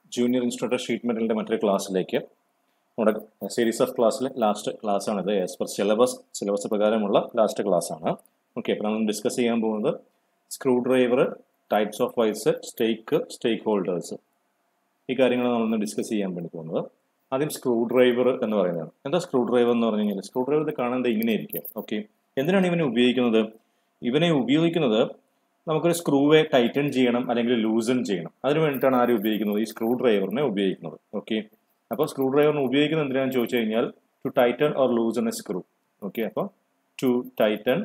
Junior instructor sheet മെറ്റലിൻ്റെ മറ്റൊരു ക്ലാസ്സിലേക്ക് നമ്മുടെ സീരീസ് ഓഫ് ക്ലാസ്സിലെ ലാസ്റ്റ് ക്ലാസ് ആണിത് ആസ് പെർ സിലബസ് സിലബസ് പ്രകാരമുള്ള ലാസ്റ്റ് ക്ലാസ് ആണ് ഓക്കെ അപ്പോൾ നമ്മൾ ഡിസ്കസ് ചെയ്യാൻ പോകുന്നത് screwdriver types of vice stake stake holders ഈ കാര്യങ്ങൾ നമ്മളൊന്ന് ഡിസ്കസ് ചെയ്യാൻ വേണ്ടി പോകുന്നത് ആദ്യം സ്ക്രൂ ഡ്രൈവർ എന്ന് പറയുന്നതാണ് എന്താ സ്ക്രൂ ഡ്രൈവർ എന്ന് പറഞ്ഞു കഴിഞ്ഞാൽ സ്ക്രൂ ഡ്രൈവർ കാണുന്നത് ഇങ്ങനെ ഇരിക്കും ഓക്കെ എന്തിനാണ് ഇവനെ ഉപയോഗിക്കുന്നത് ഇവനെ ഉപയോഗിക്കുന്നത് നമുക്കൊരു സ്ക്രൂവെ ടൈറ്റൻ ചെയ്യണം അല്ലെങ്കിൽ ലൂസൺ ചെയ്യണം അതിന് വേണ്ടിയിട്ടാണ് ആരും ഉപയോഗിക്കുന്നത് ഈ സ്ക്രൂ ഡ്രൈവറിനെ ഉപയോഗിക്കുന്നത് ഓക്കെ അപ്പോൾ സ്ക്രൂ ഡ്രൈവറിന് ഉപയോഗിക്കുന്നത് എന്തിനാണെന്ന് ചോദിച്ചു കഴിഞ്ഞാൽ to tighten or loosen a screw okay അപ്പോൾ to tighten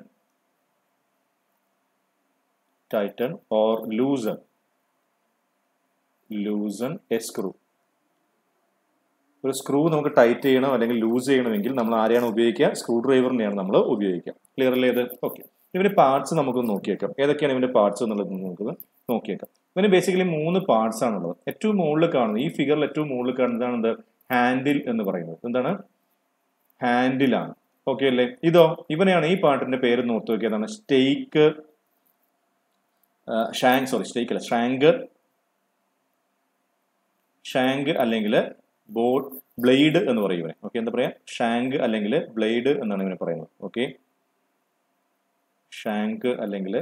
tighten or loosen loosen a screw ഒരു സ്ക്രൂ നമുക്ക് ടൈറ്റ് ചെയ്യണം അല്ലെങ്കിൽ ലൂസ് ചെയ്യണമെങ്കിൽ നമ്മൾ ആരെയാണ് ഉപയോഗിക്കുക സ്ക്രൂ ഡ്രൈവറിനെയാണ് നമ്മൾ ഉപയോഗിക്കുക ക്ലിയർ അല്ലേ ഇത് ഓക്കെ ഇവന്റെ പാർട്സ് നമുക്ക് നോക്കിയേക്കാം ഏതൊക്കെയാണ് ഇവന്റെ പാർട്സ് എന്നുള്ളത് നമുക്ക് നോക്കിയേക്കാം ഇവന് ബേസിക്കലി മൂന്ന് പാർട്സ് ആണുള്ളത് ഏറ്റവും മുകളിൽ കാണുന്നത് ഈ ഫിഗറിൽ ഏറ്റവും മുകളിൽ കാണുന്നതാണ് എന്ത് ഹാൻഡിൽ എന്ന് പറയുന്നത് എന്താണ് ഹാൻഡിലാണ് ഓക്കെ അല്ലേ ഇതോ ഇവനെയാണ് ഈ പാട്ടിന്റെ പേര് നോർത്ത് നോക്കിയതാണ് സ്റ്റേക്ക് ഷാങ് സോറി സ്റ്റേക്ക് അല്ല ഷാങ്ക് ഷാങ്ക് അല്ലെങ്കിൽ ബോഡ് ബ്ലേഡ് എന്ന് പറയും ഇവനെ ഓക്കെ എന്താ പറയാ ഷാങ്ക് അല്ലെങ്കിൽ ബ്ലേഡ് എന്നാണ് ഇവനെ പറയുന്നത് ഓക്കെ ഷാങ്ക് അല്ലെങ്കിൽ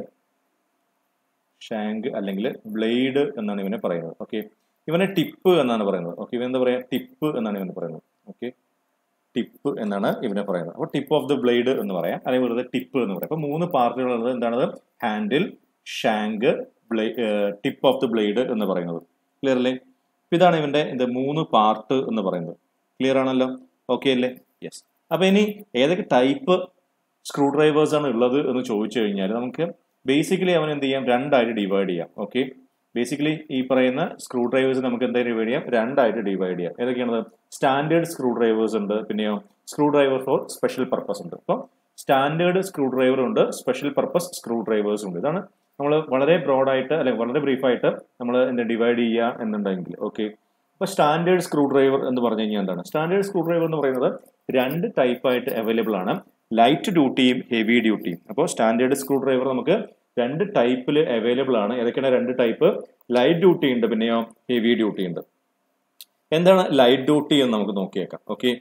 ഷാങ്ക് അല്ലെങ്കിൽ ബ്ലേഡ് എന്നാണ് ഇവനെ പറയുന്നത് ഓക്കെ ഇവനെ ടിപ്പ് എന്നാണ് പറയുന്നത് ഓക്കെ ഇവൻ എന്താ പറയാ ടിപ്പ് എന്നാണ് ഇവനെ പറയുന്നത് ഓക്കെ ടിപ്പ് എന്നാണ് ഇവനെ പറയുന്നത് അപ്പോൾ ടിപ്പ് ഓഫ് ദ ബ്ലേഡ് എന്ന് പറയാം അല്ലെങ്കിൽ വെറുതെ ടിപ്പ് എന്ന് പറയാം അപ്പോൾ മൂന്ന് പാർട്ടുകളുള്ളത് എന്താണത് handle shank blade tip of the blade എന്ന് പറയുന്നത് ക്ലിയർ അല്ലേ ഇതാണ് ഇവന്റെ ഇത് മൂന്ന് പാർട്ട് എന്ന് പറയുന്നത് ക്ലിയർ ആണല്ലോ ഓക്കെ അല്ലേ യെസ് അപ്പൊ ഇനി ഏതൊക്കെ ടൈപ്പ് സ്ക്രൂ ഡ്രൈവേഴ്സ് ആണ് ഉള്ളത് എന്ന് ചോദിച്ചു കഴിഞ്ഞാൽ നമുക്ക് ബേസിക്കലി അവൻ എന്ത് ചെയ്യാം രണ്ടായിട്ട് ഡിവൈഡ് ചെയ്യാം ഓക്കെ ബേസിക്കലി ഈ പറയുന്ന സ്ക്രൂ ഡ്രൈവേഴ്സ് നമുക്ക് എന്തായാലും ഡിവൈഡ് ചെയ്യാം രണ്ടായിട്ട് ഡിവൈഡ് ചെയ്യാം ഏതൊക്കെയാണ് സ്റ്റാൻഡേർഡ് സ്ക്രൂ ഡ്രൈവേഴ്സ് ഉണ്ട് പിന്നെയോ screwdriver for special purpose ഉണ്ട് അപ്പോൾ സ്റ്റാൻഡേർഡ് സ്ക്രൂ ഡ്രൈവർ ഉണ്ട് സ്പെഷ്യൽ പർപ്പസ് സ്ക്രൂ ഡ്രൈവേഴ്സ് ഉണ്ട് ഇതാണ് നമ്മൾ വളരെ ബ്രോഡായിട്ട് അല്ലെങ്കിൽ വളരെ ബ്രീഫായിട്ട് നമ്മൾ എന്താ ഡിവൈഡ് ചെയ്യുക എന്നുണ്ടെങ്കിൽ ഓക്കെ അപ്പോൾ സ്റ്റാൻഡേർഡ് സ്ക്രൂ ഡ്രൈവർ എന്ന് പറഞ്ഞു കഴിഞ്ഞാൽ എന്താണ് സ്റ്റാൻഡേർഡ് സ്ക്രൂ ഡ്രൈവർ എന്ന് പറയുന്നത് രണ്ട് ടൈപ്പായിട്ട് അവൈലബിൾ ആണ് ലൈറ്റ് ഡ്യൂട്ടിയും ഹെവി ഡ്യൂട്ടിയും അപ്പോൾ സ്റ്റാൻഡേർഡ് സ്ക്രൂ ഡ്രൈവർ നമുക്ക് രണ്ട് ടൈപ്പിൽ അവൈലബിൾ ആണ് ഏതൊക്കെയാണ് രണ്ട് ടൈപ്പ് ലൈറ്റ് ഡ്യൂട്ടി ഉണ്ട് പിന്നെയോ ഹെവി ഡ്യൂട്ടി ഉണ്ട് എന്താണ് ലൈറ്റ് ഡ്യൂട്ടി എന്ന് നമുക്ക് നോക്കിയേക്കാം ഓക്കെ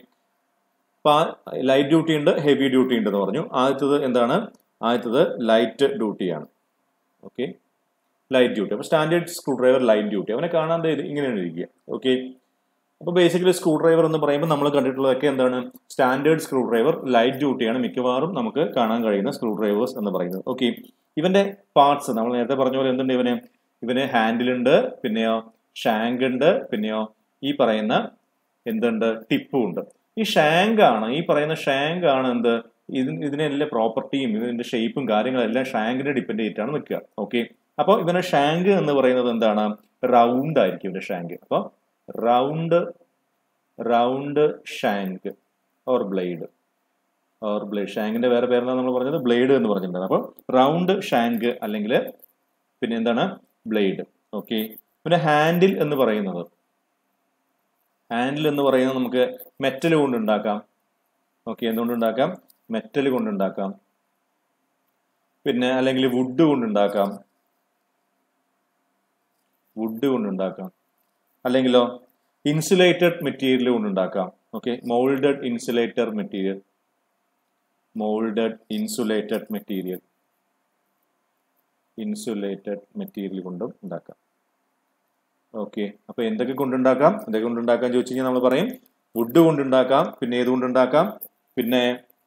ലൈറ്റ് ഡ്യൂട്ടി ഉണ്ട് ഹെവി ഡ്യൂട്ടി ഉണ്ട് എന്ന് പറഞ്ഞു ആദ്യത്തത് എന്താണ് ആദ്യത്തത് ലൈറ്റ് ഡ്യൂട്ടിയാണ് ഓക്കെ ലൈറ്റ് ഡ്യൂട്ടി അപ്പോൾ standard screwdriver light duty അവനെ കാണാൻ ഇങ്ങനെയാണ് ഇരിക്കുക ഓക്കെ അപ്പോൾ ബേസിക്കലി സ്ക്രൂ ഡ്രൈവർ എന്ന് പറയുമ്പോൾ നമ്മൾ കണ്ടിട്ടുള്ളതൊക്കെ എന്താണ് സ്റ്റാൻഡേർഡ് സ്ക്രൂ ഡ്രൈവർ ലൈറ്റ് ഡ്യൂട്ടിയാണ് മിക്കവാറും നമുക്ക് കാണാൻ കഴിയുന്ന സ്ക്രൂ ഡ്രൈവേഴ്സ് എന്ന് പറയുന്നത് ഓക്കെ ഇവന്റെ പാർട്സ് നമ്മൾ നേരത്തെ പറഞ്ഞ പോലെ എന്തുണ്ട് ഇവന് ഇവന് ഹാൻഡിലുണ്ട് പിന്നെയോ ഷാങ്ക് ഉണ്ട് പിന്നെയോ ഈ പറയുന്ന എന്തുണ്ട് ടിപ്പും ഉണ്ട് ഈ ഷാങ്ക് ആണ് ഈ പറയുന്ന ഷാങ്ക് ആണ് എന്ത് ഇതിന് ഇതിനെല്ലാം പ്രോപ്പർട്ടിയും ഇതിന്റെ ഷേപ്പും കാര്യങ്ങളെല്ലാം ഷാങ്കിനെ ഡിപ്പെൻഡ് ചെയ്തിട്ടാണ് നിൽക്കുക ഓക്കെ അപ്പോൾ ഇവന്റെ ഷാങ്ക് എന്ന് പറയുന്നത് എന്താണ് റൗണ്ട് ആയിരിക്കും ഇവന്റെ ഷാങ്ക് അപ്പോൾ round round shank or blade or blade ഷാങ്കിന്റെ വേറെ പേരെന്താണ് നമ്മൾ പറഞ്ഞത് ബ്ലേഡ് എന്ന് പറഞ്ഞിട്ടുണ്ട് അപ്പോൾ റൗണ്ട് ഷാങ്ക് അല്ലെങ്കിൽ പിന്നെ എന്താണ് ബ്ലേഡ് ഓക്കെ പിന്നെ ഹാൻഡിൽ എന്ന് പറയുന്നത് ഹാൻഡിൽ എന്ന് പറയുന്നത് നമുക്ക് മെറ്റൽ കൊണ്ട് ഉണ്ടാക്കാം ഓക്കെ എന്തുകൊണ്ട് ഉണ്ടാക്കാം മെറ്റൽ കൊണ്ടുണ്ടാക്കാം പിന്നെ അല്ലെങ്കിൽ വുഡ് കൊണ്ടുണ്ടാക്കാം വുഡ് കൊണ്ടുണ്ടാക്കാം അല്ലെങ്കിലോ ഇൻസുലേറ്റഡ് മെറ്റീരിയൽ കൊണ്ടുണ്ടാക്കാം okay moulded insulator material moulded insulated material insulated material കൊണ്ടും ഉണ്ടാക്കാം ഓക്കെ അപ്പൊ എന്തൊക്കെ കൊണ്ടുണ്ടാക്കാം എന്തൊക്കെ കൊണ്ടുണ്ടാക്കാം ചോദിച്ചു കഴിഞ്ഞാൽ നമ്മൾ പറയും വുഡ് കൊണ്ടുണ്ടാക്കാം പിന്നെ ഏത് കൊണ്ടുണ്ടാക്കാം പിന്നെ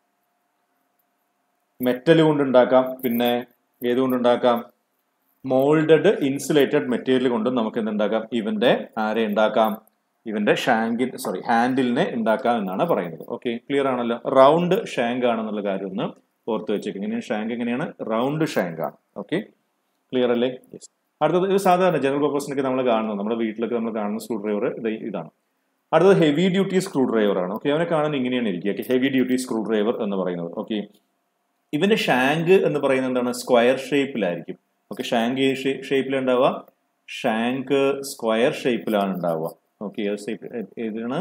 മെറ്റൽ കൊണ്ടുണ്ടാക്കാം പിന്നെ ഏത് കൊണ്ടുണ്ടാക്കാം മോൾഡഡ് ഇൻസുലേറ്റഡ് മെറ്റീരിയൽ കൊണ്ടും നമുക്ക് എന്തുണ്ടാക്കാം ഇവന്റെ ആരെ ഉണ്ടാക്കാം ഇവന്റെ ഷാങ്കിൻ സോറി ഹാൻഡിലിനെ ഉണ്ടാക്കാം എന്നാണ് പറയുന്നത് ഓക്കെ ക്ലിയർ ആണല്ലോ റൗണ്ട് ഷാങ്ക് ആണെന്നുള്ള കാര്യം ഒന്ന് ഓർത്ത് വെച്ചേക്കും ഇങ്ങനെ ഷാങ്ക് എങ്ങനെയാണ് റൗണ്ട് ഷാങ്ക് ആണ് ഓക്കെ ക്ലിയർ അല്ലേ യെസ് അടുത്തത് ഇത് സാധാരണ ജനറൽ പർപ്പസിനൊക്കെ നമ്മൾ കാണുന്നത് നമ്മുടെ വീട്ടിലൊക്കെ നമ്മൾ കാണുന്ന സ്ക്രൂ ഡ്രൈവർ ഇതാണ് അടുത്തത് ഹെവി ഡ്യൂട്ടി സ്ക്രൂ ഡ്രൈവർ ആണ് ഓക്കെ അവനെ കാണാൻ ഇങ്ങനെയാണ് ഇരിക്കുക ഹെവി ഡ്യൂട്ടി സ്ക്രൂ ഡ്രൈവർ എന്ന് പറയുന്നത് ഓക്കെ ഇവന്റെ ഷാങ്ക് എന്ന് പറയുന്നത് എന്താണ് സ്ക്വയർ ഷേപ്പിലായിരിക്കും ഓക്കെ ഷാങ്ക് ഷേപ്പിൽ ഉണ്ടാവുക ഷാങ്ക് സ്ക്വയർ ഷേപ്പിലാണ് ഉണ്ടാവുക ഓക്കെ ഇതിനാണ്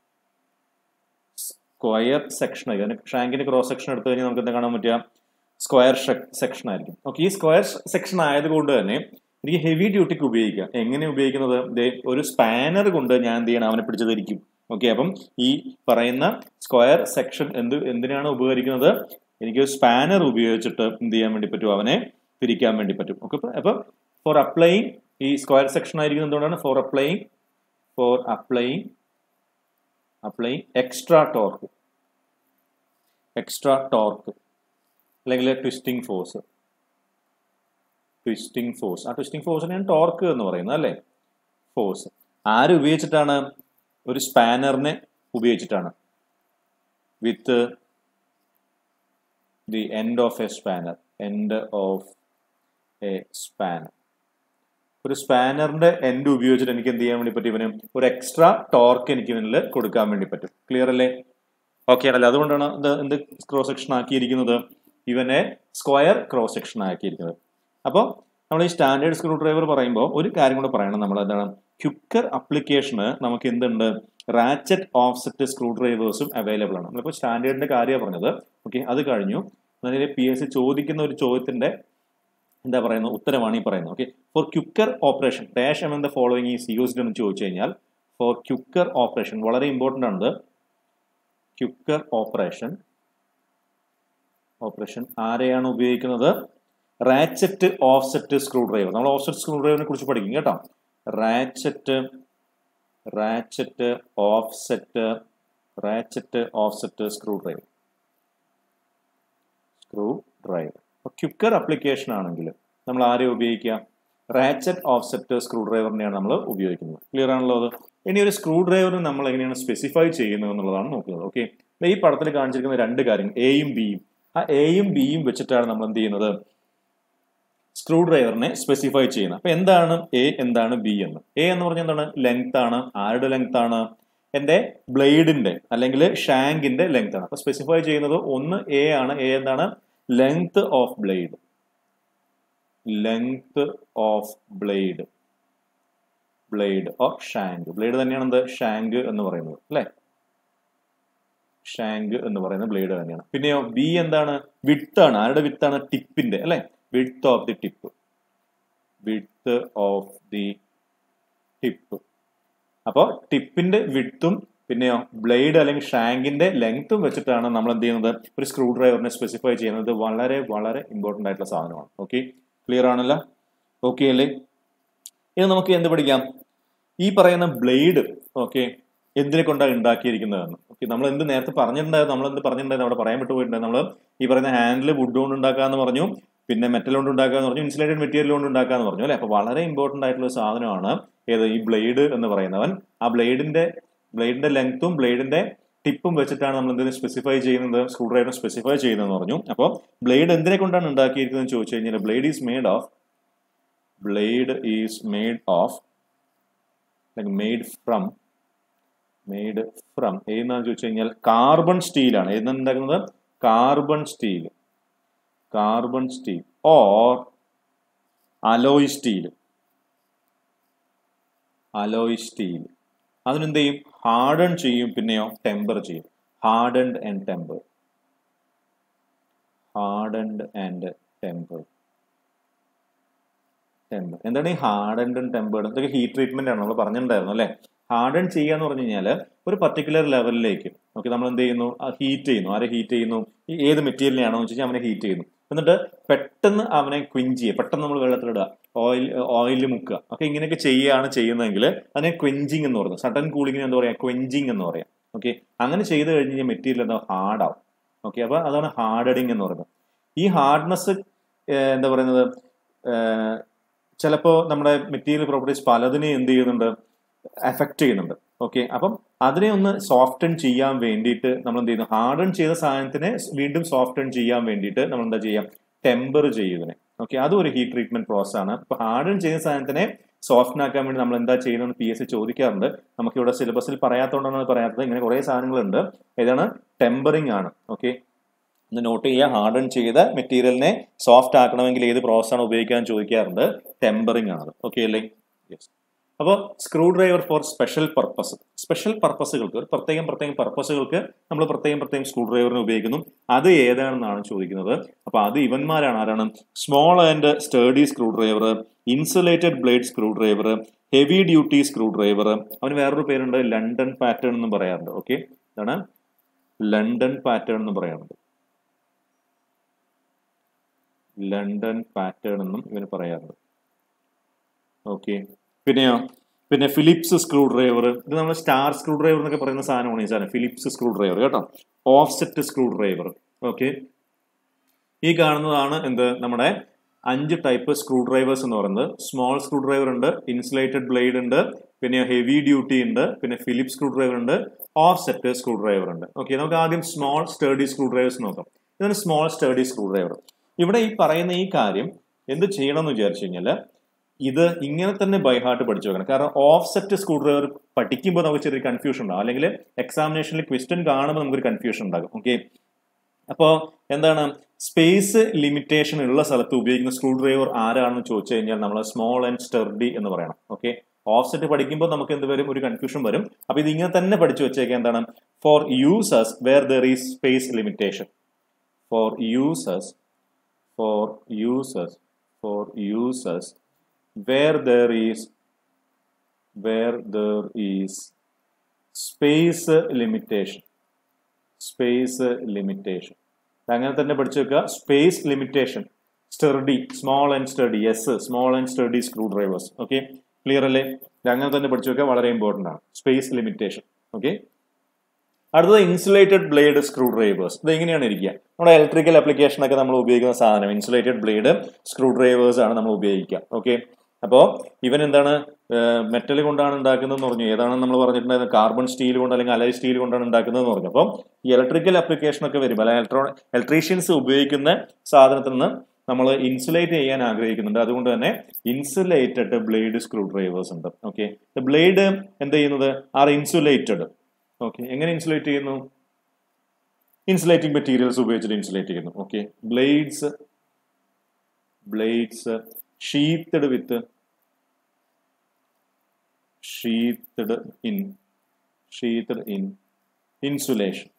സ്ക്വയർ സെക്ഷൻ ഇതിന് ഷാങ്കിന്റെ ക്രോസ് സെക്ഷൻ എടുത്തു കഴിഞ്ഞാൽ നമുക്ക് എന്താ കാണാൻ പറ്റുക സ്ക്വയർ സെക്ഷൻ ആയിരിക്കും ഓക്കെ ഈ സ്ക്വയർ സെക്ഷൻ ആയതുകൊണ്ട് തന്നെ എനിക്ക് ഹെവി ഡ്യൂട്ടിക്ക് ഉപയോഗിക്കാം എങ്ങനെ ഉപയോഗിക്കുന്നത് ദേ ഒരു സ്പാനർ കൊണ്ട് ഞാൻ എന്ത് ചെയ്യണം അവനെ പിടിച്ചു ധരിക്കും ഓക്കെ അപ്പം ഈ പറയുന്ന സ്ക്വയർ സെക്ഷൻ എന്ത് എന്തിനാണ് ഉപകരിക്കുന്നത് എനിക്ക് സ്പാനർ ഉപയോഗിച്ചിട്ട് എന്ത് ചെയ്യാൻ വേണ്ടി പറ്റും അവനെ തിരിക്കാൻ വേണ്ടി പറ്റും ഓക്കെ അപ്പൊ ഫോർ അപ്ലൈയിങ് ഈ സ്ക്വയർ സെക്ഷൻ ആയിരിക്കുന്നത് എന്തുകൊണ്ടാണ് for applying for applying applying extra torque extra torque അല്ലെങ്കിൽ ട്വിസ്റ്റിംഗ് ഫോഴ്സ് ട്വിസ്റ്റിംഗ് ഫോഴ്സ് ആ ട്വിസ്റ്റിംഗ് ഫോഴ്സിനെയാണ് ടോർക്ക് എന്ന് പറയുന്നത് അല്ലേ ഫോഴ്സ് ആര് ഉപയോഗിച്ചിട്ടാണ് ഒരു സ്പാനറിനെ ഉപയോഗിച്ചിട്ടാണ് with the end of a spanner end of a spanner ഒരു സ്പാനറിന്റെ എൻഡ് ഉപയോഗിച്ചിട്ട് എനിക്ക് എന്ത് ചെയ്യാൻ വേണ്ടി പറ്റും ഇവന് ഒരു എക്സ്ട്രാ ടോർക്ക് എനിക്ക് ഇവനിൽ കൊടുക്കാൻ വേണ്ടി പറ്റും ക്ലിയർ അല്ലേ ഓക്കെ ആണല്ലേ അതുകൊണ്ടാണ് ഇത് എന്ത് ക്രോസ് സെക്ഷൻ ആക്കിയിരിക്കുന്നത് ഇവനെ സ്ക്വയർ ക്രോസ് സെക്ഷൻ ആക്കിയിരിക്കുന്നത് അപ്പോൾ നമ്മൾ ഈ സ്റ്റാൻഡേർഡ് സ്ക്രൂ ഡ്രൈവർ പറയുമ്പോൾ ഒരു കാര്യം കൂടെ പറയണം നമ്മൾ എന്താണ് ക്യുക്കർ അപ്ലിക്കേഷന് നമുക്ക് എന്തുണ്ട് റാച്ചറ്റ് ഓഫ്സെറ്റ് സ്ക്രൂ ഡ്രൈവേഴ്സും അവൈലബിൾ ആണ് നമ്മളിപ്പോൾ സ്റ്റാൻഡേർഡിന്റെ കാര്യമാണ് പറഞ്ഞത് ഓക്കെ അത് കഴിഞ്ഞു അതിൽ പി എസ് സി ചോദിക്കുന്ന ഒരു ചോദ്യത്തിന്റെ എന്താ പറയുന്നത് ഉത്തരമാണ് ഈ പറയുന്നത് okay for quicker operation dash M the following ഈ യൂസ്ഡ് എന്ന് ചോദിച്ചു കഴിഞ്ഞാൽ ഫോർ ക്യുക്കർ ഓപ്പറേഷൻ വളരെ ഇമ്പോർട്ടൻ്റ് ആണ് ക്യുക്കർ ഓപ്പറേഷൻ ഓപ്പറേഷൻ ആരെയാണ് ഉപയോഗിക്കുന്നത് റാച്ചറ്റ് ഓഫ്സെറ്റ് സ്ക്രൂ ഡ്രൈവർ നമ്മൾ ഓഫ്സെറ്റ് സ്ക്രൂ ഡ്രൈവറിനെ കുറിച്ച് പഠിക്കും കേട്ടോ ratchet ratchet offset ratchet offset screwdriver screwdriver അപ്പോൾ ക്യുക്കർ അപ്ലിക്കേഷൻ ആണെങ്കിൽ നമ്മൾ ആരെ ഉപയോഗിക്കുക റാച്ചറ്റ് ഓഫ്സെറ്റ് സ്ക്രൂ ഡ്രൈവറിനെയാണ് നമ്മൾ ഉപയോഗിക്കുന്നത് ക്ലിയർ ആണല്ലോ അത് ഇനി ഒരു സ്ക്രൂ ഡ്രൈവറിന് നമ്മൾ എങ്ങനെയാണ് സ്പെസിഫൈ ചെയ്യുന്നത് എന്നുള്ളതാണ് നോക്കുന്നത് ഓക്കെ ഈ പടത്തിൽ കാണിച്ചിരിക്കുന്ന രണ്ട് കാര്യങ്ങൾ എയും ബിയും ആ എയും ബിയും വെച്ചിട്ടാണ് നമ്മൾ എന്ത് ചെയ്യുന്നത് സ്ക്രൂ ഡ്രൈവറിനെ സ്പെസിഫൈ ചെയ്യുന്നത് അപ്പൊ എന്താണ് എ എന്താണ് ബി എന്ന് എ എന്ന് പറഞ്ഞാൽ എന്താണ് ലെങ്ത് ആണ് ആരുടെ ലെങ്ത് ആണ് എന്റെ ബ്ലേഡിന്റെ അല്ലെങ്കിൽ ഷാങ്കിന്റെ ലെങ്ത് ആണ് അപ്പൊ സ്പെസിഫൈ ചെയ്യുന്നത് ഒന്ന് എ ആണ് എ എന്താണ് length of blade length of blade blade or shank blade തന്നെയാണ് എന്ത് ഷാങ്ക് എന്ന് പറയുന്നത് അല്ലെ ഷാങ്ക് എന്ന് പറയുന്ന ബ്ലേഡ് തന്നെയാണ് പിന്നെയോ ബി എന്താണ് വിട്ട് ആണ് ആരുടെ വിത്താണ് ടിപ്പിന്റെ അല്ലെ width of the tip width of the tip അപ്പോൾ ടിപ്പിന്റെ വിഡ്ത്തും പിന്നെയോ ബ്ലേഡ് അല്ലെങ്കിൽ ഷാങ്കിന്റെ ലെങ്ത്തും വെച്ചിട്ടാണ് നമ്മൾ എന്ത് ചെയ്യുന്നത് ഒരു സ്ക്രൂ ഡ്രൈവറിനെ സ്പെസിഫൈ ചെയ്യുന്നത് വളരെ വളരെ ഇമ്പോർട്ടന്റ് ആയിട്ടുള്ള സാധനമാണ് ഓക്കെ ക്ലിയർ ആണല്ലോ ഓക്കെ അല്ലേ ഇനി നമുക്ക് എന്ത് പഠിക്കാം ഈ പറയുന്ന ബ്ലേഡ് ഓക്കെ എന്തിനെ കൊണ്ടാണ് ഉണ്ടാക്കിയിരിക്കുന്നതെന്ന് ഓക്കെ നമ്മൾ എന്ത് നേരത്തെ പറഞ്ഞിട്ടുണ്ടായിരുന്നു നമ്മൾ എന്ത് പറഞ്ഞിട്ടുണ്ടായിരുന്നു അവിടെ പറയാൻ വിട്ടുപോയിട്ടുണ്ടായിരുന്നു നമ്മൾ ഈ പറയുന്ന ഹാൻഡിൽ വുഡ് കൊണ്ട് ഉണ്ടാക്കാന്ന് പറഞ്ഞു പിന്നെ മെറ്റൽ കൊണ്ട് ഉണ്ടാക്കാന്ന് പറഞ്ഞു ഇൻസുലേറ്റഡ് മെറ്റീരിയൽ കൊണ്ട് ഉണ്ടാക്കാന്ന് പറഞ്ഞു അല്ലെ അപ്പൊ വളരെ ഇമ്പോർട്ടന്റ് ആയിട്ടുള്ള സാധനമാണ് ഏത് ഈ ബ്ലേഡ് എന്ന് പറയുന്നവൻ ആ ബ്ലേഡിന്റെ ബ്ലേഡിന്റെ ലെങ്ത്തും ബ്ലേഡിന്റെ ടിപ്പും വെച്ചിട്ടാണ് നമ്മൾ എന്തിനു സ്പെസിഫൈ ചെയ്യുന്നത് സ്ക്രൂ ഡ്രൈവർ സ്പെസിഫൈ ചെയ്യുന്നതെന്ന് പറഞ്ഞു അപ്പോൾ ബ്ലേഡ് എന്തിനെ കൊണ്ടാണ് ഉണ്ടാക്കിയിരിക്കുന്നത് ചോദിച്ചു കഴിഞ്ഞാൽ blade is made of blade is made of made from made from ഏതെന്നാന്ന് ചോദിച്ചു കഴിഞ്ഞാൽ കാർബൺ സ്റ്റീലാണ് ഏതെന്നാണ് ഉണ്ടാക്കുന്നത് carbon steel carbon steel or alloy steel alloy steel അതിനെന്ത് ചെയ്യും ഹാർഡൺ ചെയ്യും പിന്നെയോ ടെമ്പർ ചെയ്യും hardened and temper hardened and temper temper എന്താണ് ഈ ഹാർഡൻഡ് ആൻഡ് ടെമ്പേർഡ് ഇതൊക്കെ ഹീറ്റ് ട്രീറ്റ്മെന്റ് ആണ് നമ്മൾ പറഞ്ഞിട്ടുണ്ടായിരുന്നു അല്ലെ ഹാർഡൻ ചെയ്യുക എന്ന് പറഞ്ഞു കഴിഞ്ഞാൽ ഒരു പർട്ടിക്കുലർ ലെവലിലേക്ക് ഓക്കെ നമ്മൾ എന്ത് ചെയ്യുന്നു ഹീറ്റ് ചെയ്യുന്നു ആരെ ഹീറ്റ് ചെയ്യുന്നു ഈ ഏത് മെറ്റീരിയലിനാണോ എന്ന് വെച്ചാൽ അവനെ ഹീറ്റ് ചെയ്യുന്നു എന്നിട്ട് പെട്ടെന്ന് അവനെ ക്വിഞ്ച് ചെയ്യുക പെട്ടെന്ന് നമ്മൾ വെള്ളത്തിലിടുക ഓയിൽ ഓയിലിൽ മുക്കുക ഓക്കെ ഇങ്ങനെയൊക്കെ ചെയ്യുകയാണ് ചെയ്യുന്നതെങ്കിൽ അതിനെ ക്വെഞ്ചിങ് എന്ന് പറയുന്നത് സഡൻ കൂളിങ്ങിന് എന്താ പറയുക ക്വെഞ്ചിങ് എന്ന് പറയാം ഓക്കെ അങ്ങനെ ചെയ്ത് കഴിഞ്ഞ് കഴിഞ്ഞാൽ മെറ്റീരിയൽ എന്താ ഹാർഡാവും ഓക്കെ അപ്പൊ അതാണ് ഹാർഡഡിങ് എന്ന് പറയുന്നത് ഈ ഹാർഡ്നെസ് എന്താ പറയുന്നത് ചിലപ്പോൾ നമ്മുടെ മെറ്റീരിയൽ പ്രോപ്പർട്ടീസ് പലതിനെയും എന്ത് ചെയ്യുന്നുണ്ട് എഫക്ട് ചെയ്യുന്നുണ്ട് ഓക്കെ അപ്പം അതിനെ ഒന്ന് സോഫ്റ്റൺ ചെയ്യാൻ വേണ്ടിയിട്ട് നമ്മൾ എന്ത് ചെയ്യുന്നു ഹാർഡൺ ചെയ്ത സാധനത്തിനെ വീണ്ടും സോഫ്റ്റൺ ചെയ്യാൻ വേണ്ടിയിട്ട് നമ്മൾ എന്താ ചെയ്യാം ടെമ്പർ ചെയ്യുന്നതിനെ ഓക്കെ അതും ഒരു ഹീറ്റ് ട്രീറ്റ്മെന്റ് പ്രോസസ് ആണ് അപ്പൊ ഹാർഡൺ ചെയ്ത സാധനത്തിനെ സോഫ്റ്റ് ആക്കാൻ വേണ്ടി നമ്മൾ എന്താ ചെയ്യുന്നത് പി എസ് സി ചോദിക്കാറുണ്ട് നമുക്ക് ഇവിടെ സിലബസിൽ പറയാത്തതുകൊണ്ടാണ് പറയാത്തത് ഇങ്ങനെ കുറെ സാധനങ്ങളുണ്ട് ഏതാണ് ടെമ്പറിങ് ആണ് ഓക്കെ ഒന്ന് നോട്ട് ചെയ്യുക ഹാർഡൺ ചെയ്ത മെറ്റീരിയലിനെ സോഫ്റ്റ് ആക്കണമെങ്കിൽ ഏത് പ്രോസസ് ആണ് ഉപയോഗിക്കാൻ ചോദിക്കാറുണ്ട് ടെമ്പറിങ് ആണ് ഓക്കെ അല്ലേ യെസ് അപ്പോൾ screwdriver for special purpose special പർപ്പസുകൾക്ക് ഒരു പ്രത്യേകം പ്രത്യേകം പർപ്പസുകൾക്ക് നമ്മൾ പ്രത്യേകം പ്രത്യേകം സ്ക്രൂ ഡ്രൈവറിനെ ഉപയോഗിക്കുന്നു അത് ഏതാണെന്നാണ് ചോദിക്കുന്നത് അപ്പൊ അത് ഇവന്മാരാണ് ആരാണ് small and steady screwdriver insulated blade screwdriver heavy duty screwdriver അവന് വേറൊരു പേരുണ്ട് ലണ്ടൻ പാറ്റേൺ എന്ന് പറയാറുണ്ട് ഓക്കെ ഇതാണ് ലണ്ടൻ പാറ്റേൺ എന്ന് പറയാറുണ്ട് ലണ്ടൻ പാറ്റേൺ എന്നും ഇവന് പറയാറുണ്ട് ഓക്കെ പിന്നെയോ പിന്നെ ഫിലിപ്സ് സ്ക്രൂ ഡ്രൈവർ ഇത് നമ്മൾ സ്റ്റാർ സ്ക്രൂ ഡ്രൈവർ എന്നൊക്കെ പറയുന്ന സാധനമാണ് ഈ സാധനം ഫിലിപ്സ് സ്ക്രൂ ഡ്രൈവർ കേട്ടോ ഓഫ്സെറ്റ് സ്ക്രൂ ഡ്രൈവർ ഓക്കെ ഈ കാണുന്നതാണ് എന്ത് നമ്മുടെ അഞ്ച് ടൈപ്പ് സ്ക്രൂ ഡ്രൈവേഴ്സ് എന്ന് പറയുന്നത് സ്മോൾ സ്ക്രൂ ഡ്രൈവർ ഉണ്ട് ഇൻസുലേറ്റഡ് ബ്ലേഡ് ഉണ്ട് പിന്നെ ഹെവി ഡ്യൂട്ടി ഉണ്ട് പിന്നെ ഫിലിപ്പ് സ്ക്രൂ ഡ്രൈവർ ഉണ്ട് ഓഫ് സെറ്റ് സ്ക്രൂ ഡ്രൈവർ ഉണ്ട് ഓക്കെ നമുക്ക് ആദ്യം സ്മോൾ സ്റ്റേഡി സ്ക്രൂ ഡ്രൈവേഴ്സ് നോക്കാം ഇതാണ് സ്മോൾ സ്റ്റേഡി സ്ക്രൂ ഡ്രൈവർ ഇവിടെ ഈ പറയുന്ന ഈ കാര്യം എന്ത് ചെയ്യണം എന്ന് വിചാരിച്ചു കഴിഞ്ഞാൽ ഇത് ഇങ്ങനെ തന്നെ ബൈ ഹാർട്ട് പഠിച്ചു വെക്കണം കാരണം ഓഫ് സെറ്റ് സ്ക്രൂ ഡ്രൈവർ പഠിക്കുമ്പോൾ നമുക്ക് ചെറിയ കൺഫ്യൂഷൻ ഉണ്ടാകും അല്ലെങ്കിൽ എക്സാമിനേഷനിൽ ക്വസ്റ്റ്യൻ കാണുമ്പോൾ നമുക്കൊരു കൺഫ്യൂഷൻ ഉണ്ടാകും ഓക്കെ അപ്പോൾ എന്താണ് സ്പേസ് ലിമിറ്റേഷൻ ഉള്ള സ്ഥലത്ത് ഉപയോഗിക്കുന്ന സ്ക്രൂ ഡ്രൈവർ ആരാണെന്ന് ചോദിച്ചു കഴിഞ്ഞാൽ നമ്മൾ സ്മോൾ ആൻഡ് സ്റ്റെർഡി എന്ന് പറയണം ഓക്കെ ഓഫ്സെറ്റ് പഠിക്കുമ്പോൾ നമുക്ക് എന്ത് വരും ഒരു കൺഫ്യൂഷൻ വരും അപ്പൊ ഇത് ഇങ്ങനെ തന്നെ പഠിച്ചു വെച്ചേക്കുക എന്താണ് for users where there is space limitation for users for users for users where there is where there is space limitation space limitation അങ്ങനെ തന്നെ പഠിച്ചു വെക്കുക space limitation sturdy small and steady S small and steady screwdrivers okay clear അല്ലേ അങ്ങനെ തന്നെ പഠിച്ചു വെക്കുക വളരെ ഇമ്പോർട്ടൻ്റ് ആണ് സ്പേസ് ലിമിറ്റേഷൻ ഓക്കെ അടുത്തത് ഇൻസുലേറ്റഡ് ബ്ലേഡ് സ്ക്രൂ ഡ്രൈവേഴ്സ് ഇത് എങ്ങനെയാണ് ഇരിക്കുക നമ്മുടെ ഇലക്ട്രിക്കൽ ആപ്ലിക്കേഷൻ ഒക്കെ നമ്മൾ ഉപയോഗിക്കുന്ന സാധനം ഇൻസുലേറ്റഡ് ബ്ലേഡ് സ്ക്രൂ ഡ്രൈവേഴ്സ് ആണ് നമ്മൾ ഉപയോഗിക്കുക ഓക്കെ അപ്പോൾ ഇവൻ എന്താണ് മെറ്റൽ കൊണ്ടാണ് ഉണ്ടാക്കുന്നതെന്ന് പറഞ്ഞു ഏതാണ് നമ്മൾ പറഞ്ഞിട്ടുണ്ടായിരുന്നത് കാർബൺ സ്റ്റീൽ കൊണ്ട് അല്ലെങ്കിൽ അലൈ സ്റ്റീൽ കൊണ്ടാണ് ഉണ്ടാക്കുന്നതെന്ന് പറഞ്ഞു അപ്പം ഈ ഇലക്ട്രിക്കൽ ആപ്ലിക്കേഷൻ ഒക്കെ വരുമ്പോൾ അല്ലെങ്കിൽ ഇലക്ട്രോ ഇലക്ട്രീഷ്യൻസ് ഉപയോഗിക്കുന്ന സാധനത്തിൽ നിന്ന് നമ്മൾ ഇൻസുലേറ്റ് ചെയ്യാൻ ആഗ്രഹിക്കുന്നുണ്ട് അതുകൊണ്ട് തന്നെ ഇൻസുലേറ്റഡ് ബ്ലേഡ് സ്ക്രൂ ഡ്രൈവേഴ്സ് ഉണ്ട് ഓക്കെ ബ്ലേഡ് എന്ത് ചെയ്യുന്നത് ആർ ഇൻസുലേറ്റഡ് ഓക്കെ എങ്ങനെ ഇൻസുലേറ്റ് ചെയ്യുന്നു ഇൻസുലേറ്റിംഗ് മെറ്റീരിയൽസ് ഉപയോഗിച്ചിട്ട് ഇൻസുലേറ്റ് ചെയ്യുന്നു okay blades blades sheathed with sheathed in sheathed in insulation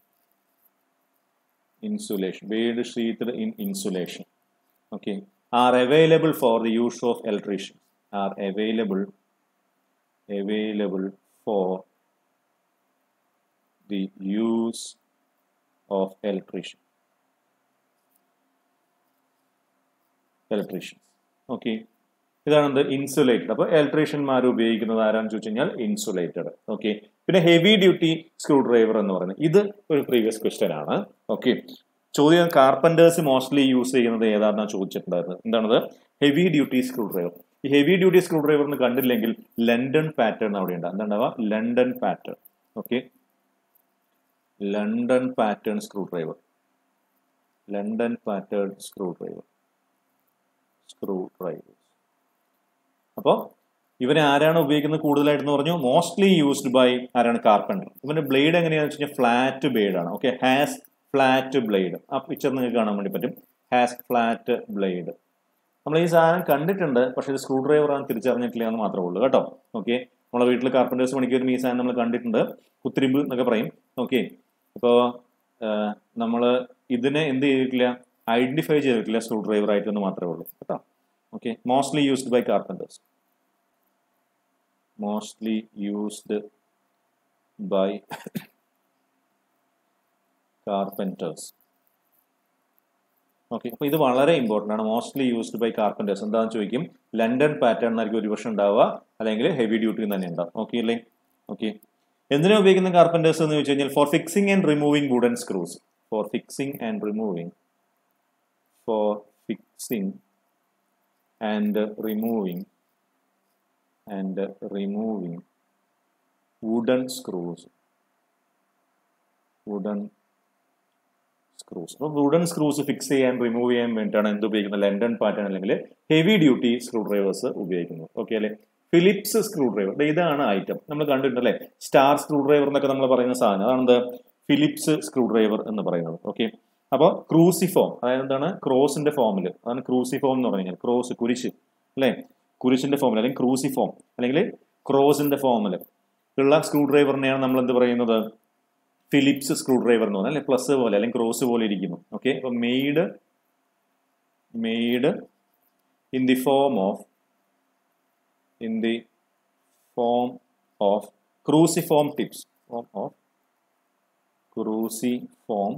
insulation blade sheathed in insulation okay are available for the use of electrician are available available for the use of electrician electricians okay ഇതാണ് എന്ത് insulated അപ്പോൾ ഇലക്ട്രീഷ്യന്മാർ ഉപയോഗിക്കുന്നത് ആരാന്ന് ചോദിച്ചു കഴിഞ്ഞാൽ insulated okay പിന്നെ heavy duty screwdriver എന്ന് പറയുന്നത് ഇത് ഒരു പ്രീവിയസ് ക്വസ്റ്റ്യൻ ആണ് ഓക്കെ ചോദ്യം കാർപ്പൻറ്റേഴ്സ് മോസ്റ്റ്ലി യൂസ് ചെയ്യുന്നത് ഏതാണെന്നാണ് ചോദിച്ചിട്ടുണ്ടായിരുന്നത് എന്താണത് ഹെവി ഡ്യൂട്ടി സ്ക്രൂ ഡ്രൈവർ ഈ ഹെവി ഡ്യൂട്ടി സ്ക്രൂ ഡ്രൈവറിന് കണ്ടില്ലെങ്കിൽ ലണ്ടൻ പാറ്റേൺ അവിടെ ഉണ്ട് എന്താണ് London pattern okay London pattern screwdriver London pattern screwdriver screwdriver അപ്പോൾ ഇവനെ ആരാണ് ഉപയോഗിക്കുന്നത് കൂടുതലായിട്ടെന്ന് പറഞ്ഞു മോസ്റ്റ്ലി യൂസ്ഡ് ബൈ ആരാണ് കാർപ്പൻറ്റർ ഇവന്റെ ബ്ലേഡ് എങ്ങനെയാണെന്ന് വെച്ച് കഴിഞ്ഞാൽ ഫ്ലാറ്റ് ബ്ലേഡ് ആണ് ഓക്കെ ഹാസ് ഫ്ലാറ്റ് ബ്ലേഡ് ആ പിക്ചർ നിങ്ങൾക്ക് കാണാൻ വേണ്ടി പറ്റും ഹാസ് ഫ്ലാറ്റ് ബ്ലേഡ് നമ്മൾ ഈ സാധനം കണ്ടിട്ടുണ്ട് പക്ഷേ ഇത് സ്ക്രൂ ഡ്രൈവർ ആണ് തിരിച്ചറിഞ്ഞിട്ടില്ല എന്ന് മാത്രമേ ഉള്ളൂ കേട്ടോ ഓക്കെ നമ്മളെ വീട്ടിൽ കാർപ്പൻറ്റേഴ്സ് പണിക്ക് വരുമ്പോൾ ഈ സാധനം നമ്മൾ കണ്ടിട്ടുണ്ട് കുത്തിരിമ്പ് എന്നൊക്കെ പറയും ഓക്കെ അപ്പോൾ നമ്മൾ ഇതിനെ എന്ത് ചെയ്തിട്ടില്ല ഐഡന്റിഫൈ ചെയ്തിട്ടില്ല സ്ക്രൂ ഡ്രൈവർ ആയിട്ടെന്ന് മാത്രമേ ഉള്ളൂ കേട്ടോ okay mostly used by carpenters mostly used by carpenters okay അപ്പോൾ ഇത് വളരെ ഇമ്പോർട്ടൻ്റ് ആണ് മോസ്റ്റ്ലി യൂസ്ഡ് ബൈ കാർപ്പൻറ്റേഴ്സ് എന്താണെന്ന് ചോദിക്കും ലണ്ടൻ പാറ്റേൺ എന്നായിരിക്കും ഒരു വർഷം ഉണ്ടാവുക അല്ലെങ്കിൽ ഹെവി ഡ്യൂട്ടി തന്നെ ഉണ്ടാവും ഓക്കെ അല്ലേ ഓക്കെ എന്തിനാ ഉപയോഗിക്കുന്ന കാർപ്പൻറ്റേഴ്സ് എന്ന് ചോദിച്ചു കഴിഞ്ഞാൽ for fixing and removing wooden screws for fixing and removing for fixing and removing and removing wooden screws wooden screws അപ്പോൾ വുഡൻ സ്ക്രൂസ് ഫിക്സ് ചെയ്യാൻ റിമൂവ് ചെയ്യാൻ വേണ്ടിയിട്ടാണ് എന്ത് ഉപയോഗിക്കുന്നത് ലണ്ടൻ പാറ്റേൺ അല്ലെങ്കിൽ ഹെവി ഡ്യൂട്ടി സ്ക്രൂ ഡ്രൈവേഴ്സ് ഉപയോഗിക്കുന്നത് ഓക്കെ അല്ലേ Phillips screwdriver ഇതാണ് ഐറ്റം നമ്മൾ കണ്ടിട്ടുണ്ടല്ലേ സ്റ്റാർ സ്ക്രൂ ഡ്രൈവർ എന്നൊക്കെ നമ്മൾ പറയുന്ന സാധനം അതാണ് ഫിലിപ്സ് സ്ക്രൂ ഡ്രൈവർ എന്ന് പറയുന്നത് ഓക്കെ അപ്പോൾ ക്രൂസിഫോം അതായത് എന്താണ് ക്രോസിന്റെ ഫോമിൽ അതാണ് ക്രൂസിഫോം എന്ന് പറഞ്ഞു കഴിഞ്ഞാൽ ക്രോസ് കുരിശ് അല്ലേ കുരിശിന്റെ ഫോമിൽ അല്ലെങ്കിൽ ക്രൂസിഫോം അല്ലെങ്കിൽ ക്രോസിന്റെ ഫോമിൽ ഉള്ള സ്ക്രൂ ഡ്രൈവറിനെയാണ് നമ്മൾ എന്ത് പറയുന്നത് ഫിലിപ്സ് സ്ക്രൂ ഡ്രൈവർ എന്ന് പറഞ്ഞാൽ അല്ലെ പ്ലസ് പോലെ അല്ലെങ്കിൽ ക്രോസ് പോലെ ഇരിക്കുന്നു ഓക്കെ അപ്പൊ made made in the form of in the form of cruciform tips form of cruciform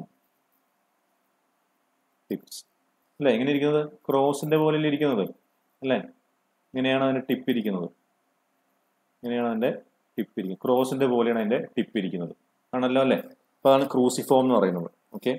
tips അല്ലേ എങ്ങനെ ഇരിക്കുന്നത് ക്രോസിന്റെ പോലെ ഇരിക്കുന്നത് അല്ലേ ഇങ്ങനെയാണ് അതിന്റെ ടിപ്പ് ഇരിക്കുന്നത് ഇങ്ങനെയാണ് അതിന്റെ ടിപ്പ് ഇരിക്കുന്നത് ക്രോസിന്റെ പോലെയാണ് അതിന്റെ ടിപ്പ് ഇരിക്കുന്നത് ആണല്ലോ അല്ലേ അപ്പൊ അതാണ് ക്രൂസിഫോം എന്ന് പറയുന്നത് ഓക്കെ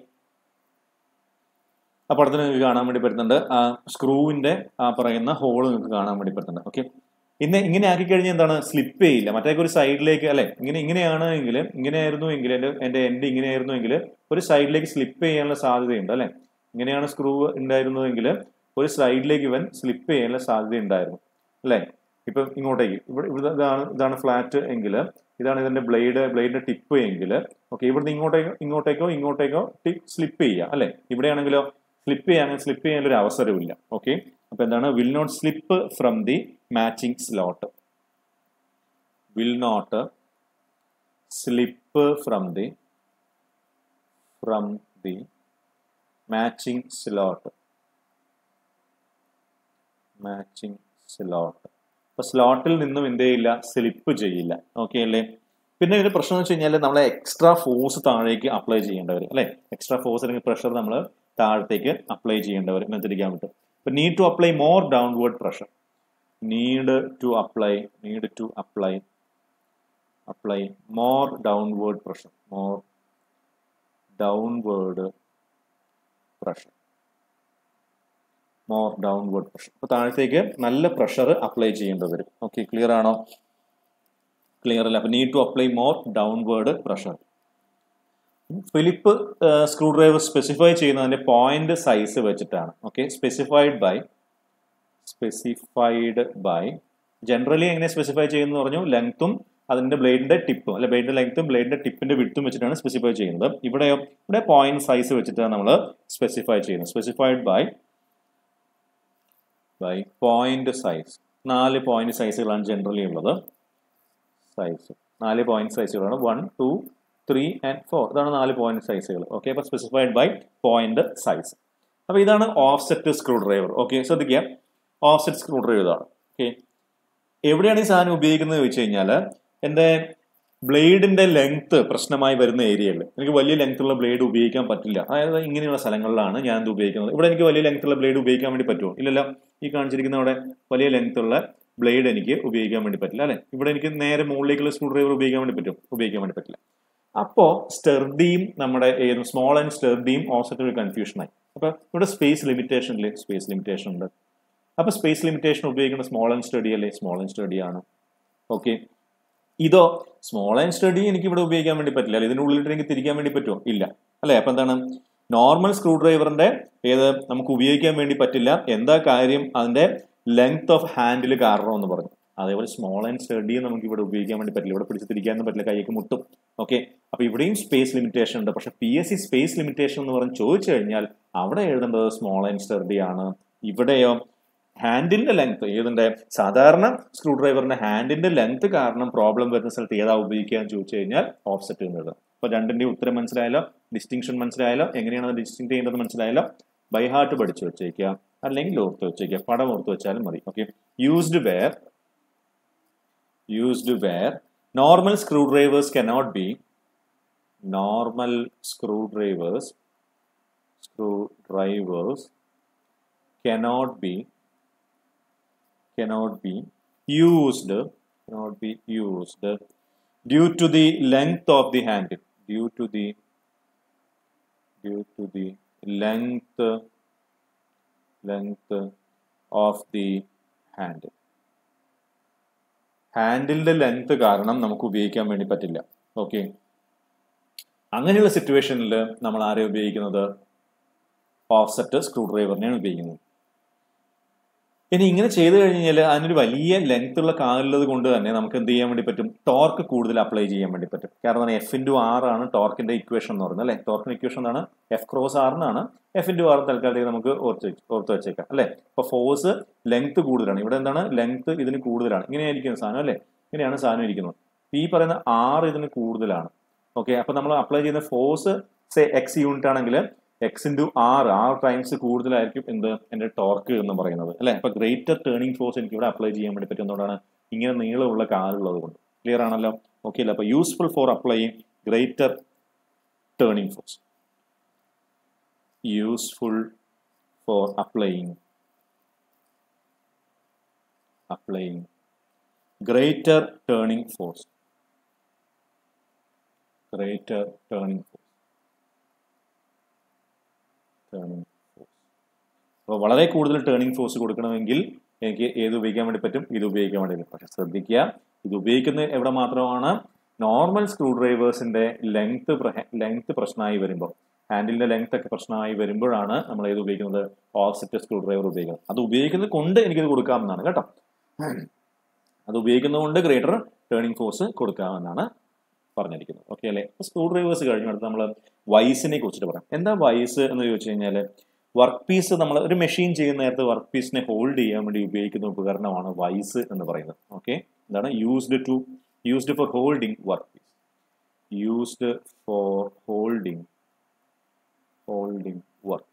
ആ പടത്തിൽ നിങ്ങൾക്ക് കാണാൻ വേണ്ടി പറ്റുന്നുണ്ട് ആ സ്ക്രൂവിന്റെ ആ പറയുന്ന ഹോൾ നിങ്ങൾക്ക് കാണാൻ വേണ്ടി പറ്റുന്നുണ്ട് ഓക്കെ ഇന്ന് ഇങ്ങനെ ആക്കി കഴിഞ്ഞാൽ എന്താണ് സ്ലിപ്പ് ചെയ്യില്ല മറ്റേ ഒരു സൈഡിലേക്ക് അല്ലെ ഇങ്ങനെ ഇങ്ങനെയാണ് എങ്കിൽ ഇങ്ങനെയായിരുന്നു എങ്കിൽ എന്റെ എന്റെ എൻഡ് ഇങ്ങനെയായിരുന്നു എങ്കിൽ ഒരു സൈഡിലേക്ക് സ്ലിപ്പ് ചെയ്യാനുള്ള സാധ്യതയുണ്ട് അല്ലെ ഇങ്ങനെയാണ് സ്ക്രൂ ഉണ്ടായിരുന്നതെങ്കിൽ ഒരു സൈഡിലേക്ക് ഇവൻ സ്ലിപ്പ് ചെയ്യാനുള്ള സാധ്യത ഉണ്ടായിരുന്നു അല്ലെ ഇപ്പൊ ഇങ്ങോട്ടേക്ക് ഇവിടെ ഇവിടെ ഇതാണ് ഇതാണ് ഫ്ലാറ്റ് എങ്കിൽ ഇതാണ് ഇതിന്റെ ബ്ലേഡ് ബ്ലേഡിന്റെ ടിപ്പ് എങ്കിൽ ഓക്കെ ഇവിടുന്ന് ഇങ്ങോട്ടേക്കോ ഇങ്ങോട്ടേക്കോ ഇങ്ങോട്ടേക്കോ ടിപ്പ് സ്ലിപ്പ് ചെയ്യുക അല്ലെ ഇവിടെയാണെങ്കിലോ സ്ലിപ്പ് ചെയ്യാണെങ്കിൽ സ്ലിപ്പ് ചെയ്യാൻ ഒരു അവസരമില്ല ഓക്കെ അപ്പൊ എന്താണ് will not slip from the matching slot will not slip from the from the matching slot matching slot അപ്പൊ സ്ലോട്ടിൽ നിന്നും എന്ത് ചെയ്യില്ല സ്ലിപ്പ് ചെയ്യില്ല ഓക്കെ അല്ലേ പിന്നെ ഒരു പ്രശ്നം എന്ന് വെച്ച് കഴിഞ്ഞാൽ നമ്മൾ എക്സ്ട്രാ ഫോഴ്സ് താഴേക്ക് അപ്ലൈ ചെയ്യേണ്ടവർ അല്ലെ എക്സ്ട്രാ ഫോഴ്സ് അല്ലെങ്കിൽ പ്രഷർ നമ്മൾ താഴത്തേക്ക് അപ്ലൈ ചെയ്യേണ്ടവർ മെച്ചരിക്കാൻ പറ്റും ഇപ്പൊ need to apply more downward pressure need to apply need to apply apply more downward pressure more downward pressure more downward pressure അപ്പൊ താഴത്തേക്ക് നല്ല പ്രഷർ അപ്ലൈ ചെയ്യേണ്ടി വരും ഓക്കെ ക്ലിയർ ആണോ ക്ലിയർ അല്ല അപ്പൊ need to apply more downward pressure Phillip screwdriver specify ചെയ്യുന്നതിന്റെ point size വെച്ചിട്ടാണ് okay specified by specified by generally എങ്ങനെ സ്പെസിഫൈ ചെയ്യുന്നു പറഞ്ഞു ലെങ്ത്തും അതിന്റെ ബ്ലേഡിന്റെ ടിപ്പും അല്ലെ ബ്ലേഡിന്റെ ലെങ്ത്തും ബ്ലേഡിന്റെ ടിപ്പിന്റെ വിട്ടും വെച്ചിട്ടാണ് സ്പെസിഫൈ ചെയ്യുന്നത് ഇവിടെ ഇവിടെ പോയിന്റ് സൈസ് വെച്ചിട്ടാണ് നമ്മൾ സ്പെസിഫൈ ചെയ്യുന്നത് specified by by point size നാല് പോയിന്റ് സൈസുകളാണ് ജനറലി ഉള്ളത് സൈസ് നാല് പോയിന്റ് സൈസുകളാണ് one two three and four ഇതാണ് നാല് പോയിന്റ് സൈസുകൾ ഓക്കെ അപ്പൊ സ്പെസിഫൈഡ് ബൈ പോയിന്റ് സൈസ് അപ്പൊ ഇതാണ് ഓഫ്സെറ്റ് സ്ക്രൂ ഡ്രൈവർ ഓക്കെ ശ്രദ്ധിക്കുക ഓഫ്സെറ്റ് സ്ക്രൂ ഡ്രൈവർ ഇതാണ് ഓക്കെ എവിടെയാണ് ഈ സാധനം ഉപയോഗിക്കുന്നത് ചോദിച്ചു കഴിഞ്ഞാൽ എൻ്റെ ബ്ലേഡിന്റെ ലെങ്ത് പ്രശ്നമായി വരുന്ന ഏരിയയിൽ എനിക്ക് വലിയ ലെങ്ത് ഉള്ള ബ്ലേഡ് ഉപയോഗിക്കാൻ പറ്റില്ല അതായത് ഇങ്ങനെയുള്ള സ്ഥലങ്ങളിലാണ് ഞാൻ ഇത് ഉപയോഗിക്കുന്നത് ഇവിടെ എനിക്ക് വലിയ ലെങ്ത് ഉള്ള ബ്ലേഡ് ഉപയോഗിക്കാൻ വേണ്ടി പറ്റുമോ ഇല്ലല്ലോ ഈ കാണിച്ചിരിക്കുന്ന അവിടെ വലിയ ലെങ്ത് ഉള്ള ബ്ലേഡ് എനിക്ക് ഉപയോഗിക്കാൻ വേണ്ടി പറ്റില്ല അല്ലെ ഇവിടെ എനിക്ക് നേരെ മുകളിലേക്കുള്ള സ്ക്രൂ ഡ്രൈവർ ഉപയോഗിക്കാൻ വേണ്ടി പറ്റും ഉപയോഗിക്കാൻ വേണ്ടി പറ്റില്ല അപ്പോ സ്റ്റെർഡിയും നമ്മുടെ ഏത് സ്മോൾ ആൻഡ് സ്റ്റെർഡിയും ഓസറ്റ് ഒരു കൺഫ്യൂഷനായി അപ്പൊ ഇവിടെ സ്പേസ് ലിമിറ്റേഷൻ ഇല്ലേ സ്പേസ് ലിമിറ്റേഷൻ ഉണ്ട് അപ്പൊ സ്പേസ് ലിമിറ്റേഷൻ ഉപയോഗിക്കുന്ന സ്മോൾ ആൻഡ് സ്റ്റഡി അല്ലേ സ്മോൾ ആൻഡ് സ്റ്റഡി ആണ് ഓക്കെ ഇതോ സ്മോൾ ആൻഡ് സ്റ്റഡി എനിക്ക് ഇവിടെ ഉപയോഗിക്കാൻ വേണ്ടി പറ്റില്ല അല്ലെ ഇതിന്റെ ഉള്ളിലിട്ട് എനിക്ക് തിരിക്കാൻ വേണ്ടി പറ്റുമോ ഇല്ല അല്ലെ അപ്പൊ എന്താണ് നോർമൽ സ്ക്രൂ ഡ്രൈവറിന്റെ ഏത് നമുക്ക് ഉപയോഗിക്കാൻ വേണ്ടി പറ്റില്ല എന്താ കാര്യം അതിന്റെ ലെങ്ത് ഓഫ് ഹാൻഡിൽ കാരണം എന്ന് പറഞ്ഞു അതേപോലെ സ്മോൾ ആൻഡ് സ്റ്റഡി നമുക്ക് ഇവിടെ ഉപയോഗിക്കാൻ വേണ്ടി പറ്റില്ല ഇവിടെ പിടിച്ച് തിരിക്കാനൊന്നും പറ്റില്ല കൈക്ക് മുട്ടും ഓക്കെ അപ്പൊ ഇവിടെയും സ്പേസ് ലിമിറ്റേഷൻ ഉണ്ട് പക്ഷെ P S C space limitation എന്ന് പറഞ്ഞ് ചോദിച്ചു കഴിഞ്ഞാൽ അവിടെ എഴുതേണ്ടത് സ്മോൾ ആൻഡ് സ്റ്റഡി ആണ് ഇവിടെയോ ഹാൻഡിന്റെ ലെങ്ത് ഏതിന്റെ സാധാരണ സ്ക്രൂ ഡ്രൈവറിന്റെ ഹാൻഡിന്റെ ലെങ്ത് കാരണം പ്രോബ്ലം വരുന്ന സ്ഥലത്ത് ഏതാ ഉപയോഗിക്കുക എന്ന് ചോദിച്ചു കഴിഞ്ഞാൽ ഓഫ്സെറ്റ് എന്നത് അപ്പൊ രണ്ടിന്റെ ഉത്തരം മനസ്സിലായാലോ ഡിസ്റ്റിങ്ഷൻ മനസ്സിലായാലോ എങ്ങനെയാണ് അത് ഡിസ്റ്റിങ് ചെയ്യേണ്ടത് മനസ്സിലായാലോ ബൈ ഹാർട്ട് പഠിച്ചു വെച്ചേക്കുക അല്ലെങ്കിൽ ഓർത്ത് വെച്ചേക്കുക പടം ഓർത്ത് വെച്ചാലും മതി okay used where used where normal screw drivers cannot be normal screw drivers screw drivers cannot be cannot be used cannot be used due to the length of the handle due to the due to the length length of the handle ഹാൻഡിലിന്റെ length കാരണം നമുക്ക് ഉപയോഗിക്കാൻ വേണ്ടി പറ്റില്ല okay അങ്ങനെയുള്ള സിറ്റുവേഷനിൽ നമ്മൾ ആരെ ഉപയോഗിക്കുന്നത് ഓഫ്സെറ്റ് സ്ക്രൂ ഡ്രൈവറിനെയാണ് ഉപയോഗിക്കുന്നത് ഇനി ഇങ്ങനെ ചെയ്തു കഴിഞ്ഞാൽ അതിനൊരു വലിയ ലെങ്ത് ഉള്ള കാലുള്ളത് കൊണ്ട് തന്നെ നമുക്ക് എന്ത് ചെയ്യാൻ വേണ്ടി പറ്റും ടോർക്ക് കൂടുതൽ അപ്ലൈ ചെയ്യാൻ വേണ്ടി പറ്റും കാരണം എഫ് ഇൻറ്റു ആർ ആണ് ടോർക്കിന്റെ ഇക്വേഷൻ എന്ന് പറയുന്നത് അല്ലെ ടോർക്കിന്റെ ഇക്വേഷൻ എന്നാണ് എഫ് ക്രോസ് ആർ എന്നാണ് എഫ് ഇൻറ്റു ആർ തൽക്കാലത്തേക്ക് നമുക്ക് ഓർത്ത് ഓർത്ത് വെച്ചേക്കാം അല്ലെ അപ്പൊ ഫോഴ്സ് ലെങ്ത് കൂടുതലാണ് ഇവിടെ എന്താണ് ലെങ്ത് ഇതിന് കൂടുതലാണ് ഇങ്ങനെയായിരിക്കും സാധനം അല്ലെ ഇങ്ങനെയാണ് സാധനം ഇരിക്കുന്നത് ഈ പറയുന്ന ആറ് ഇതിന് കൂടുതലാണ് ഓക്കെ അപ്പൊ നമ്മൾ അപ്ലൈ ചെയ്യുന്ന ഫോഴ്സ് സേ എക്സ് യൂണിറ്റ് ആണെങ്കിൽ എക്സ് ഇൻറ്റു ആറ് ആറ് ടൈംസ് കൂടുതലായിരിക്കും എന്ത് എൻ്റെ ടോർക്ക് എന്ന് പറയുന്നത് അല്ലെ അപ്പൊ ഗ്രേറ്റർ ടേണിംഗ് ഫോഴ്സ് എനിക്ക് ഇവിടെ അപ്ലൈ ചെയ്യാൻ വേണ്ടി പറ്റുന്നതുകൊണ്ടാണ് ഇങ്ങനെ നീളമുള്ള കാലുള്ളത് കൊണ്ട് ക്ലിയർ ആണല്ലോ ഓക്കെ അല്ലേ അപ്പൊ useful for applying greater turning force useful for applying applying greater turning force greater turning force turning force അപ്പോൾ വളരെ കൂടുതൽ ടേണിംഗ് ഫോഴ്സ് കൊടുക്കണമെങ്കിൽ എനിക്ക് ഏത് ഉപയോഗിക്കാൻ വേണ്ടി പറ്റും ഇത് ഉപയോഗിക്കാൻ വേണ്ടി പറ്റും പക്ഷെ ശ്രദ്ധിക്കുക ഇത് ഉപയോഗിക്കുന്നത് എവിടെ മാത്രമാണ് നോർമൽ സ്ക്രൂ ഡ്രൈവേഴ്സിന്റെ ലെങ്ത് ലെങ്ത് പ്രശ്നമായി വരുമ്പോൾ ഹാൻഡിലിന്റെ ലെങ്ത് ഒക്കെ പ്രശ്നമായി വരുമ്പോഴാണ് നമ്മൾ ഏത് ഉപയോഗിക്കുന്നത് ഓഫ്സെറ്റ് സ്ക്രൂ ഡ്രൈവർ ഉപയോഗിക്കുന്നത് അത് ഉപയോഗിക്കുന്നത് കൊണ്ട് എനിക്കിത് കൊടുക്കാമെന്നാണ് കേട്ടോ അത് ഉപയോഗിക്കുന്നതുകൊണ്ട് ഗ്രേറ്റർ ടേണിംഗ് ഫോഴ്സ് കൊടുക്കാമെന്നാണ് പറഞ്ഞിരിക്കുന്നത് ഓക്കെ അല്ലേ സ്ക്രൂ ഡ്രൈവേഴ്സ് കഴിഞ്ഞ അടുത്ത് നമ്മൾ വൈസിനെ കുറിച്ചിട്ട് പറയാം എന്താ വൈസ് എന്ന് ചോദിച്ചു കഴിഞ്ഞാൽ വർക്ക് പീസ് നമ്മൾ ഒരു മെഷീൻ ചെയ്യുന്ന നേരത്ത് വർക്ക് പീസിനെ ഹോൾഡ് ചെയ്യാൻ വേണ്ടി ഉപയോഗിക്കുന്ന ഉപകരണമാണ് വൈസ് എന്ന് പറയുന്നത് ഓക്കെ എന്താണ് used to used for holding work piece used for holding holding work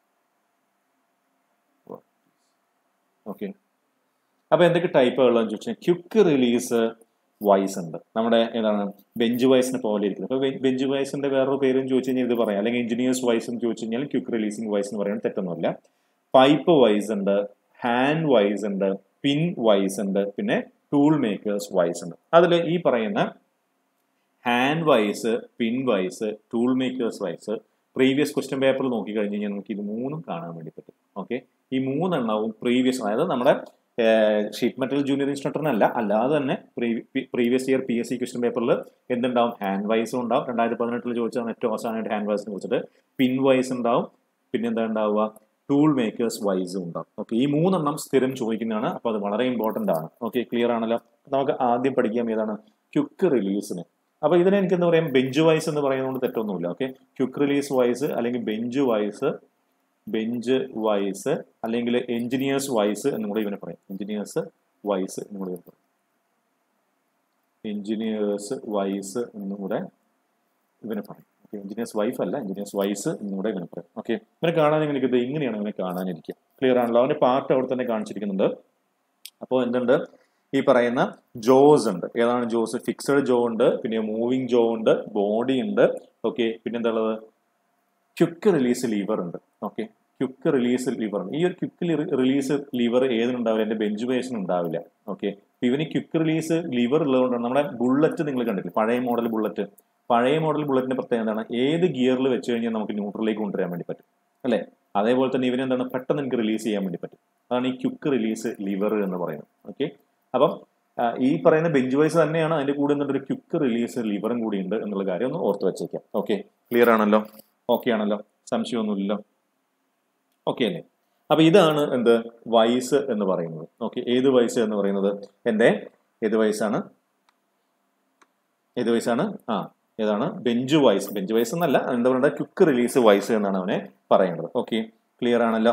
okay അപ്പൊ എന്തൊക്കെ ടൈപ്പുകളെന്ന് ചോദിച്ചാൽ ക്യുക്ക് റിലീസ് വൈസ് ഉണ്ട് നമ്മുടെ ഏതാണ് ബെഞ്ച് വൈസിനെ പോലെ ഇരിക്കുന്നത് അപ്പൊ ബെഞ്ച് വൈസിന്റെ വേറൊരു പേരും ചോദിച്ചു കഴിഞ്ഞാൽ ഇത് പറയാം അല്ലെങ്കിൽ എഞ്ചിനീയേഴ്സ് വൈസ് എന്ന് ചോദിച്ചു കഴിഞ്ഞാൽ ക്യുക്ക് റിലീസിംഗ് വൈസ് എന്ന് പറയുന്നത് തെറ്റൊന്നുമില്ല പൈപ്പ് വൈസ് ഉണ്ട് ഹാൻഡ് വൈസ് ഉണ്ട് പിൻ വൈസ് ഉണ്ട് പിന്നെ ടൂൾ മേക്കേഴ്സ് വൈസ് ഉണ്ട് അതിൽ ഈ പറയുന്ന hand vice pin vice tool makers vice previous question പേപ്പറിൽ നോക്കി കഴിഞ്ഞ് കഴിഞ്ഞാൽ നമുക്ക് ഇത് മൂന്നും കാണാൻ വേണ്ടി പറ്റും ഓക്കെ ഈ മൂന്നെണ്ണവും പ്രീവിയസ് അതായത് നമ്മുടെ ഷീറ്റ് മെറ്റൽ ജൂനിയർ ഇൻസ്ട്രക്ടറിനല്ല അല്ലാതെ തന്നെ previous year P S C question പേപ്പറിൽ എന്തുണ്ടാവും ഹാൻഡ് വൈസും ഉണ്ടാവും രണ്ടായിരത്തി പതിനെട്ടിൽ ചോദിച്ചാൽ ഏറ്റവും അവസാനമായിട്ട് ഹാൻഡ് വൈസിനെ കുറിച്ചിട്ട് പിൻ വൈസ് ഉണ്ടാവും പിന്നെ എന്താ ഉണ്ടാവുക ടൂൾ മേക്കേഴ്സ് വൈസും ഉണ്ടാവും ഓക്കെ ഈ മൂന്നെണ്ണം സ്ഥിരം ചോദിക്കുന്നതാണ് അപ്പോൾ അത് വളരെ ഇമ്പോർട്ടൻ്റ് ആണ് ഓക്കെ ക്ലിയർ ആണല്ലോ നമുക്ക് ആദ്യം പഠിക്കാം ഏതാണ് ക്യുക്ക് റിലീസിന് അപ്പോൾ ഇതിനെ എനിക്ക് എന്താ പറയാം ബെഞ്ച് വൈസ് എന്ന് പറയുന്നതുകൊണ്ട് തെറ്റൊന്നുമില്ല ഓക്കെ ക്യുക്ക് റിലീസ് വൈസ് അല്ലെങ്കിൽ ബെഞ്ച് വൈസ് ബെഞ്ച് വൈസ് അല്ലെങ്കിൽ എഞ്ചിനീയേഴ്സ് വൈസ് എന്നും കൂടെ ഇവനെ പറയും എഞ്ചിനീയേഴ്സ് വൈസ് എന്നും കൂടെ പറയും എഞ്ചിനീയേഴ്സ് വൈസ് എന്നും കൂടെ ഇവനെ പറയും ഓക്കെ എഞ്ചിനീയേഴ്സ് വൈഫ് അല്ല എഞ്ചിനീയേഴ്സ് വൈസ് എന്നും കൂടെ ഇവനെ പറയും ഓക്കെ ഇവനെ കാണാൻ എനിക്ക് ഇത് ഇങ്ങനെയാണ് ഇവനെ കാണാനിരിക്കുക ക്ലിയർ ആണല്ലോ അവന്റെ പാർട്ട് അവിടെ തന്നെ കാണിച്ചിരിക്കുന്നുണ്ട് അപ്പോൾ എന്തുണ്ട് ഈ പറയുന്ന ജോസ് ഉണ്ട് ഏതാണ് ജോസ് ഫിക്സഡ് ജോ ഉണ്ട് പിന്നെ മൂവിങ് ജോ ഉണ്ട് ബോഡി ഉണ്ട് ഓക്കെ പിന്നെ എന്താ ഉള്ളത് ക്യുക്ക് റിലീസ് ലീവർ ഉണ്ട് ഓക്കെ ക്യുക്ക് റിലീസ് ലിവർ ഈ ഒരു ക്യുക്ക് റിലീസ് ലിവർ ഏതിനുണ്ടാവില്ല എന്റെ ബെഞ്ച് ബേസിന് ഉണ്ടാവില്ല ഓക്കെ ഇവന് ക്യുക്ക് റിലീസ് ലിവർ ഉള്ളതുകൊണ്ടാണ് നമ്മുടെ ബുള്ളറ്റ് നിങ്ങൾ കണ്ടിട്ടില്ല പഴയ മോഡൽ ബുള്ളറ്റ് പഴയ മോഡൽ ബുള്ളറ്റിന്റെ പ്രത്യേകത എന്താണ് ഏത് ഗിയറിൽ വെച്ച് കഴിഞ്ഞാൽ നമുക്ക് ന്യൂട്രലിലേക്ക് കൊണ്ടുവരാൻ വേണ്ടി പറ്റും അല്ലേ അതേപോലെ തന്നെ ഇവന് എന്താണ് പെട്ടെന്ന് എനിക്ക് റിലീസ് ചെയ്യാൻ വേണ്ടി പറ്റും അതാണ് ഈ ക്യുക്ക് റിലീസ് ലിവർ എന്ന് പറയുന്നത് ഓക്കെ അപ്പം ഈ പറയുന്ന ബെഞ്ച് വൈസ് തന്നെയാണ് അതിന്റെ കൂടെ ഒരു ക്യുക്ക് റിലീസ് ലിവറും കൂടി ഉണ്ട് എന്നുള്ള കാര്യം ഒന്ന് ഓർത്ത് വെച്ചേക്കാം ഓക്കെ ക്ലിയർ ആണല്ലോ ഓക്കെ ആണല്ലോ സംശയമൊന്നുമില്ലല്ലോ ഓക്കെ അല്ലേ അപ്പൊ ഇതാണ് എന്ത് വയസ്സ് എന്ന് പറയുന്നത് ഓക്കെ ഏത് വയസ്സ് എന്ന് പറയുന്നത് എന്റെ ഏത് വയസ്സാണ് ഏത് വയസ്സാണ് ആ ഏതാണ് ബെഞ്ച് വൈസ് ബെഞ്ച് വൈസ് എന്നല്ല എന്താ പറയുക ക്വിക്ക് റിലീസ് വൈസ് എന്നാണ് അവനെ പറയേണ്ടത് ഓക്കെ ക്ലിയർ ആണല്ലോ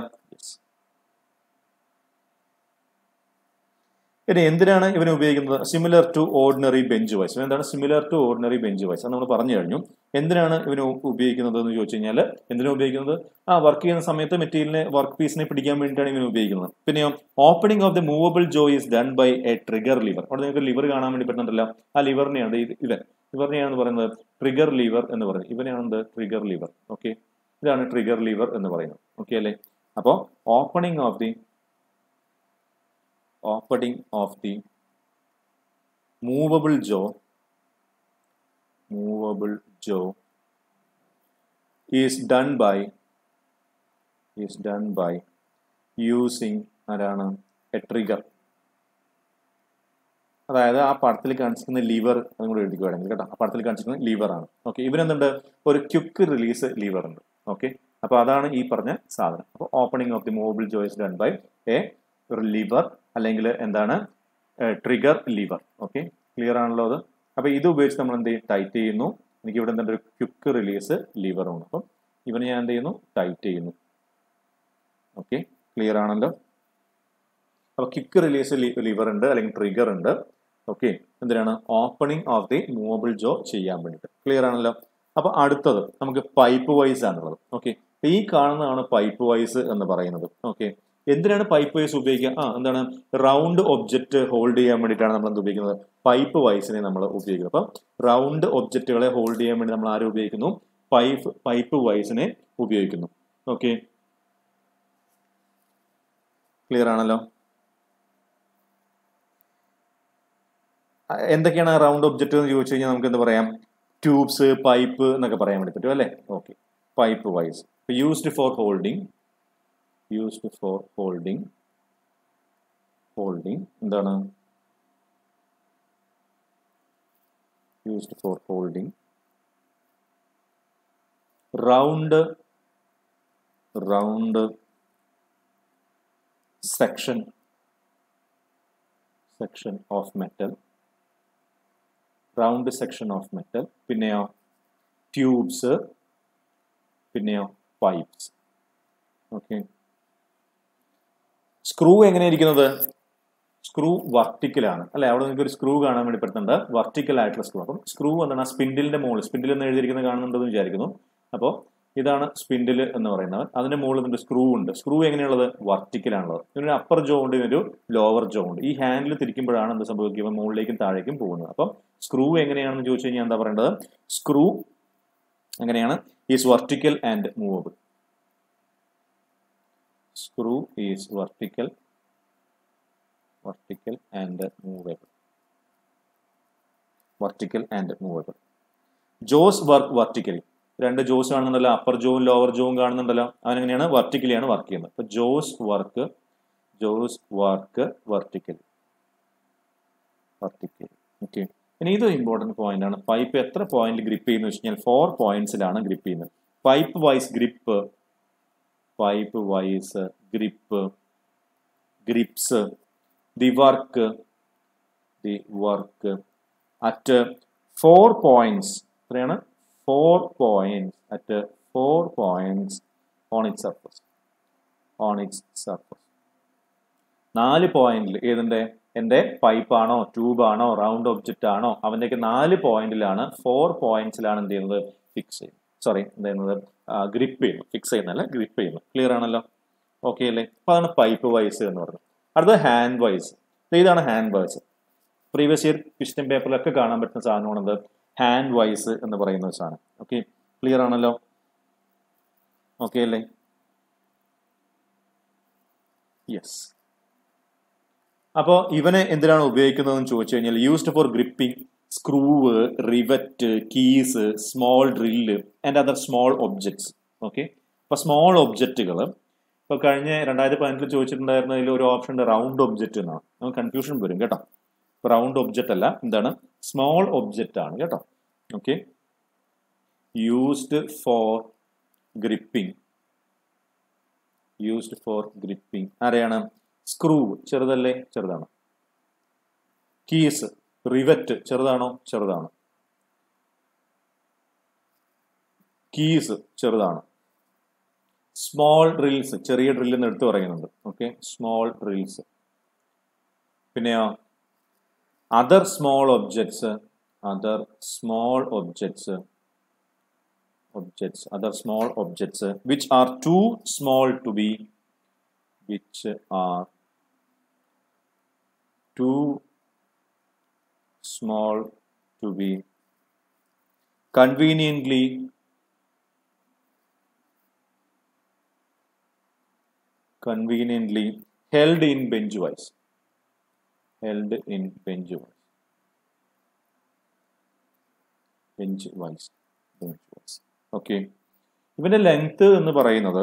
ഇനി എന്തിനാണ് ഇവനെ ഉപയോഗിക്കുന്നത് similar to ordinary bench vice എന്താണ് similar to ordinary bench vice അത് നമ്മൾ പറഞ്ഞു കഴിഞ്ഞു എന്തിനാണ് ഇവന് ഉപയോഗിക്കുന്നത് എന്ന് ചോദിച്ചു കഴിഞ്ഞാൽ എന്തിനാണ് ഉപയോഗിക്കുന്നത് ആ വർക്ക് ചെയ്യുന്ന സമയത്ത് മെറ്റീരിയലിനെ വർക്ക് പീസിനെ പിടിക്കാൻ വേണ്ടിയിട്ടാണ് ഇവന് ഉപയോഗിക്കുന്നത് പിന്നെയോ opening of the movable jaw is done by a trigger lever അവിടെ നിങ്ങൾക്ക് ലിവർ കാണാൻ വേണ്ടി പറ്റുന്നുണ്ടല്ലോ ആ ലിവറിനെയാണ് ഇവൻ ഇവറിനെയാണ് പറയുന്നത് ട്രിഗർ ലിവർ എന്ന് പറയുന്നത് ഇവനെയാണ് ട്രിഗർ ലിവർ ഓക്കെ ഇതാണ് ട്രിഗർ ലിവർ എന്ന് പറയുന്നത് ഓക്കെ അല്ലേ അപ്പോൾ opening of the opening of the movable jaw movable jaw is done by is done by using ആരാണ് എ ട്രിഗർ അതായത് ആ പടത്തിൽ കാണിച്ചിരിക്കുന്ന ലിവർ അതും കൂടെ എഴുതിക്കുവാണെങ്കിൽ കേട്ടോ ആ പടത്തിൽ കാണിച്ചിരിക്കുന്ന ലിവർ ആണ് ഓക്കെ ഇവനെന്തുണ്ട് ഒരു ക്യുക്ക് റിലീസ് ലിവർ ഉണ്ട് ഓക്കെ അപ്പൊ അതാണ് ഈ പറഞ്ഞ സാധനം അപ്പോൾ opening of the movable jaw is done by a lever അല്ലെങ്കിൽ എന്താണ് ട്രിഗർ ലിവർ ഓക്കെ ക്ലിയർ ആണല്ലോ അത് അപ്പൊ ഇത് ഉപയോഗിച്ച് നമ്മൾ എന്ത് ചെയ്യും ടൈറ്റ് ചെയ്യുന്നു എനിക്ക് ഇവിടെ എന്തുണ്ട് ഒരു ക്വിക്ക് റിലീസ് ലിവർ ഉണ്ട് അപ്പം ഇവനെ ഞാൻ എന്ത് ചെയ്യുന്നു ടൈറ്റ് ചെയ്യുന്നു ഓക്കെ ക്ലിയർ ആണല്ലോ അപ്പൊ ക്വിക്ക് റിലീസ് ലിവർ ഉണ്ട് അല്ലെങ്കിൽ ട്രിഗർ ഉണ്ട് ഓക്കെ എന്തിനാണ് opening of the movable jaw ചെയ്യാൻ വേണ്ടിയിട്ട് ക്ലിയർ ആണല്ലോ അപ്പൊ അടുത്തത് നമുക്ക് പൈപ്പ് വൈസ് ആണുള്ളത് ഓക്കെ ഈ കാണുന്നതാണ് പൈപ്പ് വൈസ് എന്ന് പറയുന്നത് ഓക്കെ എന്തിനാണ് പൈപ്പ് വൈസ് ഉപയോഗിക്കുക ആ എന്താണ് റൗണ്ട് ഒബ്ജക്റ്റ് ഹോൾഡ് ചെയ്യാൻ വേണ്ടിയിട്ടാണ് നമ്മൾ എന്ത് ഉപയോഗിക്കുന്നത് പൈപ്പ് വൈസിനെ നമ്മൾ ഉപയോഗിക്കുന്നത് അപ്പം റൗണ്ട് ഒബ്ജക്റ്റുകളെ ഹോൾഡ് ചെയ്യാൻ വേണ്ടി നമ്മൾ ആരും ഉപയോഗിക്കുന്നു പൈപ്പ് പൈപ്പ് വൈസിനെ ഉപയോഗിക്കുന്നു ഓക്കെ ക്ലിയർ ആണല്ലോ എന്തൊക്കെയാണ് റൗണ്ട് ഒബ്ജക്റ്റ് എന്ന് ചോദിച്ചു കഴിഞ്ഞാൽ നമുക്ക് എന്താ പറയാം ട്യൂബ്സ് പൈപ്പ് എന്നൊക്കെ പറയാൻ വേണ്ടി പറ്റും അല്ലേ okay pipe vice used for holding used for holding holding എന്താണ് used for holding round round section section of metal round section of metal പിന്നെയോ ട്യൂബ്സ് പിന്നെയോ പൈപ്സ് ഓക്കെ സ്ക്രൂ എങ്ങനെയിരിക്കുന്നത് സ്ക്രൂ വർട്ടിക്കലാണ് അല്ലെ അവിടെ നിങ്ങൾക്ക് ഒരു സ്ക്രൂ കാണാൻ വേണ്ടി പറ്റുന്നുണ്ട് വർട്ടിക്കൽ ആയിട്ടുള്ള സ്ക്രൂ അപ്പം സ്ക്രൂ എന്താണ് ആ സ്പിൻഡിലിന്റെ മുകളിൽ സ്പിൻഡിൽ എന്ന് എഴുതിയിരിക്കുന്നത് കാണുന്നുണ്ടെന്ന് വിചാരിക്കുന്നു അപ്പോൾ ഇതാണ് സ്പിൻഡിൽ എന്ന് പറയുന്നത് അതിന്റെ മുകളിൽ ഇതിന്റെ സ്ക്രൂ ഉണ്ട് സ്ക്രൂ എങ്ങനെയുള്ളത് വർട്ടിക്കലാണുള്ളത് ഇതിനൊരു അപ്പർ ജോ ഉണ്ട് ഇതിനൊരു ലോവർ ജോ ഉണ്ട് ഈ ഹാൻഡിൽ തിരിക്കുമ്പോഴാണ് എന്ത് സംഭവിക്കുക മുകളിലേക്കും താഴേക്കും പോകുന്നത് അപ്പം സ്ക്രൂ എങ്ങനെയാണെന്ന് ചോദിച്ചു കഴിഞ്ഞാൽ എന്താ പറയേണ്ടത് സ്ക്രൂ എങ്ങനെയാണ് is vertical and movable screw is vertical vertical and movable vertical and movable jaws work vertically രണ്ട് ജോസ് കാണുന്നുണ്ടല്ലോ അപ്പർ ജോവും ലോവർ ജോവും കാണുന്നുണ്ടല്ലോ അവനെങ്ങനെയാണ് വർട്ടിക്കലിയാണ് വർക്ക് ചെയ്യുന്നത് അപ്പൊ jaws work jaws work vertically vertically okay ഇനി ഇത് ഇമ്പോർട്ടന്റ് പോയിന്റ് ആണ് പൈപ്പ് എത്ര പോയിന്റ് ഗ്രിപ്പ് ചെയ്യുന്ന വെച്ച് കഴിഞ്ഞാൽ ഫോർ പോയിന്റ്സിലാണ് ഗ്രിപ്പ് ചെയ്യുന്നത് pipe vice grip pipe vice grip grips the work the work at four points എത്രയാണ് four points at four points on it surface on it surface നാല് പോയിന്റിൽ ഏതിന്റെ എന്റെ പൈപ്പാണോ ട്യൂബാണോ റൗണ്ട് ഒബ്ജക്റ്റ് ആണോ അവന്റെയൊക്കെ നാല് പോയിന്റിലാണ് ഫോർ പോയിന്റ്സിലാണ് എന്ത് ചെയ്യുന്നത് ഫിക്സ് ചെയ്യുന്നത് സോറി എന്ത് ചെയ്യുന്നത് ഗ്രിപ്പ് ചെയ്യുന്നു ഫിക്സ് ചെയ്യുന്നതല്ല ഗ്രിപ്പ് ചെയ്യുന്നു ക്ലിയർ ആണല്ലോ ഓക്കെ അല്ലേ അപ്പൊ അതാണ് പൈപ്പ് വൈസ് എന്ന് പറയുന്നത് അടുത്തത് ഹാൻഡ് വൈസ് ഇതാണ് hand vice previous year question പേപ്പറിലൊക്കെ കാണാൻ പറ്റുന്ന സാധനമാണത് ഹാൻഡ് വൈസ് എന്ന് പറയുന്ന ഒരു സാധനം ഓക്കെ ക്ലിയർ ആണല്ലോ ഓക്കെ അല്ലേ യെസ് അപ്പോൾ ഇവനെ എന്തിനാണ് ഉപയോഗിക്കുന്നതെന്ന് ചോദിച്ചു കഴിഞ്ഞാൽ used for gripping screw rivet keys small drill and other small objects okay അപ്പോൾ സ്മോൾ ഒബ്ജക്റ്റുകൾ ഇപ്പോൾ കഴിഞ്ഞ രണ്ടായിരത്തി പതിനെട്ടിൽ ചോദിച്ചിട്ടുണ്ടായിരുന്നതിൽ ഒരു ഓപ്ഷൻ ഉണ്ട് റൗണ്ട് ഒബ്ജക്റ്റ് എന്നാണ് നമുക്ക് കൺഫ്യൂഷൻ വരും കേട്ടോ റൗണ്ട് ഒബ്ജക്റ്റ് അല്ല എന്താണ് സ്മോൾ ഒബ്ജക്റ്റ് ആണ് കേട്ടോ okay used for gripping used for gripping ആരെയാണ് സ്ക്രൂ ചെറുതല്ലേ ചെറുതാണ് കീസ് റിവറ്റ് ചെറുതാണോ ചെറുതാണ് കീസ് ചെറുതാണ് സ്മോൾ ഡ്രിൽസ് ചെറിയ ഡ്രില്ല് എന്ന് എടുത്തു പറയുന്നുണ്ട് ഓക്കെ സ്മോൾ ഡ്രിൽസ് പിന്നെയോ other small objects other small objects objects other small objects uh, which are too small to be which are too small to be conveniently conveniently held in bench wise held in bench wise bench wise bench wise okay ഇവന്റെ length എന്ന് പറയുന്നത്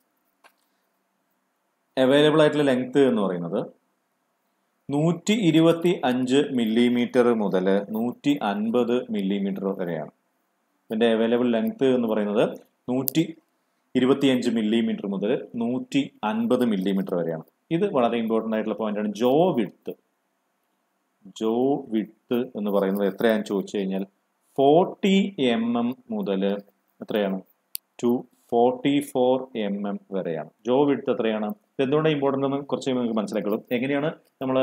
available ആയിട്ടുള്ള length എന്ന് പറയുന്നത് നൂറ്റി ഇരുപത്തി അഞ്ച് millimetre മുതൽ നൂറ്റി അൻപത് മില്ലിമീറ്റർ വരെയാണ് ഇതിന്റെ അവൈലബിൾ ലെങ്ത് എന്ന് പറയുന്നത് നൂറ്റി ഇരുപത്തിയഞ്ച് മില്ലിമീറ്റർ മുതൽ നൂറ്റി അൻപത് മില്ലിമീറ്റർ വരെയാണ് ഇത് വളരെ ഇമ്പോർട്ടൻ്റ് ആയിട്ടുള്ള പോയിന്റ് ആണ് ജോ വിഡ്ത്ത് ജോ വിഡ്ത്ത് എന്ന് പറയുന്നത് എത്രയാണെന്ന് ചോദിച്ചു കഴിഞ്ഞാൽ ഫോർട്ടി എം എം മുതൽ എത്രയാണ് to forty four M M വരെയാണ് ജോ വിഡ്ത്ത് എത്രയാണ് എന്തുകൊണ്ടാണ് ഇമ്പോർട്ടൻ്റ് എന്ന് കുറച്ച് നിങ്ങൾക്ക് മനസ്സിലാക്കുള്ളൂ എങ്ങനെയാണ് നമ്മൾ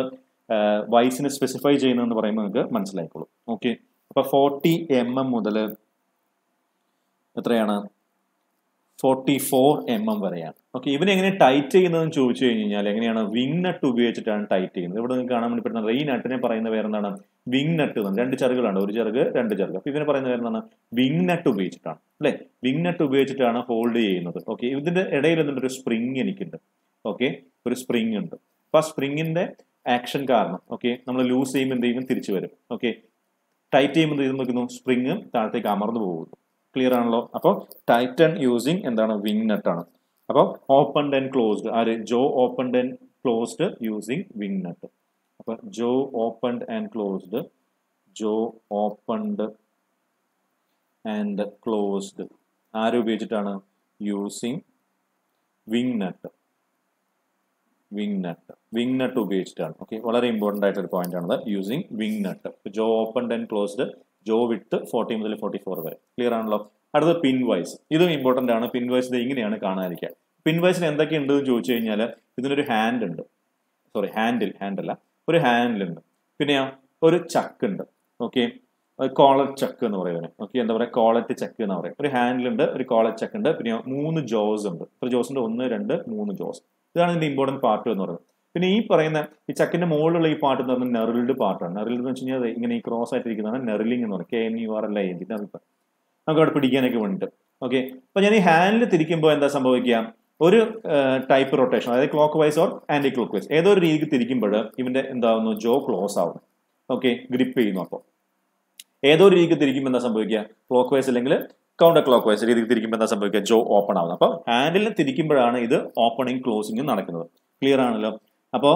വൈസിനെ സ്പെസിഫൈ ചെയ്യുന്നതെന്ന് പറയുമ്പോൾ നിങ്ങൾക്ക് മനസ്സിലായിക്കോളും ഓക്കെ അപ്പൊ ഫോർട്ടി എം എം മുതൽ എത്രയാണ് ഫോർട്ടി ഫോർ എം എം വരെയാണ് ഓക്കെ ഇവനെ എങ്ങനെ ടൈറ്റ് ചെയ്യുന്നതെന്ന് ചോദിച്ചു കഴിഞ്ഞാൽ എങ്ങനെയാണ് വിങ് നട്ട് ഉപയോഗിച്ചിട്ടാണ് ടൈറ്റ് ചെയ്യുന്നത് ഇവിടെ നിങ്ങൾക്ക് കാണാൻ വേണ്ടി പറ്റുന്നത് ഈ നട്ടിനെ പറയുന്ന പേരെന്താണ് വിങ് നട്ട് എന്ന് രണ്ട് ചെറുകളാണ് ഒരു ചെറുക് രണ്ട് ചെറുക് അപ്പൊ ഇവനെ പറയുന്ന പേരെന്താണ് വിങ് നട്ട് ഉപയോഗിച്ചിട്ടാണ് അല്ലെ വിങ് നട്ട് ഉപയോഗിച്ചിട്ടാണ് ഹോൾഡ് ചെയ്യുന്നത് ഓക്കെ ഇതിന്റെ ഇടയിൽ എന്നിട്ട് ഒരു സ്പ്രിങ് എനിക്കുണ്ട് ഓക്കെ ഒരു സ്പ്രിങ് ഉണ്ട് അപ്പൊ ആ സ്പ്രിങ്ങിന്റെ ആക്ഷൻ കാരണം ഓക്കെ നമ്മൾ ലൂസ് ചെയ്യുമ്പോൾ എന്ത് ചെയ്യും തിരിച്ചു വരും ഓക്കെ ടൈറ്റ് ചെയ്യുമ്പോൾ ഇത് നോക്കുന്നു സ്പ്രിങ് താഴത്തേക്ക് അമർന്നു പോകുന്നു ക്ലിയർ ആണല്ലോ അപ്പോൾ ടൈറ്റൺ യൂസിങ് എന്താണ് വിങ് നട്ട് ആണ് അപ്പോൾ ഓപ്പൺഡ് ആൻഡ് ക്ലോസ്ഡ് ആര് jaw opened and closed using wing nut അപ്പൊ jaw opened and closed jaw opened and closed ആരുപയോഗിച്ചിട്ടാണ് using wing nut wing nut wing nut ഉപയോഗിച്ചിട്ടാണ് ഓക്കെ വളരെ ഇമ്പോർട്ടൻ്റ് ആയിട്ടൊരു point ആണത് using wing nut jaw opened and closed jaw വിട്ട് forty മുതൽ forty four വരെ clear ആണല്ലോ അടുത്ത പിൻ വൈസ് ഇതും ഇമ്പോർട്ടൻ്റ് ആണ് പിൻ വൈസ് ഇത് ഇങ്ങനെയാണ് കാണാതിരിക്കുക പിൻ വൈസിന് എന്തൊക്കെയുണ്ട് എന്ന് ചോദിച്ചു കഴിഞ്ഞാൽ ഇതിനൊരു ഹാൻഡ് ഉണ്ട് സോറി ഹാൻഡിൽ ഹാൻഡല്ല ഒരു ഹാൻഡിൽ ഉണ്ട് പിന്നെയോ ഒരു ചക്ക് ഉണ്ട് ഓക്കെ കോളർ ചക്ക് എന്ന് പറയുന്നത് ഓക്കെ എന്താ പറയുക കോളറ്റ് ചക്ക് എന്ന് പറയും ഒരു ഹാൻഡിലുണ്ട് ഒരു കോളറ്റ് ചക്ക് ഉണ്ട് പിന്നെ മൂന്ന് ജോസ് ഉണ്ട് ഒരു ജോസ് ഉണ്ട് ഒന്ന് രണ്ട് മൂന്ന് ജോസ് ഇതാണ് ഇതിന്റെ ഇമ്പോർട്ടന്റ് പാർട്ട് എന്ന് പറയുന്നത് പിന്നെ ഈ പറയുന്ന ഈ ചക്കിന്റെ മുകളിലുള്ള ഈ പാട്ട് എന്ന് പറഞ്ഞാൽ നെറിൽഡ് പാർട്ടാണ് നെറിൽഡ് എന്ന് വെച്ച് കഴിഞ്ഞാൽ അത് ഇങ്ങനെ ഈ ക്രോസ് ആയിട്ടിരിക്കുന്നതാണ് നെറിലിംഗ് എന്ന് പറയുന്നത് K N U R L I N G നമുക്ക് അവിടെ പിടിക്കാനൊക്കെ വേണ്ടിയിട്ട് ഓക്കെ അപ്പൊ ഞാൻ ഈ ഹാൻഡിൽ തിരിക്കുമ്പോൾ എന്താ സംഭവിക്കുക ഒരു ടൈപ്പ് റൊട്ടേഷൻ അതായത് clockwise or anticlockwise ഏതോ ഒരു രീതിക്ക് തിരിക്കുമ്പോൾ ഇവന്റെ എന്താവുന്നു ജോ ക്ലോസ് ആവുന്നു ഓക്കെ ഗ്രിപ്പ് ചെയ്യുന്നു അപ്പോൾ ഏതോ ഒരു രീതിക്ക് തിരിക്കുമ്പോൾ എന്താ സംഭവിക്കുക ക്ലോക്ക് വൈസ് അല്ലെങ്കിൽ കൗണ്ടർ ക്ലോക്ക് വൈസ് രീതിക്ക് തിരിക്കുമ്പോൾ എന്താ സംഭവിക്കുക ജോ ഓപ്പൺ ആവുന്നത് അപ്പോൾ ഹാൻഡിലിനെ തിരിക്കുമ്പോഴാണ് ഇത് ഓപ്പണിംഗ് ക്ലോസിംഗ് നടക്കുന്നത് ക്ലിയർ ആണല്ലോ അപ്പോൾ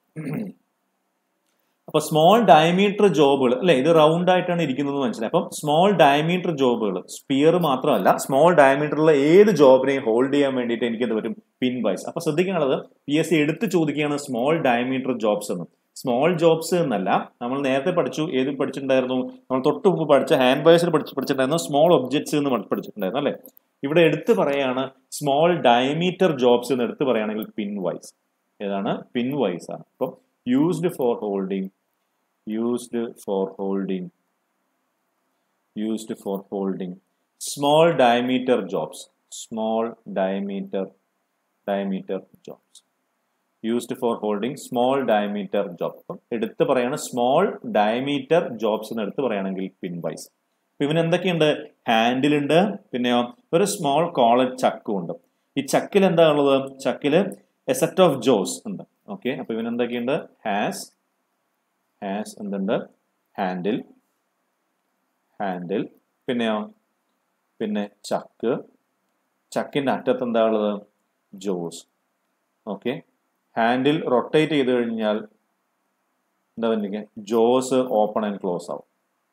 അപ്പൊ സ്മോൾ ഡയമീറ്റർ ജോബുകൾ അല്ലെ ഇത് റൗണ്ട് ആയിട്ടാണ് ഇരിക്കുന്നത് മനസ്സിലായി അപ്പം സ്മോൾ ഡയമീറ്റർ ജോബുകൾ സ്പിയർ മാത്രമല്ല സ്മോൾ ഡയമീറ്ററുള്ള ഏത് ജോബിനെയും ഹോൾഡ് ചെയ്യാൻ വേണ്ടിയിട്ട് എനിക്ക് എന്ത് പറ്റും പിൻ വൈസ് അപ്പൊ ശ്രദ്ധിക്കാനുള്ളത് പി എസ് സി എടുത്ത് ചോദിക്കുകയാണ് സ്മോൾ ഡയമീറ്റർ ജോബ്സ് എന്ന് സ്മോൾ ജോബ്സ് എന്നല്ല നമ്മൾ നേരത്തെ പഠിച്ചു ഏത് പഠിച്ചിട്ടുണ്ടായിരുന്നു നമ്മൾ തൊട്ട് മുമ്പ് പഠിച്ച ഹാൻഡ് വൈസിൽ പഠിച്ച് പഠിച്ചിട്ടുണ്ടായിരുന്നു സ്മോൾ ഒബ്ജക്ട്സ് എന്ന് പഠിച്ചിട്ടുണ്ടായിരുന്നു അല്ലെ ഇവിടെ എടുത്ത് പറയാണ് സ്മോൾ ഡയമീറ്റർ ജോബ്സ് എന്ന് എടുത്ത് പറയുകയാണെങ്കിൽ പിൻ വൈസ് ഏതാണ് പിൻ വൈസ് ആണ് അപ്പം used for holding used for holding used for holding small diameter jobs small diameter diameter jobs used for holding small diameter job എടുത്ത് പറയാണ് സ്മോൾ ഡയമീറ്റർ ജോബ്സ് എന്ന് എടുത്ത് പറയുകയാണെങ്കിൽ പിൻ വൈസ് ഇവന് എന്തൊക്കെയുണ്ട് ഹാൻഡിലുണ്ട് പിന്നെയോ ഒരു സ്മോൾ കോളർ ചക്കും ഉണ്ട് ഈ ചക്കിൽ എന്താ ഉള്ളത് ചക്കില് എ സെറ്റ് ഓഫ് ജോസ് ഉണ്ട് ഓക്കെ അപ്പൊ ഇവൻ എന്തൊക്കെയുണ്ട് ഹാസ് ഹാസ് എന്തുണ്ട് ഹാൻഡിൽ ഹാൻഡിൽ പിന്നെയോ പിന്നെ ചക്ക് ചക്കിന്റെ അറ്റത്ത് എന്താ ഉള്ളത് ജോസ് ഓക്കെ ഹാൻഡിൽ റൊട്ടേറ്റ് ചെയ്ത് കഴിഞ്ഞാൽ എന്താ പറഞ്ഞിരിക്കുക ജോസ് ഓപ്പൺ ആൻഡ് ക്ലോസ് ആവും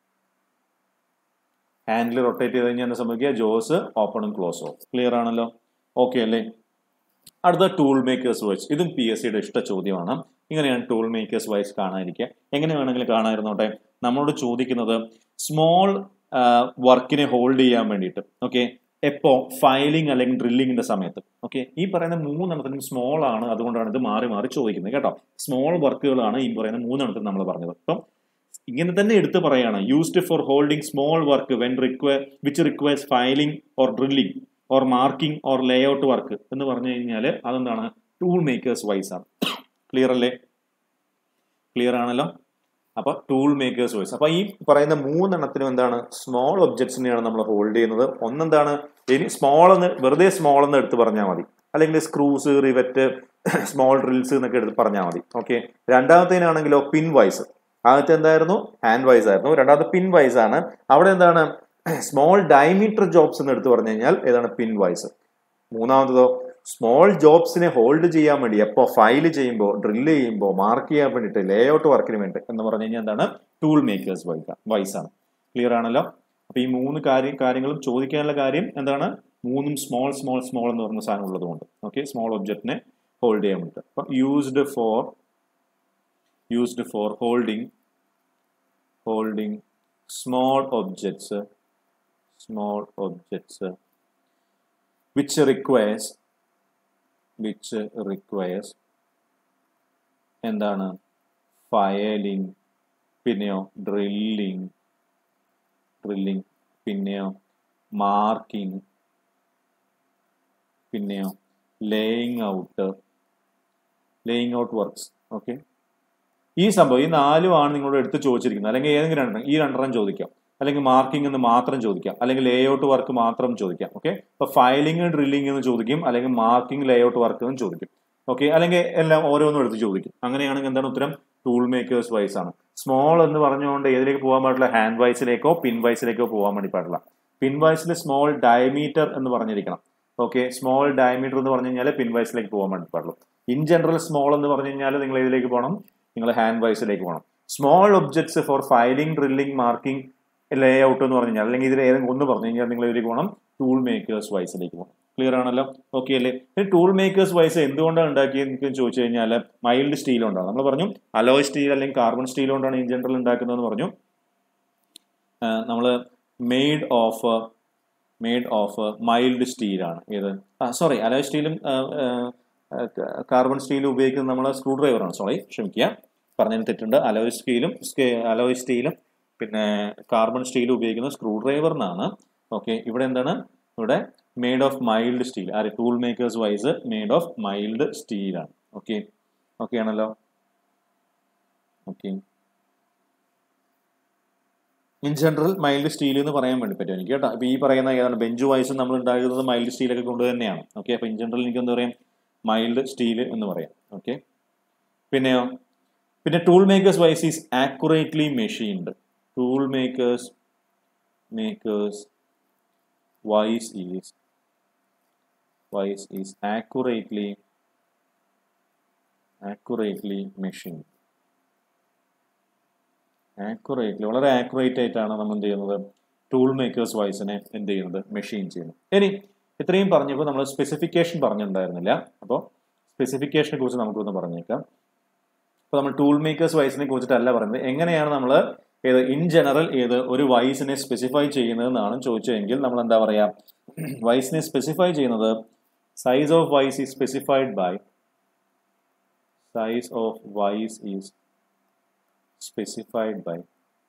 ഹാൻഡിൽ റൊട്ടേറ്റ് ചെയ്ത് കഴിഞ്ഞാൽ എന്താ സംഭവിക്കുക ജോസ് ഓപ്പണും ക്ലോസ് ആവും ക്ലിയർ ആണല്ലോ ഓക്കെ അല്ലേ അടുത്ത ടൂൾ മേക്കേഴ്സ് വൈസ് ഇതും പി എസ് സിയുടെ ഇഷ്ട ചോദ്യമാണ് ഇങ്ങനെയാണ് ടൂൾ മേക്കേഴ്സ് വൈസ് കാണാതിരിക്കുക എങ്ങനെ വേണമെങ്കിലും കാണാതിരുന്നോട്ടെ നമ്മളോട് ചോദിക്കുന്നത് സ്മോൾ വർക്കിനെ ഹോൾഡ് ചെയ്യാൻ വേണ്ടിയിട്ട് ഓക്കെ എപ്പോ ഫയലിംഗ് അല്ലെങ്കിൽ ഡ്രില്ലിങ്ങിന്റെ സമയത്ത് ഓക്കെ ഈ പറയുന്ന മൂന്നെണ്ണത്തിനും സ്മോൾ ആണ് അതുകൊണ്ടാണ് ഇത് മാറി മാറി ചോദിക്കുന്നത് കേട്ടോ സ്മോൾ വർക്കുകളാണ് ഈ പറയുന്ന മൂന്നെണ്ണത്തിൽ നമ്മൾ പറഞ്ഞത് അപ്പം ഇങ്ങനെ തന്നെ എടുത്തു പറയാണ് used for holding small work when require which requires filing or drilling or marking or lay out work എന്ന് പറഞ്ഞു കഴിഞ്ഞാൽ അതെന്താണ് ടൂൾ മേക്കേഴ്സ് വൈസ് ആണ് ക്ലിയർ അല്ലേ ക്ലിയർ ആണല്ലോ അപ്പൊ ടൂൾ മേക്കേഴ്സ് വോയിസ് അപ്പൊ ഈ പറയുന്ന മൂന്നെണ്ണത്തിനും എന്താണ് സ്മോൾ ഒബ്ജക്ട്സിനെയാണ് നമ്മൾ ഹോൾഡ് ചെയ്യുന്നത് ഒന്നെന്താണ് ഇനി സ്മോൾ എന്ന് വെറുതെ സ്മോൾ എന്ന് എടുത്ത് പറഞ്ഞാൽ മതി അല്ലെങ്കിൽ സ്ക്രൂസ് റിവറ്റ് സ്മോൾ ഡ്രിൽസ് എന്നൊക്കെ എടുത്ത് പറഞ്ഞാൽ മതി ഓക്കെ രണ്ടാമത്തേനാണെങ്കിലോ പിൻ വൈസ് ആദ്യത്തെ എന്തായിരുന്നു ഹാൻഡ് വൈസ് ആയിരുന്നു രണ്ടാമത്തെ പിൻ വൈസ് ആണ് അവിടെ എന്താണ് സ്മോൾ ഡയമീറ്റർ ജോബ്സ് എന്ന് എടുത്ത് പറഞ്ഞു കഴിഞ്ഞാൽ ഏതാണ് പിൻ വൈസ് മൂന്നാമത്തതോ സ്മോൾ ജോബ്സിനെ ഹോൾഡ് ചെയ്യാൻ വേണ്ടി എപ്പോൾ ഫയൽ ചെയ്യുമ്പോൾ ഡ്രില്ല് ചെയ്യുമ്പോൾ മാർക്ക് ചെയ്യാൻ വേണ്ടിയിട്ട് ലേ ഔട്ട് വർക്കിന് വേണ്ടി എന്ന് പറഞ്ഞു കഴിഞ്ഞാൽ എന്താണ് ടൂൾ മേക്കേഴ്സ് വൈസ് ആണ് ക്ലിയർ ആണല്ലോ അപ്പൊ ഈ മൂന്ന് കാര്യം കാര്യങ്ങളും ചോദിക്കാനുള്ള കാര്യം എന്താണ് മൂന്നും സ്മോൾ സ്മോൾ സ്മോൾ എന്ന് പറഞ്ഞ സാധനം ഉള്ളതുകൊണ്ട് ഓക്കെ സ്മോൾ ഒബ്ജക്റ്റിനെ ഹോൾഡ് ചെയ്യാൻ വേണ്ടിയിട്ട് അപ്പം used for used for holding holding small objects small objects which requires which requires എന്താണ് ഫയലിംഗ് പിന്നെയോ ഡ്രില്ലിംഗ് ഡ്രില്ലിംഗ് പിന്നെയോ മാർക്കിംഗ് പിന്നെയോ laying out laying out works okay ഈ സംഭവം ഈ നാലുമാണ് നിങ്ങളോട് എടുത്ത് ചോദിച്ചിരിക്കുന്നത് അല്ലെങ്കിൽ ഏതെങ്കിലും രണ്ടെണ്ണം ഈ രണ്ടെണ്ണം ചോദിക്കാം അല്ലെങ്കിൽ മാർക്കിംഗ് എന്ന് മാത്രം ചോദിക്കാം അല്ലെങ്കിൽ ലേ ഔട്ട് വർക്ക് മാത്രം ചോദിക്കാം ഓക്കെ ഇപ്പൊ ഫയലിംഗ് ഡ്രില്ലിംഗ് എന്ന് ചോദിക്കും അല്ലെങ്കിൽ മാർക്കിംഗ് ലേ ഔട്ട് വർക്ക് എന്ന് ചോദിക്കും ഓക്കെ അല്ലെങ്കിൽ എല്ലാം ഓരോന്നും എടുത്ത് ചോദിക്കും അങ്ങനെയാണെങ്കിൽ എന്താണ് ഉത്തരം ടൂൾ മേക്കേഴ്സ് വൈസ് ആണ് സ്മോൾ എന്ന് പറഞ്ഞുകൊണ്ട് ഏതിലേക്ക് പോകാൻ പാടില്ല ഹാൻഡ് വൈസിലേക്കോ പിൻ വൈസിലേക്കോ പോകാൻ വേണ്ടി പാടില്ല പിൻ വൈസിൽ സ്മോൾ ഡയമീറ്റർ എന്ന് പറഞ്ഞിരിക്കണം ഓക്കെ സ്മോൾ ഡയമീറ്റർ എന്ന് പറഞ്ഞു കഴിഞ്ഞാൽ പിൻ വൈസിലേക്ക് പോകാൻ വേണ്ടി പാടുള്ളൂ ഇൻ ജനറൽ സ്മോൾ എന്ന് പറഞ്ഞു കഴിഞ്ഞാൽ നിങ്ങൾ ഏതിലേക്ക് പോകണം നിങ്ങൾ ഹാൻഡ് വൈസിലേക്ക് പോകണം small objects for filing drilling marking lay out എന്ന് പറഞ്ഞു കഴിഞ്ഞാൽ അല്ലെങ്കിൽ ഇതിൽ ഏതെങ്കിലും ഒന്ന് പറഞ്ഞു കഴിഞ്ഞാൽ നിങ്ങൾ ഇതിലേക്ക് പോകണം ടൂൾ മേക്കേഴ്സ് വൈസിലേക്ക് പോകണം ക്ലിയർ ആണല്ലോ ഓക്കെ അല്ലേ ഈ ടൂൾ മേക്കേഴ്സ് വൈസ് എന്തുകൊണ്ടാണ് ഉണ്ടാക്കിയത് എനിക്ക് ചോദിച്ചു കഴിഞ്ഞാൽ മൈൽഡ് സ്റ്റീൽ കൊണ്ടാണ് നമ്മൾ പറഞ്ഞു അലോയ് സ്റ്റീൽ അല്ലെങ്കിൽ കാർബൺ സ്റ്റീൽ കൊണ്ടാണ് ഇൻ ജനറൽ ഉണ്ടാക്കുന്നതെന്ന് പറഞ്ഞു നമ്മൾ made of made of mild സ്റ്റീലാണ് ഏത് സോറി അലോയ് സ്റ്റീലും കാർബൺ സ്റ്റീലും ഉപയോഗിക്കുന്നത് നമ്മൾ സ്ക്രൂ ഡ്രൈവറാണ് സോറി ക്ഷമിക്കുക പറഞ്ഞതിന് തെറ്റുണ്ട് അലോയ് സ്റ്റീലും അലോയ് സ്റ്റീലും പിന്നെ കാർബൺ സ്റ്റീലും ഉപയോഗിക്കുന്ന സ്ക്രൂ ഡ്രൈവറിനാണ് ഓക്കെ ഇവിടെ എന്താണ് ഇവിടെ മെയ്ഡ് ഓഫ് മൈൽഡ് സ്റ്റീൽ ആര് tool makers vice made of mild സ്റ്റീലാണ് ഓക്കെ ഓക്കെ ആണല്ലോ okay in general mild steel എന്ന് പറയാൻ വേണ്ടി പറ്റും എനിക്ക് കേട്ടോ അപ്പൊ ഈ പറയുന്ന ഏതാണ് ബെഞ്ച് വൈസ് നമ്മൾ ഉണ്ടാക്കുന്നത് മൈൽഡ് സ്റ്റീലൊക്കെ കൊണ്ട് തന്നെയാണ് ഓക്കെ അപ്പൊ ഇൻ ജനറൽ എനിക്ക് എന്താ പറയാം മൈൽഡ് സ്റ്റീൽ എന്ന് പറയാം ഓക്കെ പിന്നെയോ പിന്നെ tool makers vice is accurately machined tool makers makers wise is wise is accurately accurately machined accurately വളരെ ആക്യുറേറ്റ് ആയിട്ടാണ് നമ്മൾ എന്ത് ചെയ്യുന്നത് ടൂൾ മേക്കേഴ്സ് വൈസിനെ എന്ത് ചെയ്യുന്നത് മെഷീൻ ചെയ്യുന്നത് ഇനി ഇത്രയും പറഞ്ഞപ്പോൾ നമ്മൾ സ്പെസിഫിക്കേഷൻ പറഞ്ഞിട്ടുണ്ടായിരുന്നില്ല അപ്പോൾ സ്പെസിഫിക്കേഷനെ കുറിച്ച് നമുക്കൊന്ന് പറഞ്ഞേക്കാം അപ്പോൾ നമ്മൾ ടൂൾ മേക്കേഴ്സ് വൈസിനെ കുറിച്ചിട്ടല്ല പറയുന്നത് എങ്ങനെയാണ് നമ്മൾ ഏത് ഇൻ ജനറൽ ഏത് ഒരു വൈസിനെ സ്പെസിഫൈ ചെയ്യുന്നതെന്നാണ് ചോദിച്ചതെങ്കിൽ നമ്മൾ എന്താ പറയാ വൈസിനെ സ്പെസിഫൈ ചെയ്യുന്നത് size of vice is specified by size of vice is specified by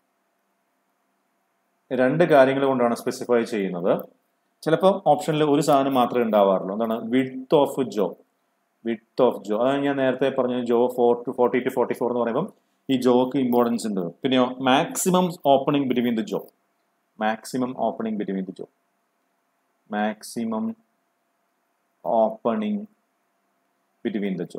രണ്ട് കാര്യങ്ങൾ കൊണ്ടാണ് സ്പെസിഫൈ ചെയ്യുന്നത് ചിലപ്പോൾ ഓപ്ഷനിൽ ഒരു സാധനം മാത്രമേ ഉണ്ടാവാറുള്ളൂ എന്താണ് width of jaw width of jaw അതാണ് ഞാൻ നേരത്തെ പറഞ്ഞ jaw four to forty to forty four എന്ന് പറയുമ്പോൾ ഈ ജോക്ക് ഇമ്പോർട്ടൻസ് ഉണ്ട് പിന്നെയോ maximum opening between the jaw maximum opening between the jaw maximum opening between the jaw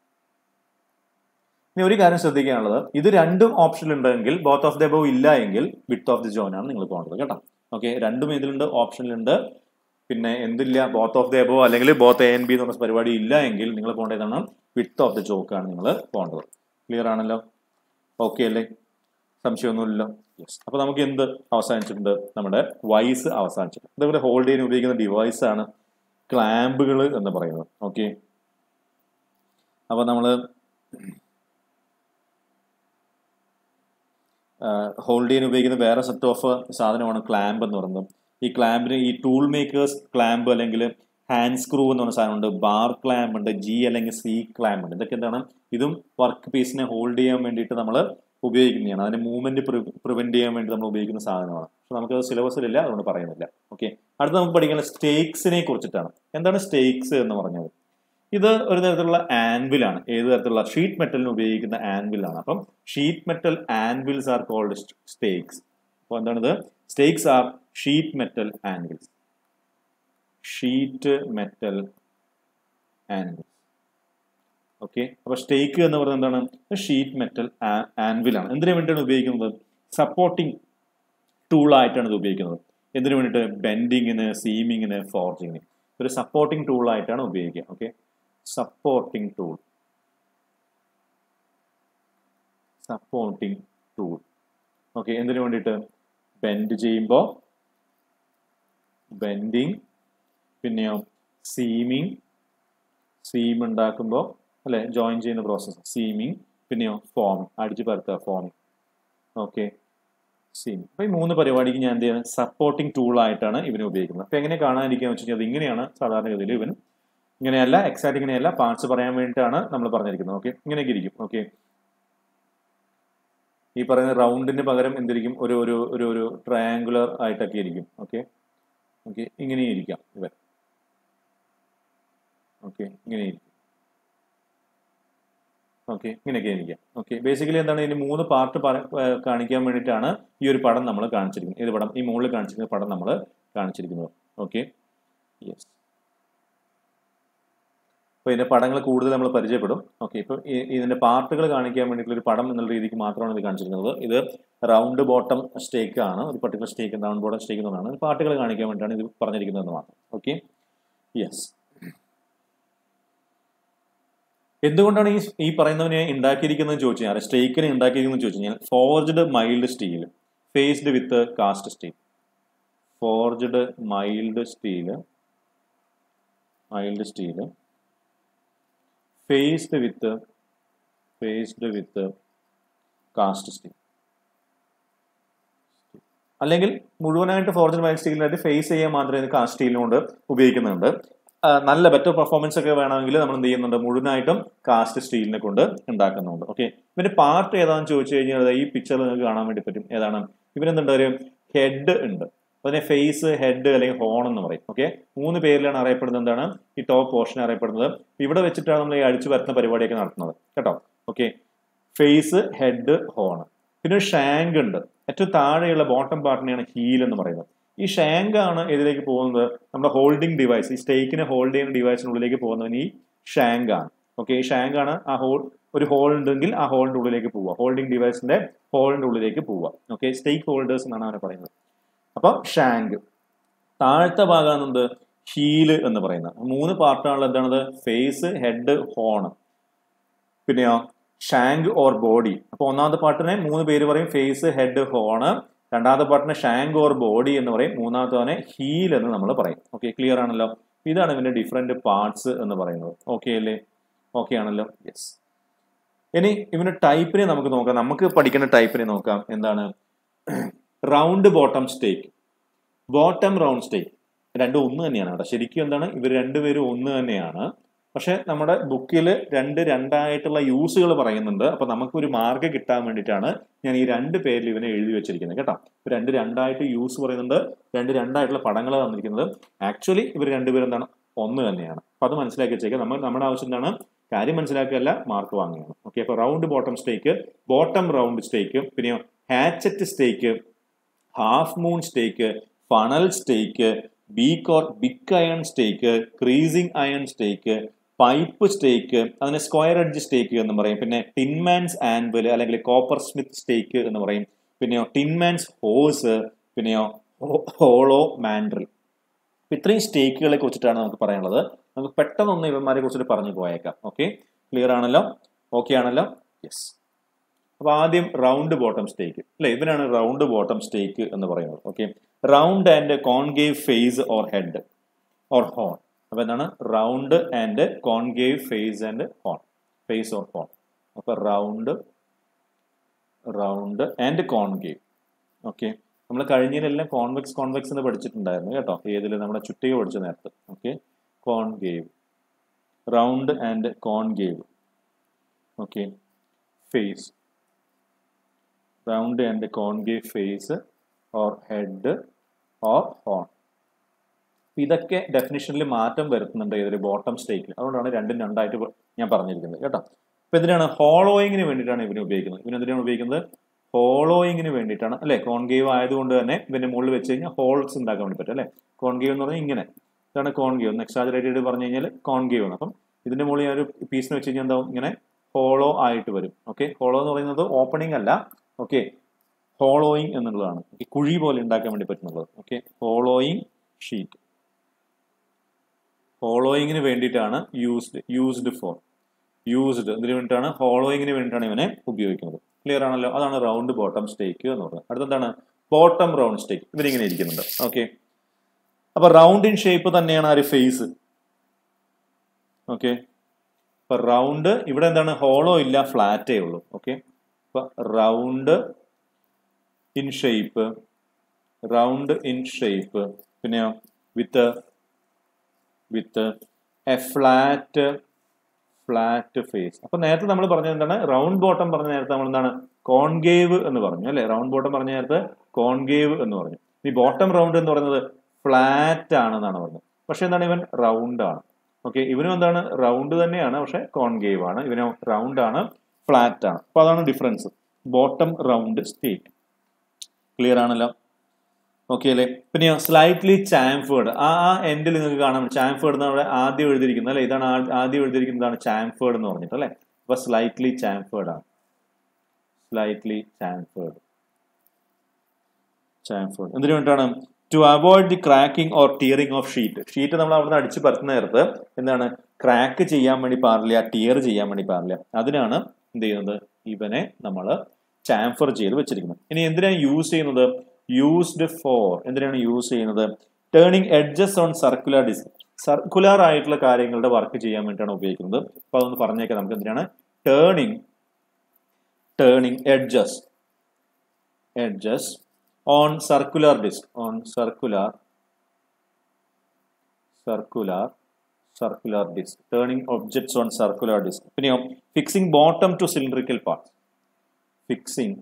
ഇനി ഒരു കാര്യം ശ്രദ്ധിക്കാനുള്ളത് ഇത് രണ്ടും ഓപ്ഷൻ ഉണ്ടെങ്കിൽ ബോത്ത് ഓഫ് ദ എബവ് ഇല്ല എങ്കിൽ വിത്ത് ഓഫ് ദി ജോൺ ആണ് നിങ്ങൾ പോകേണ്ടത് കേട്ടോ ഓക്കെ രണ്ടും ഇതിലുണ്ട് ഓപ്ഷനിലുണ്ട് പിന്നെ എന്തില്ല ബോത്ത് ഓഫ് ദ എബവ് അല്ലെങ്കിൽ ബോത്ത് എ എൻ ബി എന്ന് പറഞ്ഞ പരിപാടി ഇല്ല എങ്കിൽ നിങ്ങൾ പോകേണ്ടതാണ് വിത്ത് ഓഫ് ദ ജോക്കാണ് നിങ്ങൾ പോകേണ്ടത് ക്ലിയർ ആണല്ലോ ഓക്കെ അല്ലേ സംശയമൊന്നുമില്ലല്ലോ യെസ് അപ്പൊ നമുക്ക് എന്ത് അവസാനിച്ചിട്ടുണ്ട് നമ്മുടെ വൈസ് അവസാനിച്ചിട്ടുണ്ട് അതേപോലെ ഹോൾഡ് ചെയ്യാൻ ഉപയോഗിക്കുന്ന ഡിവൈസ് ആണ് ക്ലാമ്പുകൾ എന്ന് പറയുന്നത് ഓക്കെ അപ്പൊ നമ്മള് ഹോൾഡ് ചെയ്യാൻ ഉപയോഗിക്കുന്ന വേറെ സെറ്റ് ഓഫ് സാധനമാണ് ക്ലാമ്പ് എന്ന് പറയുന്നത് ഈ ക്ലാമ്പിന് ഈ ടൂൾ മേക്കേഴ്സ് ക്ലാമ്പ് അല്ലെങ്കിൽ ഹാൻഡ് സ്ക്രൂ എന്ന് പറഞ്ഞ സാധനമുണ്ട് ബാർ ക്ലാമ്പ് ഉണ്ട് ജി അല്ലെങ്കിൽ സി ക്ലാമ്പ് ഉണ്ട് ഇതൊക്കെ എന്താണ് ഇതും വർക്ക് പീസിനെ ഹോൾഡ് ചെയ്യാൻ വേണ്ടിയിട്ട് നമ്മൾ ഉപയോഗിക്കുന്നതാണ് അതിന്റെ മൂവ്മെന്റ് പ്രിവെന്റ് ചെയ്യാൻ വേണ്ടി നമ്മൾ ഉപയോഗിക്കുന്ന സാധനമാണ് പക്ഷെ നമുക്ക് സിലബസിലില്ല അതുകൊണ്ട് പറയുന്നില്ല ഓക്കെ അടുത്ത നമുക്ക് പഠിക്കുന്ന സ്റ്റേക്സിനെ കുറിച്ചിട്ടാണ് എന്താണ് സ്റ്റേക്സ് എന്ന് പറഞ്ഞത് ഇത് ഒരു തരത്തിലുള്ള ആൻവിലാണ് ഏത് തരത്തിലുള്ള ഷീറ്റ് മെറ്റലിന് ഉപയോഗിക്കുന്ന ആൻവിലാണ് അപ്പം sheet metal anvils are called stakes അപ്പോൾ എന്താണിത് stakes are sheet metal anvils sheet metal anvils okay അപ്പൊ സ്റ്റേക്ക് എന്ന് പറയുന്നത് എന്താണ് ഷീറ്റ് മെറ്റൽ ആൻവിലാണ് എന്തിനു വേണ്ടിയാണ് ഉപയോഗിക്കുന്നത് സപ്പോർട്ടിംഗ് ടൂൾ ആയിട്ടാണ് ഇത് ഉപയോഗിക്കുന്നത് എന്തിനു വേണ്ടിയിട്ട് ബെൻഡിങ്ങിന് സീമിങ്ങിന് ഫോർജിങ്ങിന് ഒരു സപ്പോർട്ടിംഗ് ടൂൾ ആയിട്ടാണ് ഉപയോഗിക്കുക okay supporting tool supporting tool okay എന്തിനു വേണ്ടിയിട്ട് ബെൻഡ് ചെയ്യുമ്പോൾ ബെൻഡിങ് പിന്നെയോ സീമിങ് സീം ഉണ്ടാക്കുമ്പോൾ അല്ലെ ജോയിൻ ചെയ്യുന്ന പ്രോസസ്സ് സീമിങ് പിന്നെയോ ഫോമിങ് അടിച്ചു പരത്തുക ഫോമിങ് ഓക്കെ സീം അപ്പൊ ഈ മൂന്ന് പരിപാടിക്ക് ഞാൻ എന്ത് ചെയ്യുന്നത് സപ്പോർട്ടിംഗ് ടൂൾ ആയിട്ടാണ് ഇവനെ ഉപയോഗിക്കുന്നത് അപ്പൊ എങ്ങനെ കാണാതിരിക്കുക വെച്ച് കഴിഞ്ഞാൽ ഇങ്ങനെയാണ് സാധാരണഗതിയിൽ ഇവൻ ഇങ്ങനെയല്ല എക്സാക്ട് ഇങ്ങനെയല്ല പാർട്സ് പറയാൻ വേണ്ടിയിട്ടാണ് നമ്മൾ പറഞ്ഞിരിക്കുന്നത് ഓക്കെ ഇങ്ങനെയൊക്കെ ഇരിക്കും ഓക്കെ ഈ പറയുന്ന റൗണ്ടിന് പകരം എന്തിരിക്കും ഒരു ഒരു ഒരു ഒരു ട്രയാങ്കുലർ ആയിട്ടൊക്കെ ഇരിക്കും ഓക്കെ ഓക്കെ ഇങ്ങനെ ഇരിക്കാം ഇവൻ ഓക്കെ ഇങ്ങനെ ഇരിക്കും ഓക്കെ ഇങ്ങനെയൊക്കെ ഇരിക്കാം ഓക്കെ ബേസിക്കലി എന്താണ് ഇതിന് മൂന്ന് പാർട്ട് കാണിക്കാൻ വേണ്ടിയിട്ടാണ് ഈ ഒരു പടം നമ്മൾ കാണിച്ചിരിക്കുന്നത് ഏത് പടം ഈ മുകളിൽ കാണിച്ചിരിക്കുന്ന പടം നമ്മൾ കാണിച്ചിരിക്കുന്നത് ഓക്കെ യെസ് അപ്പോൾ ഇതിന്റെ പടങ്ങൾ കൂടുതൽ നമ്മൾ പരിചയപ്പെടും ഓക്കെ ഇപ്പം ഇതിന്റെ പാർട്ടുകൾ കാണിക്കാൻ വേണ്ടിയിട്ടുള്ള ഒരു പടം എന്നുള്ള രീതിക്ക് മാത്രമാണ് ഇത് കാണിച്ചിരിക്കുന്നത് ഇത് റൗണ്ട് ബോട്ടം സ്റ്റേക്ക് ആണ് ഒരു particular stake round bottom stake എന്നതാണ് പാർട്ടുകൾ കാണിക്കാൻ വേണ്ടിയിട്ടാണ് ഇത് പറഞ്ഞിരിക്കുന്നത് മാത്രം ഓക്കെ യെസ് എന്തുകൊണ്ടാണ് ഈ ഈ പറയുന്നവനെ ഉണ്ടാക്കിയിരിക്കുന്നത് ചോദിച്ചു കഴിഞ്ഞാൽ സ്റ്റേക്കിനെ ഉണ്ടാക്കിയിരിക്കുന്നത് ചോദിച്ചു കഴിഞ്ഞാൽ forged mild steel faced with cast steel forged mild steel mild steel faced with faced with cast steel അല്ലെങ്കിൽ മുഴുവനായിട്ട് ഫോർജൻ മൈൽ സ്റ്റീലിനായിട്ട് ഫേസ് ചെയ്യാൻ മാത്രമേ കാസ്റ്റ് സ്റ്റീലിനോട് ഉപയോഗിക്കുന്നുണ്ട് നല്ല ബെറ്റർ പെർഫോമൻസ് ഒക്കെ വേണമെങ്കിൽ നമ്മൾ എന്ത് ചെയ്യുന്നുണ്ട് മുഴുവനായിട്ടും കാസ്റ്റ് സ്റ്റീലിനെ കൊണ്ട് ഉണ്ടാക്കുന്നുണ്ട് ഓക്കെ ഇവന്റെ പാർട്ട് ഏതാണെന്ന് ചോദിച്ചു കഴിഞ്ഞാൽ ഈ പിക്ചറിൽ നിങ്ങൾക്ക് കാണാൻ വേണ്ടി പറ്റും ഏതാണ് ഇവരെന്തുണ്ട് ഒരു ഹെഡ് ഉണ്ട് അതിനെ ഫേസ് ഹെഡ് അല്ലെങ്കിൽ ഹോൺ എന്ന് പറയും ഓക്കെ മൂന്ന് പേരിലാണ് അറിയപ്പെടുന്നത് എന്താണ് ഈ ടോപ്പ് പോർഷൻ അറിയപ്പെടുന്നത് ഇവിടെ വെച്ചിട്ടാണ് നമ്മൾ ഈ അടിച്ചു വരുന്ന പരിപാടിയൊക്കെ നടത്തുന്നത് കേട്ടോ ഓക്കെ ഫേസ് ഹെഡ് ഹോൺ പിന്നെ ഒരു ഷാങ്ക് ഉണ്ട് ഏറ്റവും താഴെയുള്ള ബോട്ടം പാർട്ടിനെയാണ് ഹീൽ എന്ന് പറയുന്നത് ഈ ഷാങ്ക് ആണ് ഇതിലേക്ക് പോകുന്നത് നമ്മുടെ ഹോൾഡിംഗ് ഡിവൈസ് ഈ സ്റ്റേക്കിനെ ഹോൾഡ് ചെയ്യുന്ന ഡിവൈസിനുള്ളിലേക്ക് പോകുന്നതിന് ഈ ഷാങ്ക് ആണ് ഓക്കെ ഈ ഷാങ്ക് ആണ് ആ ഹോൾ ഒരു ഹോൾ ഉണ്ടെങ്കിൽ ആ ഹോളിന്റെ ഉള്ളിലേക്ക് പോവുക ഹോൾഡിംഗ് ഡിവൈസിന്റെ ഹോളിന്റെ ഉള്ളിലേക്ക് പോവുക ഓക്കെ സ്റ്റേക്ക് ഹോൾഡേഴ്സ് എന്നാണ് അവരെ പറയുന്നത് അപ്പൊ ഷാങ്ക് താഴത്തെ ഭാഗമാണ് എന്ത് ഹീല് എന്ന് പറയുന്നത് മൂന്ന് പാർട്ടാണുള്ള എന്താണത് ഫേസ് ഹെഡ് ഹോൺ പിന്നെയോ ഷാങ്ക് ഓർ ബോഡി അപ്പൊ ഒന്നാമത്തെ പാട്ടിനെ മൂന്ന് പേര് പറയും ഫേസ് ഹെഡ് ഹോണ് രണ്ടാമത്തെ പാട്ടിനെ ഷാങ്ക് ഓർ ബോഡി എന്ന് പറയും മൂന്നാമത്തെ ഹീൽ എന്ന് നമ്മൾ പറയും ഓക്കെ ക്ലിയർ ആണല്ലോ ഇതാണ് ഇതിന്റെ ഡിഫറെന്റ് പാർട്സ് എന്ന് പറയുന്നത് ഓക്കെ അല്ലേ ഓക്കെ ആണല്ലോ യെസ് ഇനി ഇവന്റെ ടൈപ്പിനെ നമുക്ക് നോക്കാം നമുക്ക് പഠിക്കുന്ന ടൈപ്പിനെ നോക്കാം എന്താണ് round bottom stake bottom round stake രണ്ടും ഒന്ന് തന്നെയാണ് കേട്ടോ ശരിക്കും എന്താണ് ഇവർ രണ്ടുപേരും ഒന്ന് തന്നെയാണ് പക്ഷെ നമ്മുടെ ബുക്കിൽ രണ്ട് രണ്ടായിട്ടുള്ള യൂസുകൾ പറയുന്നുണ്ട് അപ്പൊ നമുക്കൊരു മാർക്ക് കിട്ടാൻ വേണ്ടിയിട്ടാണ് ഞാൻ ഈ രണ്ട് പേരിൽ ഇവനെ എഴുതി വെച്ചിരിക്കുന്നത് കേട്ടോ രണ്ട് രണ്ടായിട്ട് യൂസ് പറയുന്നുണ്ട് രണ്ട് രണ്ടായിട്ടുള്ള പടങ്ങൾ തന്നിരിക്കുന്നത് ആക്ച്വലി ഇവർ രണ്ടുപേരും എന്താണ് ഒന്ന് തന്നെയാണ് അപ്പൊ അത് മനസ്സിലാക്കി വെച്ചേക്കാം നമ്മൾ നമ്മുടെ ആവശ്യം എന്താണ് കാര്യം മനസ്സിലാക്കുകയല്ല മാർക്ക് വാങ്ങുകയാണ് ഓക്കെ അപ്പൊ round bottom stake bottom round stake പിന്നെ hatchet stake half moon stake funnel stake beak or big iron stake creasing iron stake pipe stake അതിനെ സ്ക്വയർ എഡ്ജ് സ്റ്റേക്ക് എന്ന് പറയും പിന്നെ ടിൻമാൻസ് ആൻവൽ അല്ലെങ്കിൽ കോപ്പർ സ്മിത്ത് സ്റ്റേക്ക് എന്ന് പറയും പിന്നെയോ ടിൻമാൻസ് ഹോസ് പിന്നെയോ ഹോളോ മാൻഡ്രിൽ ഇത്രയും സ്റ്റേക്കുകളെ കുറിച്ചിട്ടാണ് നമുക്ക് പറയാനുള്ളത് നമുക്ക് പെട്ടെന്നൊന്ന് ഇവന്മാരെ കുറിച്ചിട്ട് പറഞ്ഞു പോയേക്കാം ഓക്കെ ക്ലിയർ ആണല്ലോ ഓക്കെ ആണല്ലോ യെസ് അപ്പൊ ആദ്യം റൗണ്ട് ബോട്ടം സ്റ്റേക്ക് അല്ലെ ഇവനാണ് റൗണ്ട് ബോട്ടം സ്റ്റേക്ക് എന്ന് പറയുന്നത് okay round and concave face or head or horn അപ്പൊ എന്താണ് round and concave face and horn face or horn അപ്പൊ round round and concave okay നമ്മൾ കഴിഞ്ഞതിലെല്ലാം കോൺവെക്സ് കോൺവെക്സ് എന്ന് പഠിച്ചിട്ടുണ്ടായിരുന്നു കേട്ടോ ഏതിൽ നമ്മുടെ ചുറ്റിക പഠിച്ച നേരത്തെ okay concave round and concave okay face round and concave face or head or horn ഇതൊക്കെ ഡെഫിനിഷനിൽ മാറ്റം വരുത്തുന്നുണ്ട് ഏതൊരു ബോട്ടം സ്റ്റേക്കിൽ അതുകൊണ്ടാണ് രണ്ടും രണ്ടായിട്ട് ഞാൻ പറഞ്ഞിരിക്കുന്നത് കേട്ടോ അപ്പൊ ഇതിനാണ് ഹോളോയിങ്ങിന് വേണ്ടിയിട്ടാണ് ഇവന് ഉപയോഗിക്കുന്നത് ഇവന് എന്തിനാണ് ഉപയോഗിക്കുന്നത് ഹോളോയിങ്ങിന് വേണ്ടിയിട്ടാണ് അല്ലെ കോൺഗേവ് ആയതുകൊണ്ട് തന്നെ ഇതിന്റെ മുകളിൽ വെച്ച് കഴിഞ്ഞാൽ ഹോൾസ് ഉണ്ടാക്കാൻ വേണ്ടി പറ്റും അല്ലെ കോൺഗേവ് എന്ന് പറഞ്ഞാൽ ഇങ്ങനെ ഇതാണ് കോൺഗേവ് ഒന്ന് എക്സാജറേറ്റഡ് പറഞ്ഞു കഴിഞ്ഞാൽ കോൺഗേവ് ആണ് അപ്പം ഇതിന്റെ മുകളിൽ ഞാൻ ഒരു പീസിന് വെച്ച് കഴിഞ്ഞാൽ എന്താവും ഇങ്ങനെ ഹോളോ ആയിട്ട് വരും ഓക്കെ ഹോളോ എന്ന് പറയുന്നത് ഓപ്പണിംഗ് അല്ല ഓക്കെ ഹോളോയിങ് എന്നുള്ളതാണ് കുഴി പോലെ ഉണ്ടാക്കാൻ വേണ്ടി പറ്റുന്നുള്ളത് ഓക്കെ ഹോളോയിങ് ഷീറ്റ് ഹോളോയിങ്ങിന് വേണ്ടിയിട്ടാണ് യൂസ്ഡ് യൂസ്ഡ് ഫോർ യൂസ്ഡ് ഇതിന് വേണ്ടിയിട്ടാണ് ഹോളോയിങ്ങിന് വേണ്ടിയിട്ടാണ് ഇവനെ ഉപയോഗിക്കുന്നത് ക്ലിയർ ആണല്ലോ അതാണ് റൗണ്ട് ബോട്ടം സ്റ്റേക്ക് എന്ന് പറയുന്നത് അടുത്തെന്താണ് ബോട്ടം റൗണ്ട് സ്റ്റേക്ക് ഇവരിങ്ങനെ ഇരിക്കുന്നുണ്ട് ഓക്കെ അപ്പൊ റൗണ്ട് ഇൻ ഷേപ്പ് തന്നെയാണ് ആ ഒരു ഫേസ് ഓക്കെ അപ്പൊ റൗണ്ട് ഇവിടെ എന്താണ് ഹോളോ ഇല്ല ഫ്ലാറ്റേ ഉള്ളൂ ഓക്കെ അപ്പൊ round in shape round in shape പിന്നെയോ with with a flat flat face അപ്പൊ നേരത്തെ നമ്മൾ പറഞ്ഞത് എന്താണ് റൗണ്ട് ബോട്ടം പറഞ്ഞ നേരത്തെ നമ്മൾ എന്താണ് കോൺഗേവ് എന്ന് പറഞ്ഞു അല്ലെ റൗണ്ട് ബോട്ടം പറഞ്ഞ നേരത്ത് കോൺഗേവ് എന്ന് പറഞ്ഞു ഈ ബോട്ടം റൗണ്ട് എന്ന് പറയുന്നത് ഫ്ലാറ്റ് ആണെന്നാണ് പറഞ്ഞത് പക്ഷെ എന്താണ് ഇവൻ റൗണ്ട് ആണ് ഓക്കെ ഇവനും എന്താണ് റൗണ്ട് തന്നെയാണ് പക്ഷെ കോൺഗേവ് ആണ് ഇവനോ റൗണ്ട് ആണ് ഫ്ലാറ്റ് ആണ് അപ്പൊ അതാണ് difference bottom round stake clear ആണല്ലോ ഓക്കെ അല്ലേ പിന്നെ സ്ലൈറ്റ്ലി ചാംഫേർഡ് ആ ആ എൻഡിൽ നിങ്ങൾക്ക് കാണാം ചാംഫേർഡ് എന്ന് അവിടെ ആദ്യം എഴുതിയിരിക്കുന്നത് അല്ലെ ഇതാണ് ആ- ആദ്യം എഴുതിയിരിക്കുന്നതാണ് ചാംഫേർഡ് എന്ന് പറഞ്ഞിട്ട് അല്ലെ അപ്പൊ സ്ലൈറ്റ്ലി ചാംഫേർഡ് ആണ് സ്ലൈറ്റ്ലി ചാംഫേർഡ് ചാംഫേർഡ് എന്തിനു വേണ്ടിയിട്ടാണ് to avoid the cracking or tearing of sheet sheet നമ്മൾ അവിടുന്ന് അടിച്ച് പരത്തുന്ന നേരത്ത് എന്താണ് ക്രാക്ക് ചെയ്യാൻ വേണ്ടി പാടില്ല ടിയർ ചെയ്യാൻ വേണ്ടി പാടില്ല അതിനാണ് എന്ത് ചെയ്യുന്നത് ഇവനെ നമ്മൾ ചാംഫർ ചെയ്ത് വെച്ചിരിക്കുന്നത് ഇനി എന്തിനാണ് യൂസ് ചെയ്യുന്നത് യൂസ്ഡ് ഫോർ എന്തിനാണ് യൂസ് ചെയ്യുന്നത് turning edges on circular disc circular ആയിട്ടുള്ള കാര്യങ്ങളുടെ വർക്ക് ചെയ്യാൻ വേണ്ടിയിട്ടാണ് ഉപയോഗിക്കുന്നത് അപ്പൊ അതൊന്ന് പറഞ്ഞേക്കാം നമുക്ക് എന്തിനാണ് turning turning edges edges on circular disc on circular circular circular disc turning objects on circular disc പിന്നെയോ fixing bottom to cylindrical parts fixing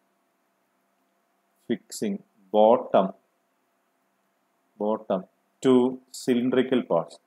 fixing bottom bottom to cylindrical parts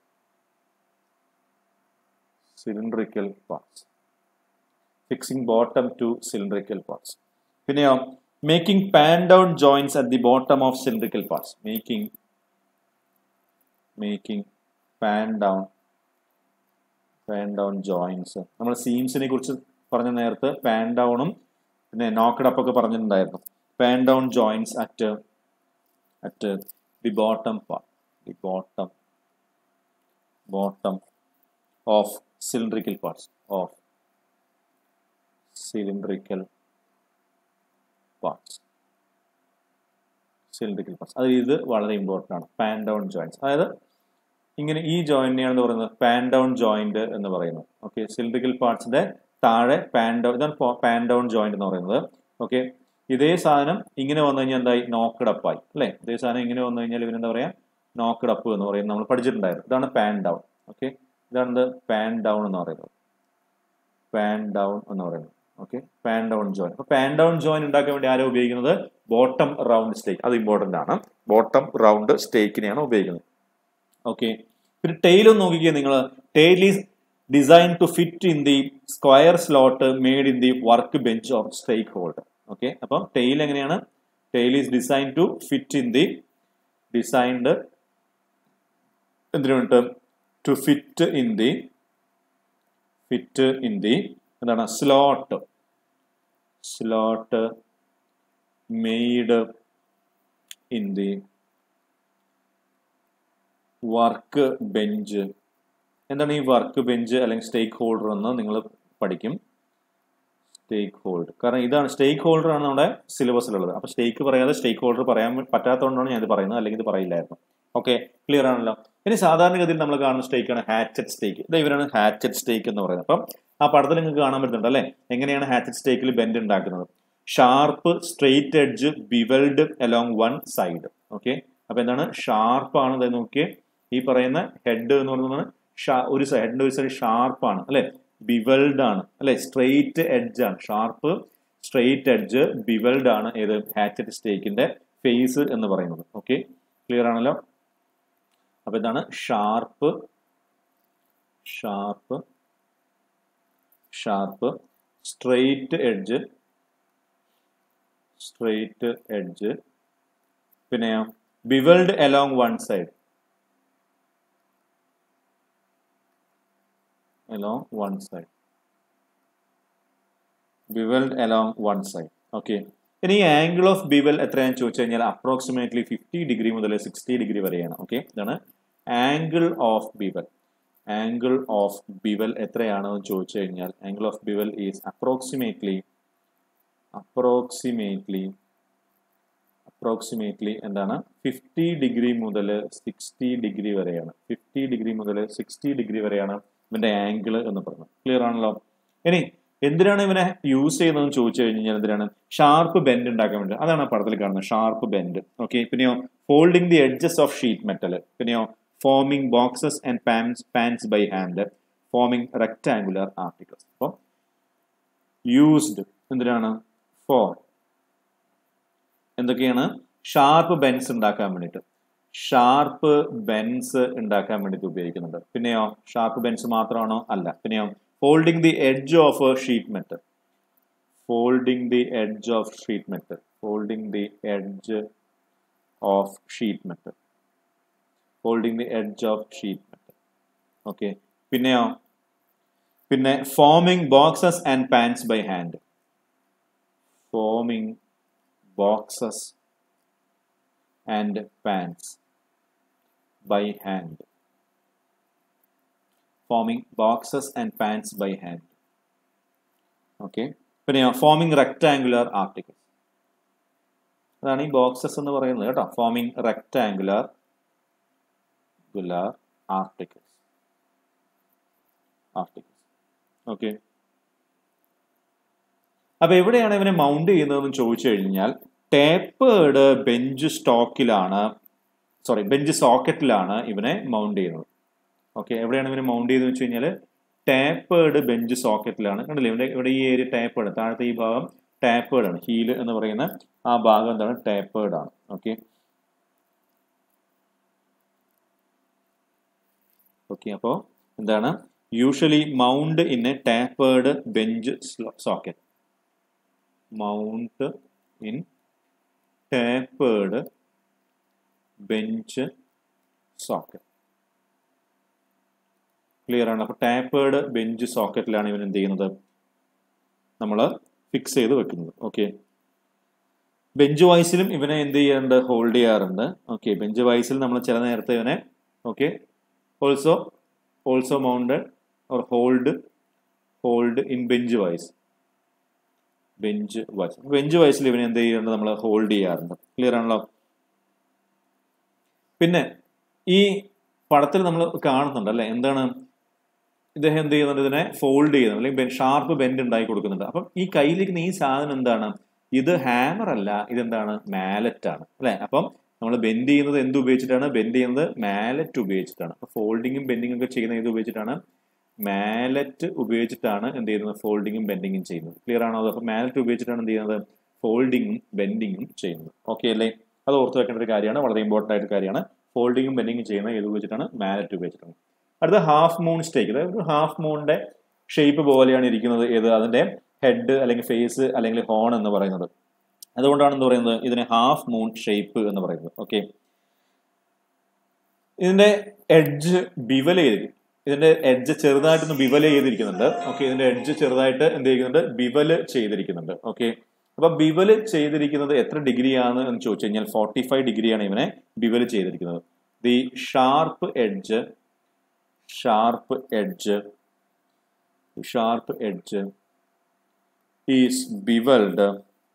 cylindrical parts fixing bottom to cylindrical parts പിന്നെയോ making pan down joints at the bottom of cylindrical parts making making pan down pan down joints നമ്മൾ സീംസിനെ കുറിച്ച് പറഞ്ഞ നേരത്തെ pan ഡൗണും പിന്നെ നോക്കഡ് up ഒക്കെ പറഞ്ഞിട്ടുണ്ടായിരുന്നു pan down joints at at the bottom part the bottom bottom of cylindrical parts of cylindrical parts cylindrical parts അത് ഇത് വളരെ ഇമ്പോർട്ടൻ്റ് ആണ് പാൻ ഡൗൺ ജോയിന്റ്സ് അതായത് ഇങ്ങനെ ഈ ജോയിന്റിനെയാണ് പറയുന്നത് പാൻ ഡൗൺ ജോയിന്റ് എന്ന് പറയുന്നത് ഓക്കെ സിലിണ്ടറിക്കൽ പാർട്സിന്റെ താഴെ പാൻ ഡൗൺ ഇതാണ് പാൻ ഡൗൺ ജോയിന്റ് എന്ന് പറയുന്നത് ഓക്കെ ഇതേ സാധനം ഇങ്ങനെ വന്നു കഴിഞ്ഞാൽ എന്തായി നോക്കഡ് അപ്പ് ആയി അല്ലേ ഇതേ സാധനം ഇങ്ങനെ വന്നു കഴിഞ്ഞാൽ ഇവനെന്താ പറയാ നോക്കഡ് അപ്പ് എന്ന് പറയുന്നത് നമ്മൾ പഠിച്ചിട്ടുണ്ടായിരുന്നു ഇതാണ് പാൻ ഡൗൺ ഓക്കെ ഇതാണ് പാൻ ഡൗൺ എന്ന് പറയുന്നത് പാൻ ഡൗൺ എന്ന് പറയുന്നത് ഓക്കെ പാൻ ഡൗൺ ജോയിൻ അപ്പൊ പാൻ ഡൗൺ ജോയിൻ ഉണ്ടാക്കാൻ വേണ്ടി ആരോ ഉപയോഗിക്കുന്നത് ബോട്ടം റൗണ്ട് സ്റ്റേക്ക് അത് ഇമ്പോർട്ടന്റ് ആണ് ബോട്ടം റൗണ്ട് സ്റ്റേക്കിനെയാണ് ഉപയോഗിക്കുന്നത് ഓക്കെ പിന്നെ ടെയിൽ ഒന്ന് നോക്കിക്കുക നിങ്ങൾ tail is design to fit in the square slot made in the work bench or stake holder okay അപ്പം ടെയിൽ എങ്ങനെയാണ് tail is design to fit in the designed എന്തിനു വേണ്ടിട്ട് to fit in the fit in the എന്താണ് slot slot made in the work bench എന്താണ് ഈ work bench അല്ലെങ്കിൽ സ്റ്റേക്ക് holder എന്ന് നിങ്ങൾ പഠിക്കും സ്റ്റേക്ക് ഹോൾഡർ കാരണം ഇതാണ് സ്റ്റേക്ക് ഹോൾഡർ ആണ് നമ്മുടെ സിലബസിലുള്ളത് അപ്പൊ സ്റ്റേക്ക് പറയാതെ സ്റ്റേക്ക് ഹോൾഡർ പറയാൻ പറ്റാത്തതുകൊണ്ടാണ് ഞാൻ ഇത് പറയുന്നത് അല്ലെങ്കിൽ ഇത് പറയില്ലായിരുന്നു ഓക്കെ ക്ലിയർ ആണല്ലോ ഇനി സാധാരണഗതിയിൽ നമ്മൾ കാണുന്ന സ്റ്റേക്ക് ആണ് ഹാച്ചറ്റ് സ്റ്റേക്ക് ഇത് ഇവരാണ് ഹാച്ചറ്റ് സ്റ്റേക്ക് എന്ന് പറയുന്നത് അപ്പം ആ പടത്തിൽ നിങ്ങൾക്ക് കാണാൻ പറ്റുന്നുണ്ട് അല്ലേ എങ്ങനെയാണ് ഹാച്ചറ്റ് സ്റ്റേക്കിൽ ബെൻഡ് ഉണ്ടാക്കുന്നത് sharp straight edge bevelled along one side okay അപ്പൊ എന്താണ് ഷാർപ്പ് ആണ് ഇത് നോക്കിയേ ഈ പറയുന്ന ഹെഡ് എന്ന് പറയുന്നത് ഒരു ഹെഡിന്റെ ഒരു സൈഡ് ഷാർപ്പ് ആണ് അല്ലെ ബിവൽഡ് ആണ് അല്ലെ സ്ട്രെയിറ്റ് എഡ്ജ് ആണ് ഷാർപ്പ് സ്ട്രെയിറ്റ് എഡ്ജ് ബിവൽഡ് ആണ് ഏത് ഹാച്ചറ്റ് സ്റ്റേക്കിന്റെ ഫേസ് എന്ന് പറയുന്നത് ഓക്കെ ക്ലിയർ ആണല്ലോ അപ്പൊ ഇതാണ് sharp sharp sharp straight edge straight edge പിന്നെ bevelled along one side along one side beveled along one side okay ഇനി ഈ ആംഗിൾ ഓഫ് ബിവൽ എത്രയാണെന്ന് ചോദിച്ചു കഴിഞ്ഞാൽ അപ്രോക്സിമേറ്റ്ലി ഫിഫ്റ്റി ഡിഗ്രി മുതൽ സിക്സ്റ്റി ഡിഗ്രി വരെയാണ് ഓക്കെ ഇതാണ് angle of bevel angle of bevel എത്രയാണെന്ന് ചോദിച്ചു കഴിഞ്ഞാൽ angle of bevel is approximately approximately approximately എന്താണ് ഫിഫ്റ്റി ഡിഗ്രി മുതൽ സിക്സ്റ്റി ഡിഗ്രി വരെയാണ് ഫിഫ്റ്റി ഡിഗ്രി മുതൽ സിക്സ്റ്റി ഡിഗ്രി വരെയാണ് ഇവന്റെ ആംഗിൾ എന്ന് പറയുന്നത് ക്ലിയർ ആണല്ലോ ഇനി എന്തിനാണ് ഇവനെ യൂസ് ചെയ്യുന്നതെന്ന് ചോദിച്ചു കഴിഞ്ഞാൽ എന്തിനാണ് ഷാർപ്പ് ബെൻഡ് ഉണ്ടാക്കാൻ വേണ്ടി അതാണ് ആ പടത്തിൽ കാണുന്നത് ഷാർപ്പ് ബെൻഡ് ഓക്കെ പിന്നെയോ folding the edges of sheet metal പിന്നെയോ forming boxes and pans pans by hand forming rectangular articles അപ്പം യൂസ്ഡ് എന്തിനാണ് ഫോർ എന്തൊക്കെയാണ് ഷാർപ്പ് ബെൻസ് ഉണ്ടാക്കാൻ വേണ്ടിയിട്ട് ഷാർപ്പ് ബെൻസ് ഉണ്ടാക്കാൻ വേണ്ടിയിട്ട് ഉപയോഗിക്കുന്നുണ്ട് പിന്നെയോ ഷാർപ്പ് ബെൻസ് മാത്രമാണോ അല്ല പിന്നെയോ folding the edge of sheet metal folding the edge of sheet metal folding the edge of sheet metal folding the edge of sheet metal okay പിന്നെയോ പിന്നെ forming boxes and pans by hand forming boxes and pans by hand forming boxes and pans by hand okay പിന്നെയോ forming rectangular articles അതാണ് ഈ boxes എന്ന് പറയുന്നത് കേട്ടോ forming rectangular ഗുലാർ articles articles okay അപ്പൊ എവിടെയാണ് ഇവനെ മൗണ്ട് ചെയ്യുന്നതെന്ന് ചോദിച്ചു കഴിഞ്ഞാൽ ടേപ്പേർഡ് ബെഞ്ച് സ്റ്റോക്കിലാണ് സോറി ബെഞ്ച് സോക്കറ്റിലാണ് ഇവനെ മൗണ്ട് ചെയ്യുന്നത് ഓക്കെ എവിടെയാണ് ഇവനെ മൗണ്ട് ചെയ്തെന്ന് വെച്ച് കഴിഞ്ഞാൽ ടാപ്പേർഡ് ബെഞ്ച് സോക്കറ്റിലാണ് കണ്ടില്ലേ ഇവിടെ ഇവിടെ ഈ ഏരിയ ടാപ്പേർഡ് താഴത്തെ ഈ ഭാഗം ടാപ്പേർഡ് ആണ് ഹീല് എന്ന് പറയുന്ന ആ ഭാഗം എന്താണ് ടാപ്പേർഡ് ആണ് ഓക്കെ ഓക്കെ അപ്പോൾ എന്താണ് usually mount in a tapered bench socket mount in tapered bench socket clear ആണ് അപ്പോൾ ടാപ്പേർഡ് ബെഞ്ച് സോക്കറ്റിലാണ് ഇവൻ എന്ത് ചെയ്യുന്നത് നമ്മൾ ഫിക്സ് ചെയ്ത് വെക്കുന്നത് ഓക്കെ ബെഞ്ച് വൈസിലും ഇവനെ എന്ത് ചെയ്യാറുണ്ട് ഹോൾഡ് ചെയ്യാറുണ്ട് ഓക്കെ ബെഞ്ച് വൈസിൽ നമ്മൾ ചില നേരത്തെ ഇവനെ okay also also mounted or hold hold in bench vice bench vice bench വൈസിൽ ഇവനെ എന്ത് ചെയ്യാറുണ്ട് നമ്മൾ ഹോൾഡ് ചെയ്യാറുണ്ട് ക്ലിയർ ആണല്ലോ പിന്നെ ഈ പടത്തിൽ നമ്മൾ കാണുന്നുണ്ട് അല്ലെ എന്താണ് ഇദ്ദേഹം എന്ത് ചെയ്യുന്നുണ്ട് ഇതിനെ ഫോൾഡ് ചെയ്യുന്നുണ്ട് അല്ലെങ്കിൽ ഷാർപ്പ് ബെൻഡ് ഉണ്ടാക്കി കൊടുക്കുന്നുണ്ട് അപ്പം ഈ കയ്യിലിരിക്കുന്ന ഈ സാധനം എന്താണ് ഇത് ഹാമർ അല്ല ഇതെന്താണ് മാലറ്റ് ആണ് അല്ലെ അപ്പം നമ്മൾ ബെൻഡ് ചെയ്യുന്നത് എന്ത് ഉപയോഗിച്ചിട്ടാണ് ബെൻഡ് ചെയ്യുന്നത് മാലറ്റ് ഉപയോഗിച്ചിട്ടാണ് അപ്പൊ ഫോൾഡിങ്ങും ബെൻഡിങ്ങും ഒക്കെ ചെയ്യുന്നത് ഏത് ഉപയോഗിച്ചിട്ടാണ് മാലറ്റ് ഉപയോഗിച്ചിട്ടാണ് എന്ത് ചെയ്യുന്നത് ഫോൾഡിങ്ങും ബെൻഡിങ്ങും ചെയ്യുന്നത് ക്ലിയർ ആണോ അത് അപ്പൊ മാലറ്റ് ഉപയോഗിച്ചിട്ടാണ് എന്ത് ചെയ്യുന്നത് ഫോൾഡിങ്ങും ബെൻഡിങ്ങും ചെയ്യുന്നത് ഓക്കെ അല്ലേ അത് ഓർത്ത് വെക്കേണ്ട ഒരു കാര്യമാണ് വളരെ ഇമ്പോർട്ടൻ്റ് ആയിട്ട് കാര്യമാണ് ഫോൾഡിങ്ങും ബെൻഡിങ്ങും ചെയ്യുന്നത് ഏത് ഉപയോഗിച്ചിട്ടാണ് മാലറ്റ് ഉപയോഗിച്ചിട്ടാണ് അടുത്ത ഹാഫ് മൂൺ സ്റ്റേക്ക് അതായത് ഒരു ഹാഫ് മൂണിന്റെ ഷേപ്പ് പോലെയാണ് ഇരിക്കുന്നത് ഏത് അതിന്റെ ഹെഡ് അല്ലെങ്കിൽ ഫേസ് അല്ലെങ്കിൽ ഹോൺ എന്ന് പറയുന്നത് അതുകൊണ്ടാണ് എന്ത് പറയുന്നത് ഇതിനെ ഹാഫ് മൂൺ ഷേപ്പ് എന്ന് പറയുന്നത് ഓക്കെ ഇതിന്റെ എഡ്ജ് ബിവൽ ചെയ്തിരിക്കും ഇതിന്റെ എഡ്ജ് ചെറുതായിട്ടൊന്ന് ബിവൽ ചെയ്തിരിക്കുന്നുണ്ട് ഓക്കെ ഇതിന്റെ എഡ്ജ് ചെറുതായിട്ട് എന്ത് ചെയ്യുന്നുണ്ട് ബിവൽ ചെയ്തിരിക്കുന്നുണ്ട് ഓക്കെ അപ്പൊ ബിവൽ ചെയ്തിരിക്കുന്നത് എത്ര ഡിഗ്രിയാണ് എന്ന് ചോദിച്ചു കഴിഞ്ഞാൽ ഫോർട്ടി ഫൈവ് ഡിഗ്രിയാണ് ഇവനെ ബിവൽ ചെയ്തിരിക്കുന്നത് the sharp edge sharp edge sharp edge is bevelled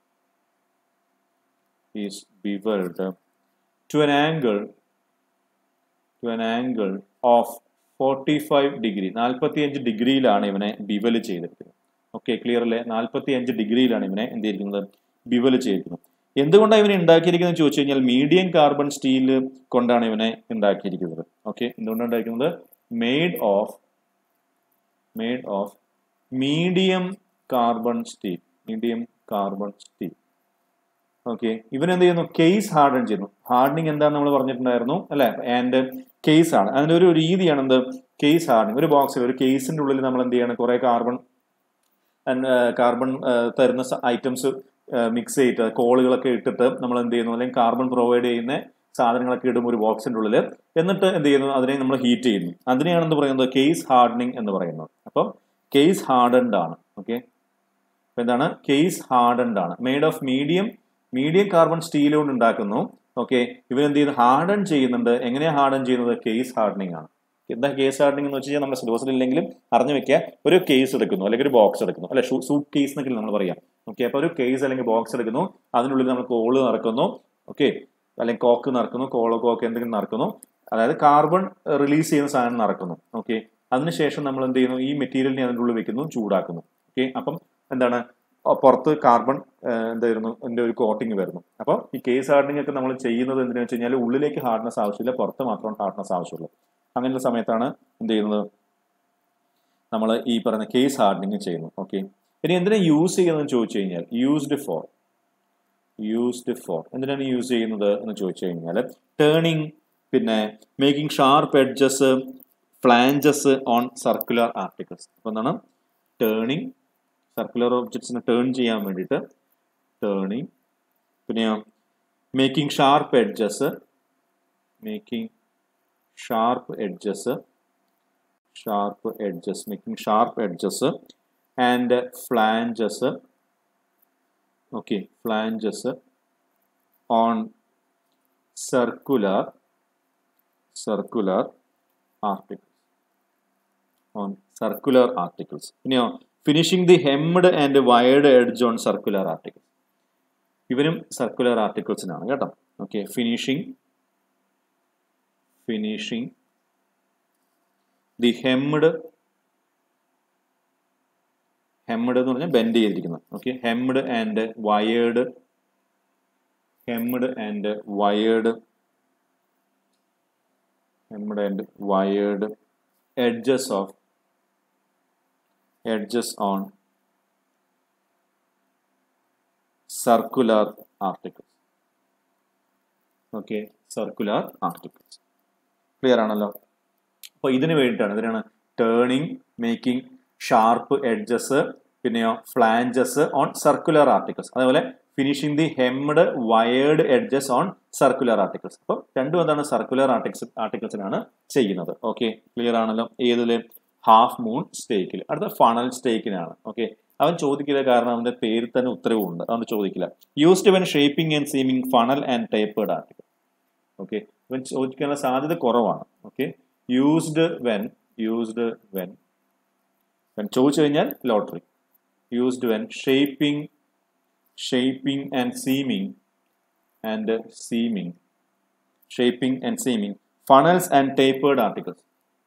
is bevelled to an angle to an angle of forty five degree നാൽപ്പത്തി അഞ്ച് ഡിഗ്രിയിലാണ് ഇവനെ ബിവൽ ചെയ്തിരിക്കുന്നത് ഓക്കെ ക്ലിയർ അല്ലേ നാൽപ്പത്തി അഞ്ച് ഡിഗ്രിയിലാണ് ഇവനെ എന്ത് ചെയ്തിരിക്കുന്നത് ബിവൽ ചെയ്തിരിക്കുന്നത് എന്തുകൊണ്ടാണ് ഇവനെ ഉണ്ടാക്കിയിരിക്കുന്നത് ചോദിച്ചു കഴിഞ്ഞാൽ മീഡിയം കാർബൺ സ്റ്റീൽ കൊണ്ടാണ് ഇവനെ ഉണ്ടാക്കിയിരിക്കുന്നത് ഓക്കെ എന്തുകൊണ്ടാണ് ഉണ്ടായിരിക്കുന്നത് made of made of medium carbon steel medium carbon steel okay ഇവൻ എന്ത് ചെയ്യുന്നു കേസ് ഹാർഡൻ ചെയ്യുന്നു ഹാർഡനിങ് എന്താന്ന് നമ്മൾ പറഞ്ഞിട്ടുണ്ടായിരുന്നു അല്ലെ ആൻഡ് കേസ് ആണ് അതിന്റെ ഒരു രീതിയാണ് എന്ത് കേസ് ഹാർഡനിങ് ഒരു ബോക്സിൽ ഒരു കേസിന്റെ ഉള്ളിൽ നമ്മൾ എന്ത് ചെയ്യണം കുറെ കാർബൺ കാർബൺ തരുന്ന ഐറ്റംസ് മിക്സ് ചെയ്തിട്ട് കോളുകളൊക്കെ ഇട്ടിട്ട് നമ്മൾ എന്ത് ചെയ്യുന്നു അല്ലെങ്കിൽ കാർബൺ പ്രൊവൈഡ് ചെയ്യുന്ന സാധനങ്ങളൊക്കെ ഇടും ഒരു ബോക്സിന്റെ ഉള്ളിൽ എന്നിട്ട് എന്ത് ചെയ്യുന്നു അതിനെ നമ്മൾ ഹീറ്റ് ചെയ്യുന്നു അതിനെയാണ് എന്ത് പറയുന്നത് കേസ് ഹാർഡനിങ് എന്ന് പറയുന്നത് അപ്പം കേസ് ഹാർഡൻഡ് ആണ് ഓക്കെ എന്താണ് കേസ് ഹാർഡൻഡ് ആണ് made of medium medium carbon steel കൊണ്ട് ഉണ്ടാക്കുന്നു ഓക്കെ ഇവർ എന്ത് ചെയ്യുന്നു ഹാർഡൻ ചെയ്യുന്നുണ്ട് എങ്ങനെയാണ് ഹാർഡൻ ചെയ്യുന്നത് കേസ് ഹാർഡനിങ് ആണ് എന്താ കേസ് ഹാർഡനിങ് എന്ന് വെച്ച് കഴിഞ്ഞാൽ നമ്മുടെ സിലബസിൽ ഇല്ലെങ്കിലും അറിഞ്ഞു വെക്കുക ഒരു കേസ് എടുക്കുന്നു അല്ലെങ്കിൽ ഒരു ബോക്സ് എടുക്കുന്നു അല്ലെ സൂട്ട് കേസ് എന്നൊക്കെ നമ്മൾ പറയാം ഓക്കെ അപ്പൊ ഒരു കേസ് അല്ലെങ്കിൽ ബോക്സ് എടുക്കുന്നു അതിനുള്ളിൽ നമ്മൾ കോള് നിറക്കുന്നു ഓക്കെ അല്ലെങ്കിൽ കോക്ക് നിറക്കുന്നു കോളോ കോക്ക് എന്തെങ്കിലും നിറക്കുന്നു അതായത് കാർബൺ റിലീസ് ചെയ്യുന്ന സാധനം നിറക്കുന്നു ഓക്കെ അതിനുശേഷം നമ്മൾ എന്ത് ചെയ്യുന്നു ഈ മെറ്റീരിയലിനെ അതിൻ്റെ ഉള്ളിൽ വെക്കുന്നു ചൂടാക്കുന്നു ഓക്കെ അപ്പം എന്താണ് പുറത്ത് കാർബൺ എന്തായിരുന്നു എൻ്റെ ഒരു കോട്ടിങ് വരുന്നു അപ്പോൾ ഈ കേസ് ഹാർഡനിങ് ഒക്കെ നമ്മൾ ചെയ്യുന്നത് എന്തിനാണെന്ന് വെച്ച് കഴിഞ്ഞാൽ ഉള്ളിലേക്ക് ഹാർഡ്നെസ് ആവശ്യമില്ല പുറത്ത് മാത്രമാണ് ഹാർഡ്നെസ് ആവശ്യമുള്ളൂ അങ്ങനെയുള്ള സമയത്താണ് എന്ത് ചെയ്യുന്നത് നമ്മൾ ഈ പറയുന്ന കേസ് ഹാർഡനിങ് ചെയ്യുന്നു ഓക്കെ ഇനി എന്തിനാ യൂസ് ചെയ്യുന്നതെന്ന് ചോദിച്ചു കഴിഞ്ഞാൽ യൂസ്ഡ് ഫോർ യൂസ്ഡ് ഫോർ എന്തിനാണ് യൂസ് ചെയ്യുന്നത് എന്ന് ചോദിച്ചു കഴിഞ്ഞാൽ ടേണിങ് പിന്നെ making sharp edges flanges on circular articles അപ്പോൾ എന്താണ് ടേണിങ് സർക്കുലർ ഒബ്ജക്ട്സിനെ ടേൺ ചെയ്യാൻ വേണ്ടിയിട്ട് ടേണിങ് പിന്നെയോ making sharp edges making sharp edges sharp edges making sharp edges and flanges okay flanges on circular circular articles on circular articles പിന്നെയോ finishing the hemmed and wired edge on circular articles ഇവനും circular ആർട്ടിക്കിൾസിനാണ് കേട്ടോ okay finishing finishing the hemmed hemmed എന്ന് പറഞ്ഞാൽ bend ചെയ്തിരിക്കുന്നത് okay hemmed and wired hemmed and wired hemmed and wired edges of edges on circular articles okay circular articles clear ആണല്ലോ അപ്പോൾ ഇതിന് വേണ്ടിയിട്ടാണ് ഇതിനാണ് ടേണിംഗ് മേക്കിംഗ് ഷാർപ്പ് എഡ്ജസ് പിന്നെയോ flanges on circular articles അതേപോലെ finishing the hemmed wired edges on circular articles അപ്പോൾ രണ്ടും എന്താണ് സർക്കുലർ ആർട്ടിക്സ് ആർട്ടിക്കിൾസിനാണ് ചെയ്യുന്നത് ഓക്കെ ക്ലിയർ ആണല്ലോ ഏതില് ഹാഫ് മൂൺ സ്റ്റേക്കിൽ അടുത്ത ഫണൽ സ്റ്റേക്കിനാണ് ഓക്കെ അവൻ ചോദിക്കില്ല കാരണം അവന്റെ പേര് തന്നെ ഉത്തരവുണ്ട് അതുകൊണ്ട് ചോദിക്കില്ല used when shaping and seaming funnel and tapered article okay ഇവൻ ചോദിക്കാനുള്ള സാധ്യത കുറവാണ് okay used when used when when ചോദിച്ചു കഴിഞ്ഞാൽ lottery used when shaping shaping and seaming and seaming shaping and seaming funnels and tapered articles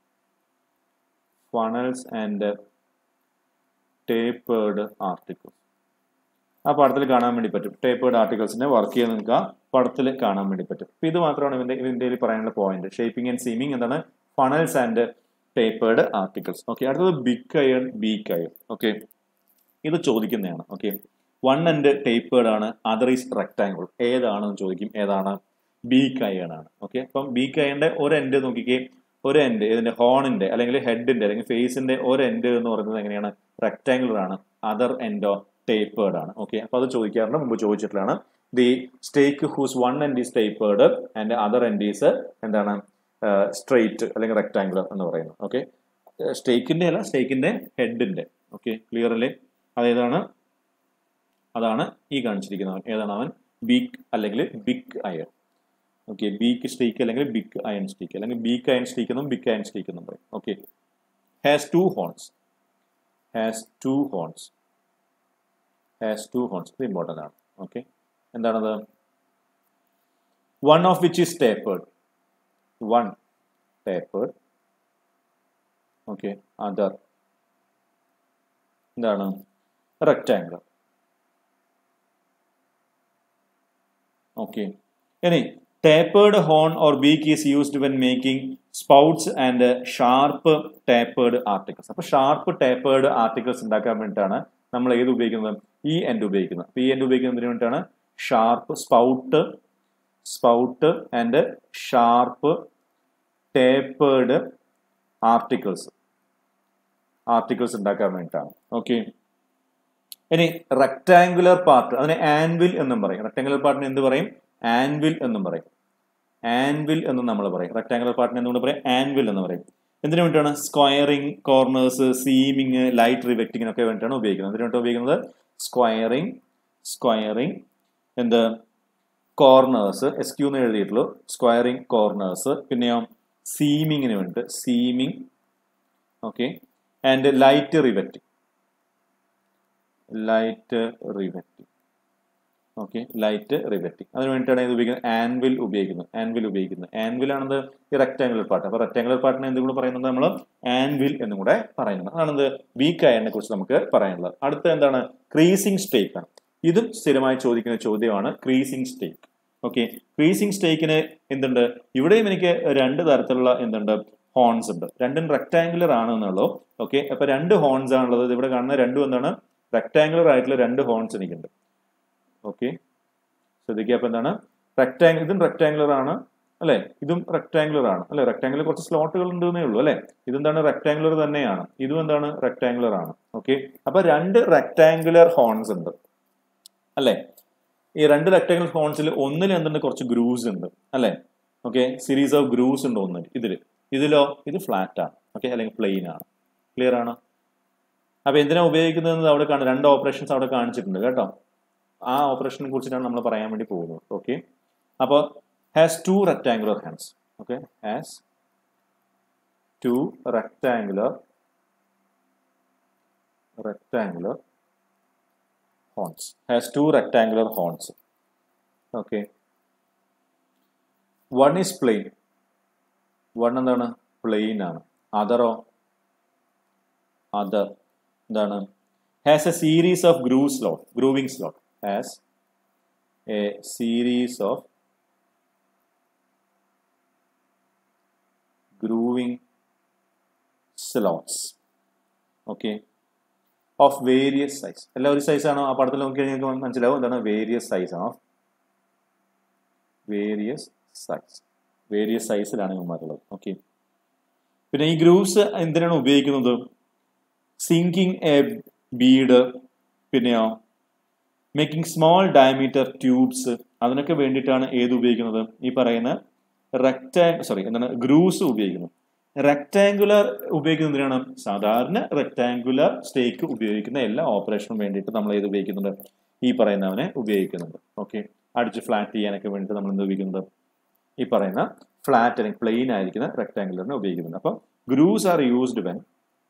funnels and tapered articles ആ പടത്തിൽ കാണാൻ വേണ്ടി പറ്റും ടേപ്പേർഡ് ആർട്ടിക്കിൾസിനെ വർക്ക് ചെയ്ത് നിങ്ങൾക്ക് ആ പടത്തിൽ കാണാൻ വേണ്ടി പറ്റും അപ്പൊ ഇത് മാത്രമാണ് ഇവന്റെ ഇതിന്റെ പറയാനുള്ള പോയിന്റ് ഷേപ്പിംഗ് ആൻഡ് സീമിംഗ് എന്താണ് funnels and tapered articles okay അടുത്തത് big iron beak iron okay ഇത് ചോദിക്കുന്നതാണ് ഓക്കെ വൺ എൻഡ് ടേപ്പേർഡ് ആണ് അതർ ഈസ് റെക്ടാങ്കിൾ ഏതാണെന്ന് ചോദിക്കും ഏതാണ് ബീക്ക് അയൺ ആണ് ഓക്കെ അപ്പം ബീക്ക് അയണിന്റെ ഒരു എൻഡ് നോക്കിക്കേ ഒരു എൻഡ് ഇതിന്റെ ഹോണിന്റെ അല്ലെങ്കിൽ ഹെഡിന്റെ അല്ലെങ്കിൽ ഫേസിന്റെ ഒരു എൻഡ് എന്ന് പറയുന്നത് എങ്ങനെയാണ് റെക്ടാങ്കുലർ ആണ് അതർ എൻഡോ ടേപ്പേർഡ് ആണ് ഓക്കെ അപ്പൊ അത് ചോദിക്കാറുണ്ട് മുമ്പ് ചോദിച്ചിട്ടുള്ളതാണ് the stake whose one end is tapered and other end is എന്താണ് സ്ട്രെയിറ്റ് അല്ലെങ്കിൽ റെക്ടാങ്കുലർ എന്ന് പറയുന്നത് ഓക്കെ സ്റ്റേക്കിന്റെ അല്ല സ്റ്റേക്കിന്റെ ഹെഡിന്റെ ഓക്കെ ക്ലിയർ അല്ലേ അതേതാണ് അതാണ് ഈ കാണിച്ചിരിക്കുന്നത് ഏതാണ് അവൻ ബീക്ക് അല്ലെങ്കിൽ big iron okay beak stake അല്ലെങ്കിൽ ബിഗ് അയൺ സ്റ്റേക്ക് അല്ലെങ്കിൽ ബീക്ക് അയൺ സ്റ്റേക്ക് എന്നും ബിഗ് അയൺ സ്റ്റേക്ക് എന്നും പറയും okay has two horns has two horns has two horns ഇത് ഇമ്പോർട്ടൻ്റ് ആണ് ഓക്കെ എന്താണത് one of which is tapered one tapered okay other എന്താണ് rectangle okay ഇനി tapered horn or beak is used when making spouts and sharp tapered articles അപ്പൊ sharp tapered articles ഉണ്ടാക്കാൻ വേണ്ടിയിട്ടാണ് നമ്മൾ ഏത് ഉപയോഗിക്കുന്നത് ഈ എൻഡ് ഉപയോഗിക്കുന്നത് അപ്പൊ ഈ എൻഡ് ഉപയോഗിക്കുന്നതിന് വേണ്ടിയിട്ടാണ് sharp spout spout and sharp tapered articles articles ഉണ്ടാക്കാൻ വേണ്ടിയിട്ടാണ് ഓക്കെ ഇനി റെക്ടാങ്കുലർ പാർട്ട് അതിനെ ആൻവിൽ എന്നും പറയും റെക്ടാങ്കുലർ പാർട്ടിന് എന്ത് പറയും ആൻവിൽ എന്നും പറയും ആൻവിൽ എന്നും നമ്മൾ പറയും റെക്ടാങ്കുലർ പാർട്ടിന് എന്തുകൊണ്ട് പറയും ആൻവിൽ എന്ന് പറയും എന്തിനു വേണ്ടിയിട്ടാണ് സ്ക്വയറിംഗ് കോർണേഴ്സ് സീമിങ് ലൈറ്റ് റിവെക്റ്റിങ്ങിനൊക്കെ വേണ്ടിയിട്ടാണ് ഉപയോഗിക്കുന്നത് എന്തിനു വേണ്ടി ഉപയോഗിക്കുന്നത് സ്ക്വയറിംഗ് സ്ക്വയറിംഗ് എന്ത് കോർണേഴ്സ് എസ് ക്യൂ എന്ന് എഴുതിയിട്ടുള്ളൂ സ്ക്വയറിംഗ് കോർണേഴ്സ് പിന്നെയോ സീമിങ്ങിന് വേണ്ടി seaming okay and light riveting light riveting okay light riveting അതിന് വേണ്ടിയിട്ടാണ് ഇത് ഉപയോഗിക്കുന്നത് ആൻവിൽ ഉപയോഗിക്കുന്നത് ആൻവിൽ ഉപയോഗിക്കുന്നത് ആൻവിൽ ആണെന്ന് ഈ റെക്ടാങ്കുലർ പാർട്ട് അപ്പൊ റെക്ടാങ്കുലർ പാർട്ടിനെ എന്തും കൂടെ പറയുന്നത് നമ്മൾ ആൻവിൽ എന്നും കൂടെ പറയുന്നത് അതാണത് വീക്ക് അയണിനെ കുറിച്ച് നമുക്ക് പറയാനുള്ളത് അടുത്ത എന്താണ് ക്രീസിംഗ് സ്റ്റേക്ക് ആണ് ഇതും സ്ഥിരമായി ചോദിക്കുന്ന ചോദ്യമാണ് ക്രീസിംഗ് സ്റ്റേക്ക് ഓക്കെ ക്രീസിംഗ് സ്റ്റേക്കിന് എന്തുണ്ട് ഇവിടെയും എനിക്ക് രണ്ട് തരത്തിലുള്ള എന്തുണ്ട് ഹോൺസ് ഉണ്ട് രണ്ടും റെക്ടാങ്കുലർ ആണ് എന്നുള്ളൂ ഓക്കെ അപ്പൊ രണ്ട് ഹോൺസ് ആണുള്ളത് ഇവിടെ കാണുന്ന രണ്ടും എന്താണ് റെക്ടാങ്കുലർ ആയിട്ടുള്ള രണ്ട് ഹോൺസ് എനിക്കുണ്ട് ഓക്കെ ശ്രദ്ധിക്കുക അപ്പൊ എന്താണ് റെക്ടാങ് ഇതും റെക്ടാങ്കുലർ ആണ് അല്ലെ ഇതും റെക്ടാങ്കുലർ ആണ് അല്ലെ റെക്ടാങ്കുലർ കുറച്ച് സ്ലോട്ടുകൾ ഉണ്ടെന്നേ ഉള്ളൂ അല്ലെ ഇതെന്താണ് റെക്ടാങ്കുലർ തന്നെയാണ് ഇതും എന്താണ് റെക്ടാങ്കുലർ ആണ് ഓക്കെ അപ്പൊ രണ്ട് റെക്ടാങ്കുലർ ഹോൺസ് ഉണ്ട് അല്ലെ ഈ രണ്ട് റെക്ടാങ്കുലർ ഹോൺസിൽ ഒന്നിൽ എന്തുണ്ട് കുറച്ച് ഗ്രൂസ് ഉണ്ട് അല്ലെ ഓക്കെ സീരീസ് ഓഫ് ഗ്രൂസ് ഉണ്ട് ഒന്നിൽ ഇതില് ഇതിലോ ഇത് ഫ്ലാറ്റ് ആണ് ഓക്കെ അല്ലെങ്കിൽ പ്ലെയിൻ ആണ് ക്ലിയർ ആണ് അപ്പൊ എന്തിനാ ഉപയോഗിക്കുന്നത് അവിടെ കാണും രണ്ട് ഓപ്പറേഷൻസ് അവിടെ കാണിച്ചിട്ടുണ്ട് കേട്ടോ ആ ഓപ്പറേഷനെ കുറിച്ചിട്ടാണ് നമ്മൾ പറയാൻ വേണ്ടി പോകുന്നത് ഓക്കെ അപ്പോൾ has two rectangular hands okay has two rectangular rectangular horns has two rectangular horns okay one is plain one എന്താണ് പ്ലെയിൻ ആണ് അതറോ അതർ എന്താണ് has a series of groove slot grooving slot has a series of grooving slots okay of various size എല്ലാം ഒരു size ആണോ ആ പടത്തിൽ നോക്കി കഴിഞ്ഞാൽ നിങ്ങൾക്ക് മനസ്സിലാവും എന്താണ് വേരിയസ് സൈസ് ആണ് വേരിയസ് സൈസ് വേരിയസ് സൈസിലാണ് ഇവന്മാരുള്ളത് ഓക്കെ പിന്നെ ഈ ഗ്രൂവ്സ് എന്തിനാണ് ഉപയോഗിക്കുന്നത് സിങ്കിങ് എ ബീഡ് പിന്നെയോ മേക്കിംഗ് സ്മോൾ ഡയമീറ്റർ ട്യൂബ്സ് അതിനൊക്കെ വേണ്ടിയിട്ടാണ് ഏത് ഉപയോഗിക്കുന്നത് ഈ പറയുന്ന റെക്ടാങ് സോറി എന്താണ് ഗ്രൂസ് ഉപയോഗിക്കുന്നത് റെക്ടാങ്കുലർ ഉപയോഗിക്കുന്നത് എന്തിനാണ് സാധാരണ റെക്ടാങ്കുലർ സ്റ്റേക്ക് ഉപയോഗിക്കുന്ന എല്ലാ ഓപ്പറേഷനും വേണ്ടിയിട്ട് നമ്മൾ ഏത് ഉപയോഗിക്കുന്നുണ്ട് ഈ പറയുന്നവനെ ഉപയോഗിക്കുന്നുണ്ട് ഓക്കെ അടിച്ച് ഫ്ലാറ്റ് ചെയ്യാനൊക്കെ വേണ്ടിയിട്ട് നമ്മൾ എന്ത് ഉപയോഗിക്കുന്നത് ഈ പറയുന്ന ഫ്ലാറ്റ് അല്ലെങ്കിൽ പ്ലെയിൻ ആയിരിക്കുന്ന റെക്ടാങ്കുലറിനെ ഉപയോഗിക്കുന്നുണ്ട് അപ്പം grooves are used when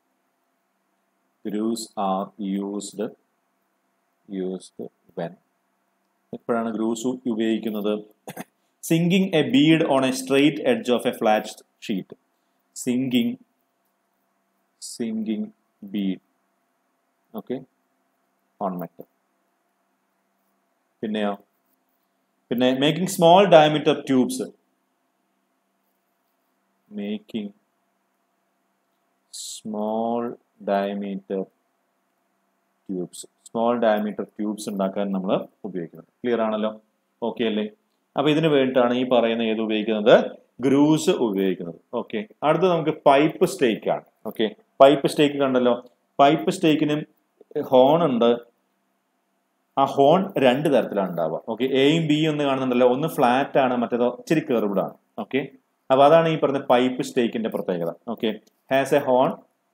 grooves are used used when എപ്പോഴാണ് ഗ്രൂസ് ഉപയോഗിക്കുന്നത് sinking a bead on a straight edge of a flat sheet sinking sinking bead okay on metal പിന്നെയോ പിന്നെ making small diameter tubes making small diameter tubes small diameter tubes ഉണ്ടാക്കാൻ നമ്മൾ ഉപയോഗിക്കുന്നത് clear ആണല്ലോ okay അല്ലേ അപ്പൊ ഇതിന് വേണ്ടിയിട്ടാണ് ഈ പറയുന്ന ഏത് ഉപയോഗിക്കുന്നത് ഗ്രൂസ് ഉപയോഗിക്കുന്നത് ഓക്കെ അടുത്ത നമുക്ക് പൈപ്പ് സ്റ്റേക്ക് ആണ് ഓക്കെ പൈപ്പ് സ്റ്റേക്ക് കണ്ടല്ലോ പൈപ്പ് സ്റ്റേക്കിനും ഹോൺ ഉണ്ട് ആ ഹോൺ രണ്ട് തരത്തിലാണ് ഉണ്ടാവുക ഓക്കെ എയും ബിയും ഒന്ന് കാണുന്നുണ്ടല്ലോ ഒന്ന് ഫ്ലാറ്റ് ആണ് മറ്റേതോ ഇച്ചിരി കെർവ്ഡ് ആണ് ഓക്കെ അപ്പൊ അതാണ് ഈ പറഞ്ഞ പൈപ്പ് സ്റ്റേക്കിന്റെ പ്രത്യേകത okay has a horn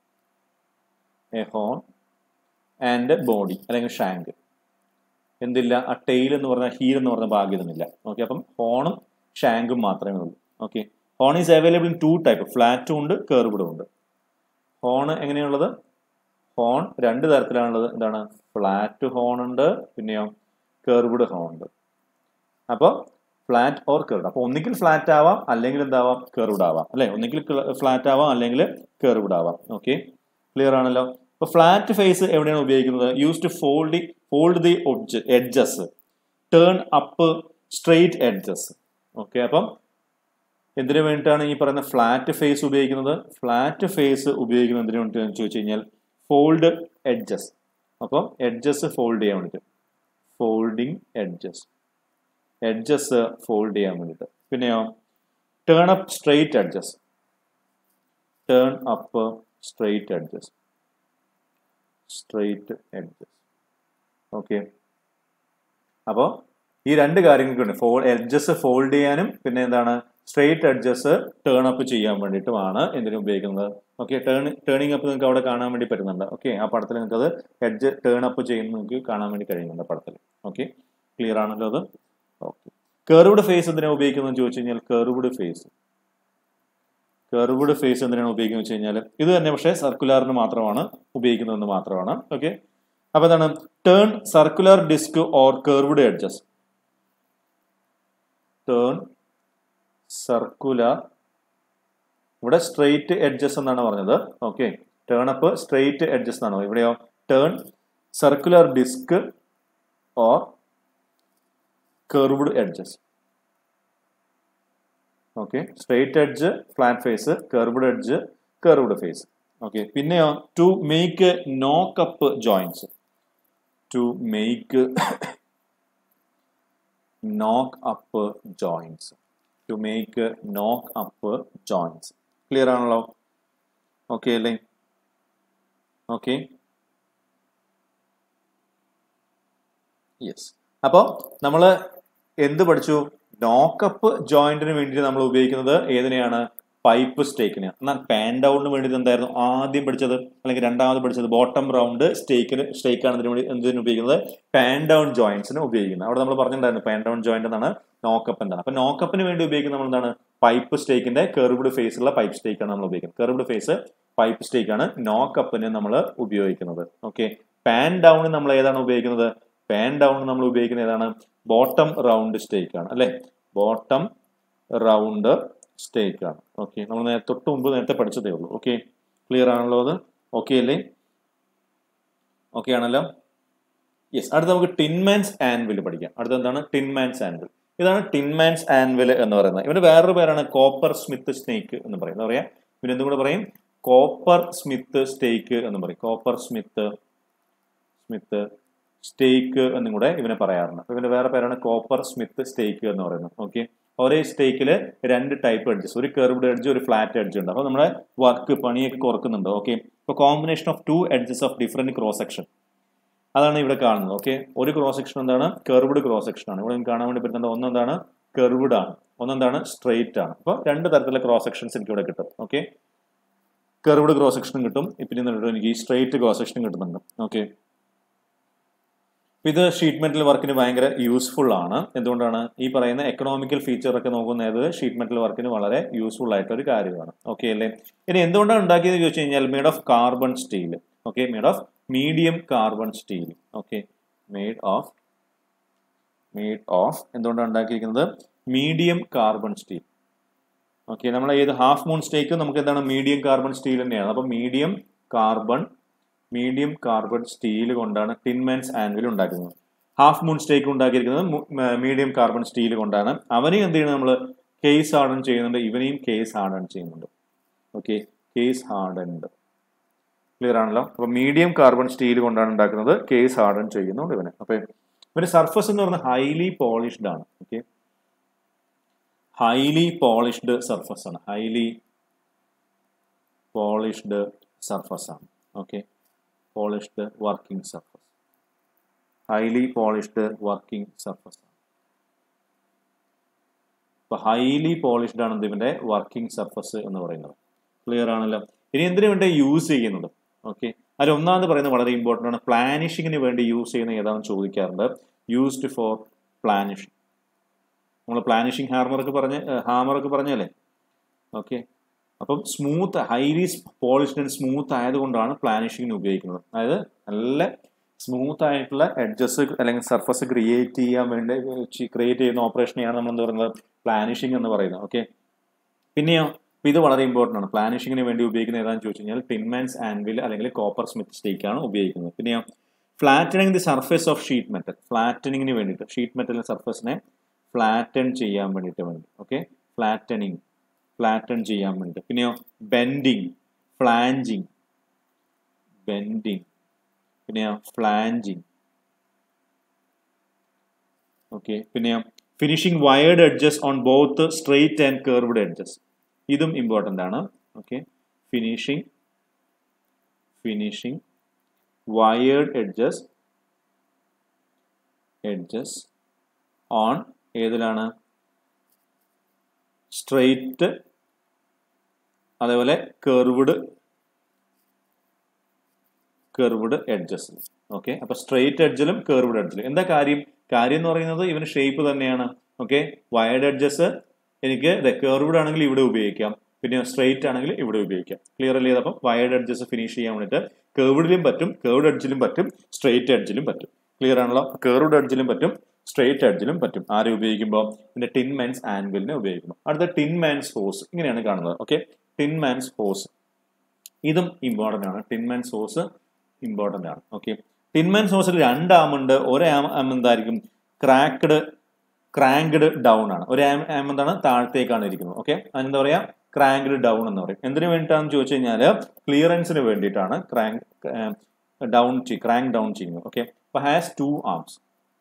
a horn and body അല്ലെങ്കിൽ ഷാങ്ക് എന്തില്ല ആ ടെയിൽ എന്ന് പറഞ്ഞ ഹീൽ എന്ന് പറഞ്ഞ ഭാഗ്യതൊന്നുമില്ല ഓക്കെ അപ്പം ഹോണും ഷാങ്കും മാത്രമേ ഉള്ളൂ okay horn is available in two type ഫ്ലാറ്റും ഉണ്ട് കെർവ്ഡും ഉണ്ട് ഹോൺ എങ്ങനെയുള്ളത് ഹോൺ രണ്ട് തരത്തിലാണുള്ളത് എന്താണ് ഫ്ലാറ്റ് ഹോൺ ഉണ്ട് പിന്നെയോ കെർവ്ഡ് ഹോൺ ഉണ്ട് അപ്പോൾ ഫ്ലാറ്റ് ഓർ കെർവ്ഡ് അപ്പോൾ ഒന്നുകിൽ ഫ്ലാറ്റ് ആവാം അല്ലെങ്കിൽ എന്താവാം കെർവ്ഡ് ആവാം അല്ലെ ഒന്നുകിൽ ഫ്ലാറ്റ് ആവാം അല്ലെങ്കിൽ കെർവ്ഡ് ആവാം ഓക്കെ ക്ലിയർ ആണല്ലോ അപ്പോൾ ഫ്ലാറ്റ് ഫേസ് എവിടെയാണ് ഉപയോഗിക്കുന്നത് use to fold fold the ഒബ്ജ് edges turn up straight edges okay അപ്പം എന്തിനു വേണ്ടിയിട്ടാണ് ഈ പറയുന്ന ഫ്ലാറ്റ് ഫേസ് ഉപയോഗിക്കുന്നത് ഫ്ലാറ്റ് ഫേസ് ഉപയോഗിക്കുന്നത് എന്തിനു വേണ്ടിയിട്ടാണ് ചോദിച്ചു കഴിഞ്ഞാൽ ഫോൾഡ് എഡ്ജസ് അപ്പം എഡ്ജസ് ഫോൾഡ് ചെയ്യാൻ വേണ്ടിയിട്ട് ഫോൾഡിങ് എഡ്ജസ് എഡ്ജസ് ഫോൾഡ് ചെയ്യാൻ വേണ്ടിയിട്ട് പിന്നെയോ turn up straight edges turn up straight edges straight edges okay അപ്പോൾ ഈ രണ്ട് കാര്യങ്ങൾക്കുണ്ട് ഫോൾ എഡ്ജസ് ഫോൾഡ് ചെയ്യാനും പിന്നെ എന്താണ് സ്ട്രെയിറ്റ് എഡ്ജസ് ടേൺ അപ്പ് ചെയ്യാൻ വേണ്ടിയിട്ടുമാണ് എന്തിനു ഉപയോഗിക്കുന്നത് ഓക്കെ ടേൺ ടേണിംഗ് അപ്പ് നിങ്ങൾക്ക് അവിടെ കാണാൻ വേണ്ടി പറ്റുന്നുണ്ട് ഓക്കെ ആ പടത്തിൽ നിങ്ങൾക്ക് അത് എഡ്ജ് ടേൺ അപ്പ് ചെയ്യുന്ന നിങ്ങൾക്ക് കാണാൻ വേണ്ടി കഴിയുന്നുണ്ട് പടത്തിൽ ഓക്കെ ക്ലിയർ ആണല്ലോ അത് ഓക്കെ കെർവ്ഡ് ഫേസ് എന്തിനാണ് ഉപയോഗിക്കുന്നത് ചോദിച്ചു കഴിഞ്ഞാൽ കെർവ്ഡ് ഫേസ് കെർവ്ഡ് ഫേസ് എന്തിനാണ് ഉപയോഗിക്കുന്നത് വെച്ച് കഴിഞ്ഞാൽ ഇത് തന്നെ പക്ഷേ സർക്കുലാറിന് മാത്രമാണ് ഉപയോഗിക്കുന്നതെന്ന് മാത്രമാണ് ഓക്കെ അപ്പൊ എന്താണ് turn circular disc or curved edges turn circular ഇവിടെ സ്ട്രെയിറ്റ് എഡ്ജസ് എന്നാണ് പറഞ്ഞത് okay turn up straight edges എന്നാണ് ഇവിടെയോ turn circular disc or curved edges okay straight edge flat face curved edge curved face okay പിന്നെയോ to make knock up joints to make knock up joins to make knock up joins clear ആണല്ലോ okay അല്ലേ okay yes അപ്പോൾ നമ്മൾ എന്ത് പഠിച്ചു നോക്കപ്പ് ജോയിന്റിന് വേണ്ടിയിട്ട് നമ്മൾ ഉപയോഗിക്കുന്നത് ഏതിനെയാണ് പൈപ്പ് സ്റ്റേക്കിന് എന്നാൽ പാൻ ഡൗണിന് വേണ്ടിയിട്ട് എന്തായിരുന്നു ആദ്യം പഠിച്ചത് അല്ലെങ്കിൽ രണ്ടാമത് പഠിച്ചത് ബോട്ടം റൗണ്ട് സ്റ്റേക്കിന് സ്റ്റേക്കാണ് ഇതിന് വേണ്ടി എന്തിനു ഉപയോഗിക്കുന്നത് പാൻ ഡൗൺ ജോയിന്റ്സിന് ഉപയോഗിക്കുന്നത് അവിടെ നമ്മൾ പറഞ്ഞിട്ടുണ്ടായിരുന്നു പാൻ ഡൗൺ ജോയിന്റ് എന്നാണ് നോക്കപ്പ് എന്താണ് അപ്പൊ നോക്കപ്പിന് വേണ്ടി ഉപയോഗിക്കുന്നത് നമ്മൾ എന്താണ് പൈപ്പ് സ്റ്റേക്കിന്റെ കെർവ്ഡ് ഫേസുള്ള പൈപ്പ് സ്റ്റേക്കാണ് നമ്മൾ ഉപയോഗിക്കുന്നത് കെർവ്ഡ് ഫേസ് പൈപ്പ് സ്റ്റേക്കാണ് നോക്കപ്പിന് നമ്മൾ ഉപയോഗിക്കുന്നത് ഓക്കെ പാൻ ഡൗൺ നമ്മൾ ഏതാണ് ഉപയോഗിക്കുന്നത് പാൻ ഡൗൺ നമ്മൾ ഉപയോഗിക്കുന്നത് ഏതാണ് ബോട്ടം റൗണ്ട് സ്റ്റേക്ക് ആണ് അല്ലെ ബോട്ടം റൗണ്ട് സ്റ്റേക്ക് ആണ് ഓക്കെ നമ്മൾ നേരത്തെ തൊട്ട് മുമ്പ് നേരത്തെ പഠിച്ചതേ ഉള്ളൂ ഓക്കെ ക്ലിയർ ആണല്ലോ അത് ഓക്കെ അല്ലേ ഓക്കെ ആണല്ലോ യെസ് അടുത്ത് നമുക്ക് ടിൻമാൻസ് ആൻവിൽ പഠിക്കാം അടുത്ത എന്താണ് ടിൻമാൻസ് ആൻവിൽ ഇതാണ് ടിൻമാൻസ് ആൻവിൽ എന്ന് പറയുന്നത് ഇവന്റെ വേറൊരു പേരാണ് കോപ്പർ സ്മിത്ത് സ്നേക്ക് എന്ന് പറയും എന്താ പറയാ പിന്നെ എന്തും കൂടെ പറയും കോപ്പർ സ്മിത്ത് സ്റ്റേക്ക് എന്ന് പറയും കോപ്പർ സ്മിത്ത് സ്മിത്ത് സ്റ്റേക്ക് എന്നും കൂടെ ഇവനെ പറയാറുണ്ട് അപ്പൊ ഇവന്റെ വേറെ പേരാണ് കോപ്പർ സ്മിത്ത് സ്റ്റേക്ക് എന്ന് പറയുന്നത് ഓക്കെ ഒരേ സ്റ്റേക്കിൽ രണ്ട് ടൈപ്പ് എഡ്ജസ് ഒരു കെർവ്ഡ് എഡ്ജ് ഒരു ഫ്ലാറ്റ് എഡ്ജ് ഉണ്ട് അപ്പോൾ നമ്മുടെ വർക്ക് പണിയൊക്കെ കുറക്കുന്നുണ്ട് ഓക്കെ ഇപ്പോൾ combination of two edges of different cross section അതാണ് ഇവിടെ കാണുന്നത് ഓക്കെ ഒരു ക്രോസ് സെക്ഷൻ എന്താണ് കെർവ്ഡ് ക്രോസ് സെക്ഷൻ ആണ് ഇവിടെ നിങ്ങൾക്ക് കാണാൻ വേണ്ടി പറ്റുന്നത് ഒന്നെന്താണ് കെർവ്ഡ് ആണ് ഒന്നെന്താണ് സ്ട്രെയിറ്റ് ആണ് അപ്പോൾ രണ്ട് തരത്തിലുള്ള ക്രോസ് സെക്ഷൻസ് എനിക്ക് ഇവിടെ കിട്ടും ഓക്കെ കെർവ്ഡ് ക്രോസ് സെക്ഷനും കിട്ടും പിന്നെ എനിക്ക് ഈ സ്ട്രെയിറ്റ് ക്രോസ് സെക്ഷനും കിട്ടുന്നുണ്ട് ഓക്കെ ഇത് ഷീറ്റ് മെറ്റൽ വർക്കിന് ഭയങ്കര യൂസ്ഫുൾ ആണ് എന്തുകൊണ്ടാണ് ഈ പറയുന്ന എക്കണോമിക്കൽ ഫീച്ചർ ഒക്കെ നോക്കുന്നത് ഷീറ്റ് മെറ്റൽ വർക്കിന് വളരെ യൂസ്ഫുൾ ആയിട്ടൊരു കാര്യമാണ് ഓക്കെ അല്ലേ ഇനി എന്തുകൊണ്ടാണ് ഉണ്ടാക്കിയത് ചോദിച്ചു കഴിഞ്ഞാൽ made of carbon steel okay made of medium carbon steel okay made of made of എന്തുകൊണ്ടാണ് ഉണ്ടാക്കിയിരിക്കുന്നത് മീഡിയം കാർബൺ സ്റ്റീൽ ഓക്കെ നമ്മൾ ഏത് ഹാഫ് മൂൺ സ്റ്റേക്ക് നമുക്ക് എന്താണ് മീഡിയം കാർബൺ സ്റ്റീൽ തന്നെയാണ് അപ്പൊ medium carbon medium carbon steel കൊണ്ടാണ് ടിൻമാൻസ് ആൻവിൽ ഉണ്ടാക്കുന്നത് ഹാഫ് മൂൺ സ്റ്റേക്ക് ഉണ്ടാക്കിയിരിക്കുന്നത് മീഡിയം കാർബൺ സ്റ്റീൽ കൊണ്ടാണ് അവനെയും എന്ത് ചെയ്യുന്നത് നമ്മൾ കേസ് ഹാർഡൻ ചെയ്യുന്നുണ്ട് ഇവനെയും കേസ് ഹാർഡൻ ചെയ്യുന്നുണ്ട് ഓക്കെ കേസ് ഹാർഡൻഡ് ക്ലിയർ ആണല്ലോ അപ്പൊ മീഡിയം കാർബൺ സ്റ്റീൽ കൊണ്ടാണ് ഉണ്ടാക്കുന്നത് കേസ് ഹാർഡൻ ചെയ്യുന്നുണ്ട് ഇവന് അപ്പൊ ഇവന്റെ സർഫസ് എന്ന് പറയുന്നത് ഹൈലി പോളിഷ്ഡ് ആണ് ഓക്കെ ഹൈലി പോളിഷ്ഡ് സർഫസ് ആണ് ഹൈലി പോളിഷ്ഡ് സർഫസ് ആണ് okay polished working surface highly polished working surface ഇപ്പൊ ഹൈലി പോളിഷ്ഡ് ആണ് ഇതിന്റെ വർക്കിംഗ് സർഫസ് എന്ന് പറയുന്നത് ക്ലിയർ ആണല്ലോ ഇനി എന്തിനു വേണ്ടി യൂസ് ചെയ്യുന്നത് ഓക്കെ അതിൽ ഒന്നാമത് പറയുന്നത് വളരെ ഇമ്പോർട്ടൻ്റ് ആണ് പ്ലാനിഷിങ്ങിന് വേണ്ടി യൂസ് ചെയ്യുന്ന ഏതാണെന്ന് ചോദിക്കാറുണ്ട് യൂസ്ഡ് ഫോർ പ്ലാനിഷിങ് നമ്മൾ പ്ലാനിഷിങ് ഹാമറൊക്കെ പറഞ്ഞ് ഹാമറൊക്കെ പറഞ്ഞല്ലേ ഓക്കെ അപ്പം smooth highly polished and smooth ആയതുകൊണ്ടാണ് പ്ലാനിഷിങ്ങിന് ഉപയോഗിക്കുന്നത് അതായത് നല്ല സ്മൂത്ത് ആയിട്ടുള്ള എഡ്ജസ് അല്ലെങ്കിൽ സർഫസ് ക്രിയേറ്റ് ചെയ്യാൻ വേണ്ടി ക്രിയേറ്റ് ചെയ്യുന്ന ഓപ്പറേഷനെയാണ് നമ്മൾ എന്താ പറയുന്നത് പ്ലാനിഷിംഗ് എന്ന് പറയുന്നത് ഓക്കെ പിന്നെയോ ഇത് വളരെ ഇമ്പോർട്ടൻ്റ് ആണ് പ്ലാനിഷിങ്ങിന് വേണ്ടി ഉപയോഗിക്കുന്ന ഏതാണെന്ന് ചോദിച്ചു കഴിഞ്ഞാൽ ടിൻമാൻസ് ആൻവിൽ അല്ലെങ്കിൽ കോപ്പർ സ്മിത്ത് സ്റ്റേക്ക് ആണ് ഉപയോഗിക്കുന്നത് പിന്നെയോ flattening the surface of sheet metal ഫ്ലാറ്റനിങ്ങിന് വേണ്ടിയിട്ട് ഷീറ്റ് മെറ്റലിന്റെ സർഫസിനെ ഫ്ലാറ്റൺ ചെയ്യാൻ വേണ്ടിയിട്ട് വേണ്ടി ഓക്കെ ഫ്ലാറ്റനിങ് ഫ്ലാറ്റൺ ചെയ്യാൻ വേണ്ടി പിന്നെയോ ബെൻഡിങ് ഫ്ലാഞ്ചിങ് ബെൻഡിങ് പിന്നെയോ ഫ്ലാഞ്ചിങ് ഓക്കെ പിന്നെയോ finishing wired edges on both straight and curved edges ഇതും ഇമ്പോർട്ടൻ്റ് ആണ് okay finishing finishing wired edges edges on ഏതിലാണ് സ്ട്രെയിറ്റ് അതേപോലെ കെർവ്ഡ് കെർവ്ഡ് എഡ്ജസ് ഓക്കെ അപ്പൊ സ്ട്രെയിറ്റ് എഡ്ജിലും കെർവ്ഡ് എഡ്ജിലും എന്താ കാര്യം കാര്യം എന്ന് പറയുന്നത് ഇവന് ഷേപ്പ് തന്നെയാണ് ഓക്കെ വയർഡ് എഡ്ജസ് എനിക്ക് കെർവ്ഡ് ആണെങ്കിൽ ഇവിടെ ഉപയോഗിക്കാം പിന്നെ സ്ട്രെയിറ്റ് ആണെങ്കിൽ ഇവിടെ ഉപയോഗിക്കാം ക്ലിയർ അല്ലേ അപ്പം വയർഡ് എഡ്ജസ് ഫിനിഷ് ചെയ്യാൻ വേണ്ടിയിട്ട് കെർവ്ഡിലും പറ്റും കെർവ്ഡ് എഡ്ജിലും പറ്റും സ്ട്രെയിറ്റ് എഡ്ജിലും പറ്റും ക്ലിയർ ആണല്ലോ കെർവ്ഡ് എഡ്ജിലും പറ്റും സ്ട്രെയിറ്റ് എഡ്ജിലും പറ്റും ആരെ ഉപയോഗിക്കുമ്പോൾ പിന്നെ ടിൻ മാൻസ് ആൻവിലിനെ ഉപയോഗിക്കുന്നു അടുത്ത ടിൻ മാൻസ് ഹോസ് ഇങ്ങനെയാണ് കാണുന്നത് ഓക്കെ ടിൻ മാൻസ് ഹോസ് ഇതും ഇമ്പോർട്ടൻ്റ് ആണ് ടിൻ മാൻസ് ഹോസ് ഇമ്പോർട്ടൻ്റ് ആണ് ഓക്കെ ടിൻ മാൻസ് ഹോസിൽ രണ്ട് ആം ഉണ്ട് ഒരു ആം ആം എന്തായിരിക്കും ക്രാക്ക്ഡ് ക്രാങ്ക്ഡ് ഡൗൺ ആണ് ഒരു ആം ആം എന്താണ് താഴത്തേക്കാണ് ഇരിക്കുന്നത് ഓക്കെ അതിനെന്താ പറയാ ക്രാങ്ക്ഡ് ഡൗൺ എന്ന് പറയും എന്തിനു വേണ്ടിയിട്ടാണെന്ന് ചോദിച്ചു കഴിഞ്ഞാൽ ക്ലിയറൻസിന് വേണ്ടിയിട്ടാണ് ക്രാങ്ക് ഡൗൺ ക്രാങ്ക് ഡൗൺ ചെയ്യുന്നത് ഓക്കെ അപ്പൊ has two arms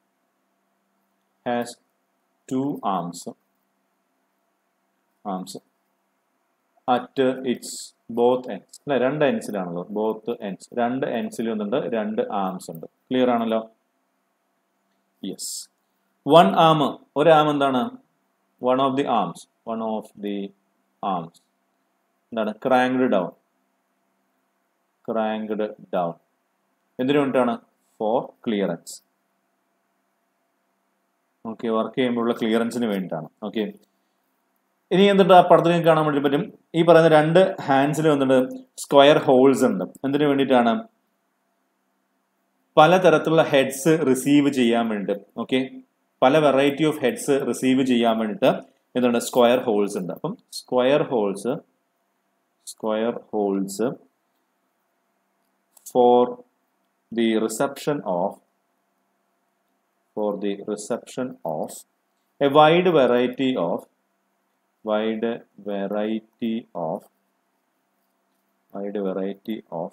has two arms arms at its both ends അല്ലെ രണ്ട് എൻസിലാണല്ലോ ബോത്ത് എൻഡ്സ് രണ്ട് എൻസിൽ ഒന്നുണ്ട് രണ്ട് ആംസ് ഉണ്ട് ക്ലിയർ ആണല്ലോ യെസ് വൺ ആം ഒരു ആം എന്താണ് one of the arms one of the arms എന്താണ് ക്രാങ്ക്ഡ് ഡൗൺ ക്രാങ്ക്ഡ് ഡൗൺ എന്തിനു വേണ്ടിയിട്ടാണ് ഫോർ ക്ലിയറൻസ് ഓക്കെ വർക്ക് ചെയ്യുമ്പോഴുള്ള ക്ലിയറൻസിന് വേണ്ടിയിട്ടാണ് ഓക്കെ ഇനി എന്തുണ്ട് ആ പടത്തിൽ നിങ്ങൾക്ക് കാണാൻ വേണ്ടി പറ്റും ഈ പറയുന്ന രണ്ട് ഹാൻഡ്സിൽ വന്നിട്ട് സ്ക്വയർ ഹോൾസ് ഉണ്ട് എന്തിനു വേണ്ടിയിട്ടാണ് പലതരത്തിലുള്ള ഹെഡ്സ് റിസീവ് ചെയ്യാൻ വേണ്ടി ഓക്കെ പല വെറൈറ്റി ഓഫ് ഹെഡ്സ് റിസീവ് ചെയ്യാൻ വേണ്ടിയിട്ട് എന്തുണ്ട് സ്ക്വയർ ഹോൾസ് ഉണ്ട് അപ്പം square holes square holes for the reception of for the reception of a wide variety of wide variety of wide variety of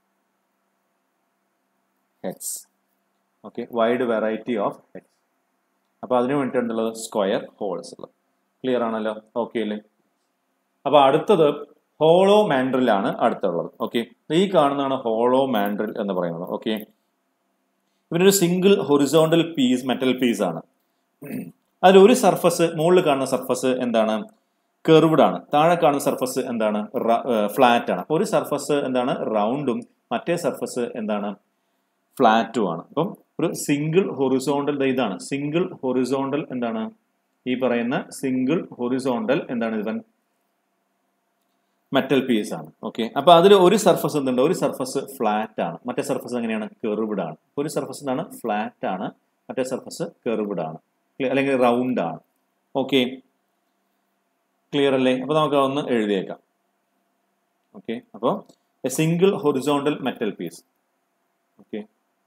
heads okay wide variety of heads അപ്പോൾ അതിന് വേണ്ടിയിട്ടുള്ളത് square holes ഉള്ളത് clear ആണല്ലോ okay അല്ലേ അപ്പോൾ അടുത്തത് hollow മാൻഡ്രിലാണ് അടുത്തുള്ളത് okay ഈ കാണുന്നതാണ് ഹോളോ മാൻഡ്രിൽ എന്ന് പറയുന്നത് ഓക്കെ ഇവനൊരു single horizontal piece metal piece ആണ് അതിൽ ഒരു സർഫസ് മുകളിൽ കാണുന്ന സർഫസ് എന്താണ് കെർവ്ഡ് ആണ് താഴെ കാണുന്ന സർഫസ് എന്താണ് ഫ്ലാറ്റ് ആണ് അപ്പോൾ ഒരു സർഫസ് എന്താണ് റൗണ്ടും മറ്റേ സർഫസ് എന്താണ് ഫ്ലാറ്റും ആണ് അപ്പം ഒരു സിംഗിൾ ഹൊറിസോണ്ടൽ ഇതാണ് സിംഗിൾ ഹൊറിസോണ്ടൽ എന്താണ് ഈ പറയുന്ന സിംഗിൾ ഹൊറിസോണ്ടൽ എന്താണ് ഇവൻ മെറ്റൽ പീസ് ആണ് ഓക്കെ അപ്പൊ അതിൽ ഒരു സർഫസ് എന്തുണ്ട് ഒരു സർഫസ് ഫ്ലാറ്റ് ആണ് മറ്റേ സർഫസ് എങ്ങനെയാണ് കെർവ്ഡ് ആണ് ഒരു സർഫസ് എന്താണ് ഫ്ലാറ്റ് ആണ് മറ്റേ സർഫസ് കെർവ്ഡ് ആണ് അല്ലെങ്കിൽ റൗണ്ട് ആണ് ഓക്കെ ക്ലിയർ അല്ലേ അപ്പൊ നമുക്ക് ഒന്ന് എഴുതിയേക്കാം ഓക്കെ അപ്പോൾ a single horizontal metal piece okay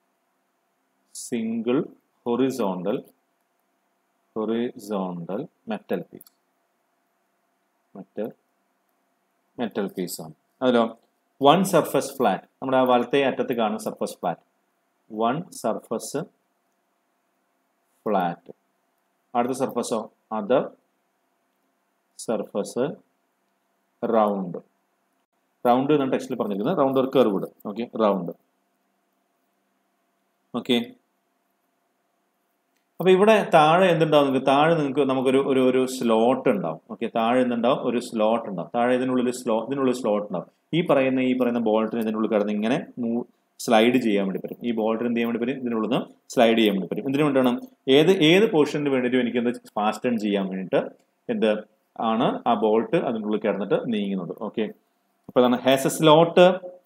single horizontal horizontal metal piece metal metal piece ആണ് അതിലോ വൺ സർഫസ് ഫ്ലാറ്റ് നമ്മുടെ ആ വലത്തെ അറ്റത്ത് കാണുന്ന surface flat one surface flat അടുത്ത സർഫസോ അതർ സർഫസ് റൗണ്ട് റൗണ്ട് എന്നാണ് ടെക്സ്റ്റിൽ പറഞ്ഞിരിക്കുന്നത് റൗണ്ട് ഒരു കർവ്ഡ് ഓക്കെ റൗണ്ട് ഓക്കെ അപ്പൊ ഇവിടെ താഴെ എന്തുണ്ടാവും നിങ്ങൾക്ക് താഴെ നിങ്ങൾക്ക് നമുക്കൊരു ഒരു ഒരു സ്ലോട്ട് ഉണ്ടാവും ഓക്കെ താഴെ എന്തുണ്ടാവും ഒരു സ്ലോട്ട് ഉണ്ടാവും താഴെ ഇതിനുള്ളിൽ സ്ലോ ഇതിനുള്ളിൽ സ്ലോട്ട് ഉണ്ടാവും ഈ പറയുന്ന ഈ പറയുന്ന ബോൾട്ടിന് ഇതിനുള്ളിൽ കിടന്ന് ഇങ്ങനെ സ്ലൈഡ് ചെയ്യാൻ വേണ്ടി പറ്റും ഈ ബോൾട്ടിന് എന്ത് ചെയ്യാൻ വേണ്ടി പറ്റും ഇതിനുള്ളിൽ നിന്ന് സ്ലൈഡ് ചെയ്യാൻ വേണ്ടി പറ്റും എന്തിനു വേണ്ടിയാണ് ഏത് ഏത് പോർഷന് വേണ്ടിയിട്ടും എനിക്ക് എന്ത് ഫാസ്റ്റൺ ചെയ്യാൻ വേണ്ടിയിട്ട് എന്ത് ആണ് ആ ബോൾട്ട് അതിനുള്ളിൽ കിടന്നിട്ട് നീങ്ങുന്നത് ഓക്കെ അപ്പോൾ അതാണ് has a slot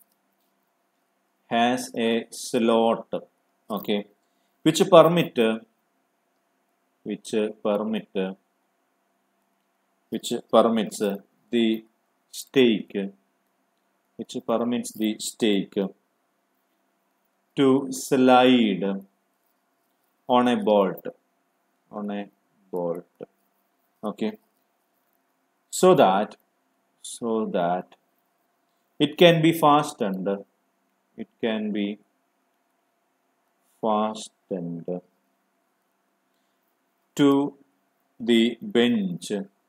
has a slot okay which permit which permit which permits the stake which permits the stake to slide on a bolt on a bolt okay so that so that it can be fastened it can be fastened to the bench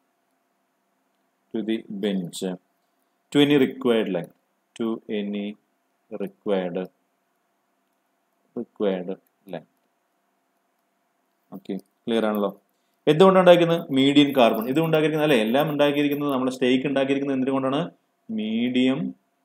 to the bench to any required length to any required required length okay clear ആണല്ലോ എന്തുകൊണ്ടാണ് ഉണ്ടാക്കുന്നത് medium carbon ഇത് ഉണ്ടാക്കിയിരിക്കുന്നത് അല്ലെ എല്ലാം ഉണ്ടാക്കിയിരിക്കുന്നത് നമ്മൾ സ്റ്റേക്ക് ഉണ്ടാക്കിയിരിക്കുന്നത് എന്തുകൊണ്ടാണ് മീഡിയം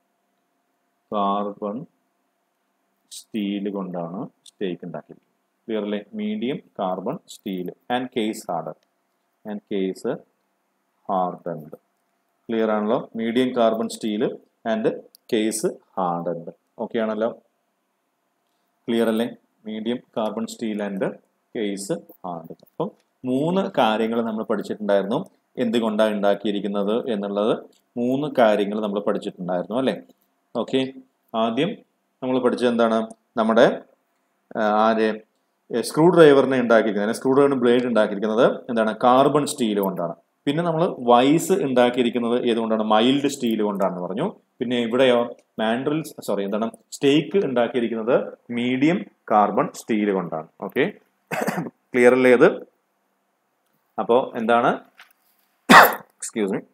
കാർബൺ സ്റ്റീൽ കൊണ്ടാണ് സ്റ്റേക്ക് ഉണ്ടാക്കിയിരിക്കുന്നത് ക്ലിയർ അല്ലേ medium carbon steel and case harden and case hardened clear ആണല്ലോ medium carbon steel and case hardened okay ആണല്ലോ ക്ലിയർ അല്ലേ medium carbon steel and case hardened അപ്പം മൂന്ന് കാര്യങ്ങൾ നമ്മൾ പഠിച്ചിട്ടുണ്ടായിരുന്നു എന്തുകൊണ്ടാണ് ഉണ്ടാക്കിയിരിക്കുന്നത് എന്നുള്ളത് മൂന്ന് കാര്യങ്ങൾ നമ്മൾ പഠിച്ചിട്ടുണ്ടായിരുന്നു അല്ലേ ഓക്കെ ആദ്യം നമ്മൾ പഠിച്ചത് എന്താണ് നമ്മുടെ ആര് സ്ക്രൂ ഡ്രൈവറിനെ ഉണ്ടാക്കിയിരിക്കുന്നത് സ്ക്രൂ ഡ്രൈവറിന് ബ്ലേഡ് ഉണ്ടാക്കിയിരിക്കുന്നത് എന്താണ് കാർബൺ സ്റ്റീൽ കൊണ്ടാണ് പിന്നെ നമ്മൾ വൈസ് ഉണ്ടാക്കിയിരിക്കുന്നത് ഏതുകൊണ്ടാണ് മൈൽഡ് സ്റ്റീൽ കൊണ്ടാണെന്ന് പറഞ്ഞു പിന്നെ ഇവിടെയോ മാൻഡ്രിൽസ് സോറി എന്താണ് സ്റ്റേക്ക് ഉണ്ടാക്കിയിരിക്കുന്നത് മീഡിയം കാർബൺ സ്റ്റീൽ കൊണ്ടാണ് ഓക്കെ ക്ലിയർ അല്ലേ അത് അപ്പോൾ എന്താണ് excuse me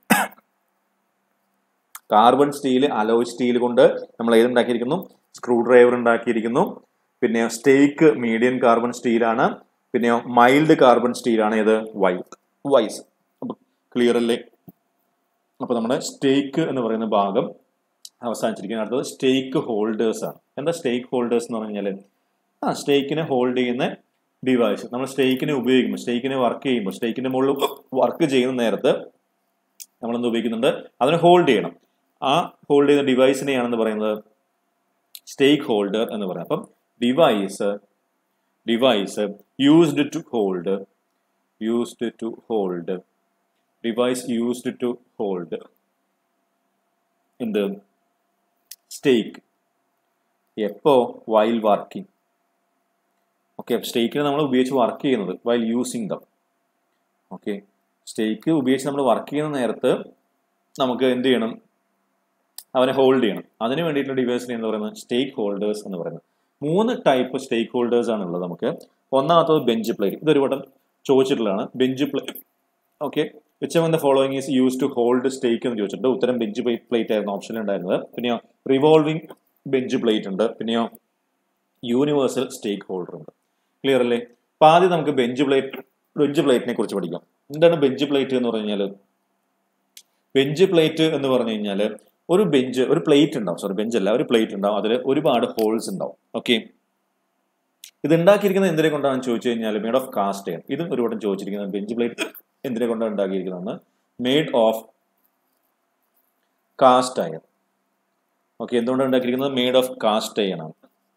carbon steel alloy steel കൊണ്ട് നമ്മൾ ഏതുണ്ടാക്കിയിരിക്കുന്നു സ്ക്രൂ ഡ്രൈവർ ഉണ്ടാക്കിയിരിക്കുന്നു പിന്നെ സ്റ്റേക്ക് മീഡിയം കാർബൺ സ്റ്റീലാണ് പിന്നെ മൈൽഡ് കാർബൺ സ്റ്റീലാണ് ഏത് വൈ വൈസ് അപ്പൊ ക്ലിയർ അല്ലേ അപ്പൊ നമ്മുടെ സ്റ്റേക്ക് എന്ന് പറയുന്ന ഭാഗം അവസാനിച്ചിരിക്കുന്നത് അടുത്തത് സ്റ്റേക്ക് ഹോൾഡേഴ്സ് ആണ് എന്താ സ്റ്റേക്ക് ഹോൾഡേഴ്സ് എന്ന് പറഞ്ഞു കഴിഞ്ഞാൽ ആ സ്റ്റേക്കിനെ ഹോൾഡ് ചെയ്യുന്ന ഡിവൈസ് നമ്മൾ സ്റ്റേക്കിനെ ഉപയോഗിക്കുമ്പോൾ സ്റ്റേക്കിനെ വർക്ക് ചെയ്യുമ്പോൾ സ്റ്റേക്കിന്റെ മുകളിൽ വർക്ക് ചെയ്യുന്ന നേരത്ത് നമ്മൾ എന്ത് ഉപയോഗിക്കുന്നുണ്ട് അതിനെ ഹോൾഡ് ചെയ്യണം ആ ഹോൾഡ് ചെയ്യുന്ന ഡിവൈസിനെയാണെന്ന് പറയുന്നത് സ്റ്റേക്ക് ഹോൾഡർ എന്ന് പറയുന്നത് അപ്പം device device used to hold used to hold device used to hold എന്ത് സ്റ്റേക്ക് എപ്പോ വൈൽ വർക്കിംഗ് ഓക്കെ സ്റ്റേക്കിന് നമ്മൾ ഉപയോഗിച്ച് വർക്ക് ചെയ്യുന്നത് while using them okay stake ഉപയോഗിച്ച് നമ്മൾ വർക്ക് ചെയ്യുന്ന നേരത്ത് നമുക്ക് എന്ത് ചെയ്യണം അവനെ ഹോൾഡ് ചെയ്യണം അതിന് വേണ്ടിയിട്ടുള്ള ഡിവൈസിനെ എന്ന് പറയുന്നത് സ്റ്റേക്ക് ഹോൾഡേഴ്സ് എന്ന് പറയുന്നത് മൂന്ന് ടൈപ്പ് സ്റ്റേക്ക് ഹോൾഡേഴ്സ് ആണ് ഉള്ളത് നമുക്ക് ഒന്നാമത്തത് ബെഞ്ച് പ്ലേറ്റ് ഇതൊരു വട്ടം ചോദിച്ചിട്ടുള്ളതാണ് bench plate okay which um the following is use to hold stake എന്ന് ചോദിച്ചിട്ടുണ്ട് ഉത്തരം ബെഞ്ച് പ്ലേറ്റ് ആയിരുന്നു ഓപ്ഷനിൽ ഉണ്ടായിരുന്നത് പിന്നെയോ റിവോൾവിംഗ് ബെഞ്ച് പ്ലേറ്റ് ഉണ്ട് പിന്നെയോ യൂണിവേഴ്സൽ സ്റ്റേക്ക് ഹോൾഡർ ഉണ്ട് ക്ലിയർ അല്ലേ അപ്പൊ ആദ്യം നമുക്ക് ബെഞ്ച് പ്ലേറ്റ് ബെഞ്ച് പ്ലേറ്റിനെ കുറിച്ച് പഠിക്കാം എന്താണ് ബെഞ്ച് പ്ലേറ്റ് എന്ന് പറഞ്ഞു കഴിഞ്ഞാൽ ബെഞ്ച് പ്ലേറ്റ് എന്ന് പറഞ്ഞു കഴിഞ്ഞാൽ ഒരു ബെഞ്ച് ഒരു പ്ലേറ്റ് ഉണ്ടാവും സോറി ബെഞ്ച് അല്ല ഒരു പ്ലേറ്റ് ഉണ്ടാവും അതിൽ ഒരുപാട് ഹോൾസ് ഉണ്ടാവും ഓക്കെ ഇത് ഉണ്ടാക്കിയിരിക്കുന്നത് എന്തിനെ കൊണ്ടാണെന്ന് ചോദിച്ചു കഴിഞ്ഞാൽ മെയ്ഡ് ഓഫ് കാസ്റ്റ് അയൺ ഇതും ഒരു വട്ടം ചോദിച്ചിരിക്കുന്നത് ബെഞ്ച് പ്ലേറ്റ് എന്തിനെ കൊണ്ടാണ് ഉണ്ടാക്കിയിരിക്കുന്നത് made of cast iron okay എന്തുകൊണ്ടാണ് ഉണ്ടാക്കിയിരിക്കുന്നത് മെയ്ഡ് ഓഫ് കാസ്റ്റ് അയൺ ആണ്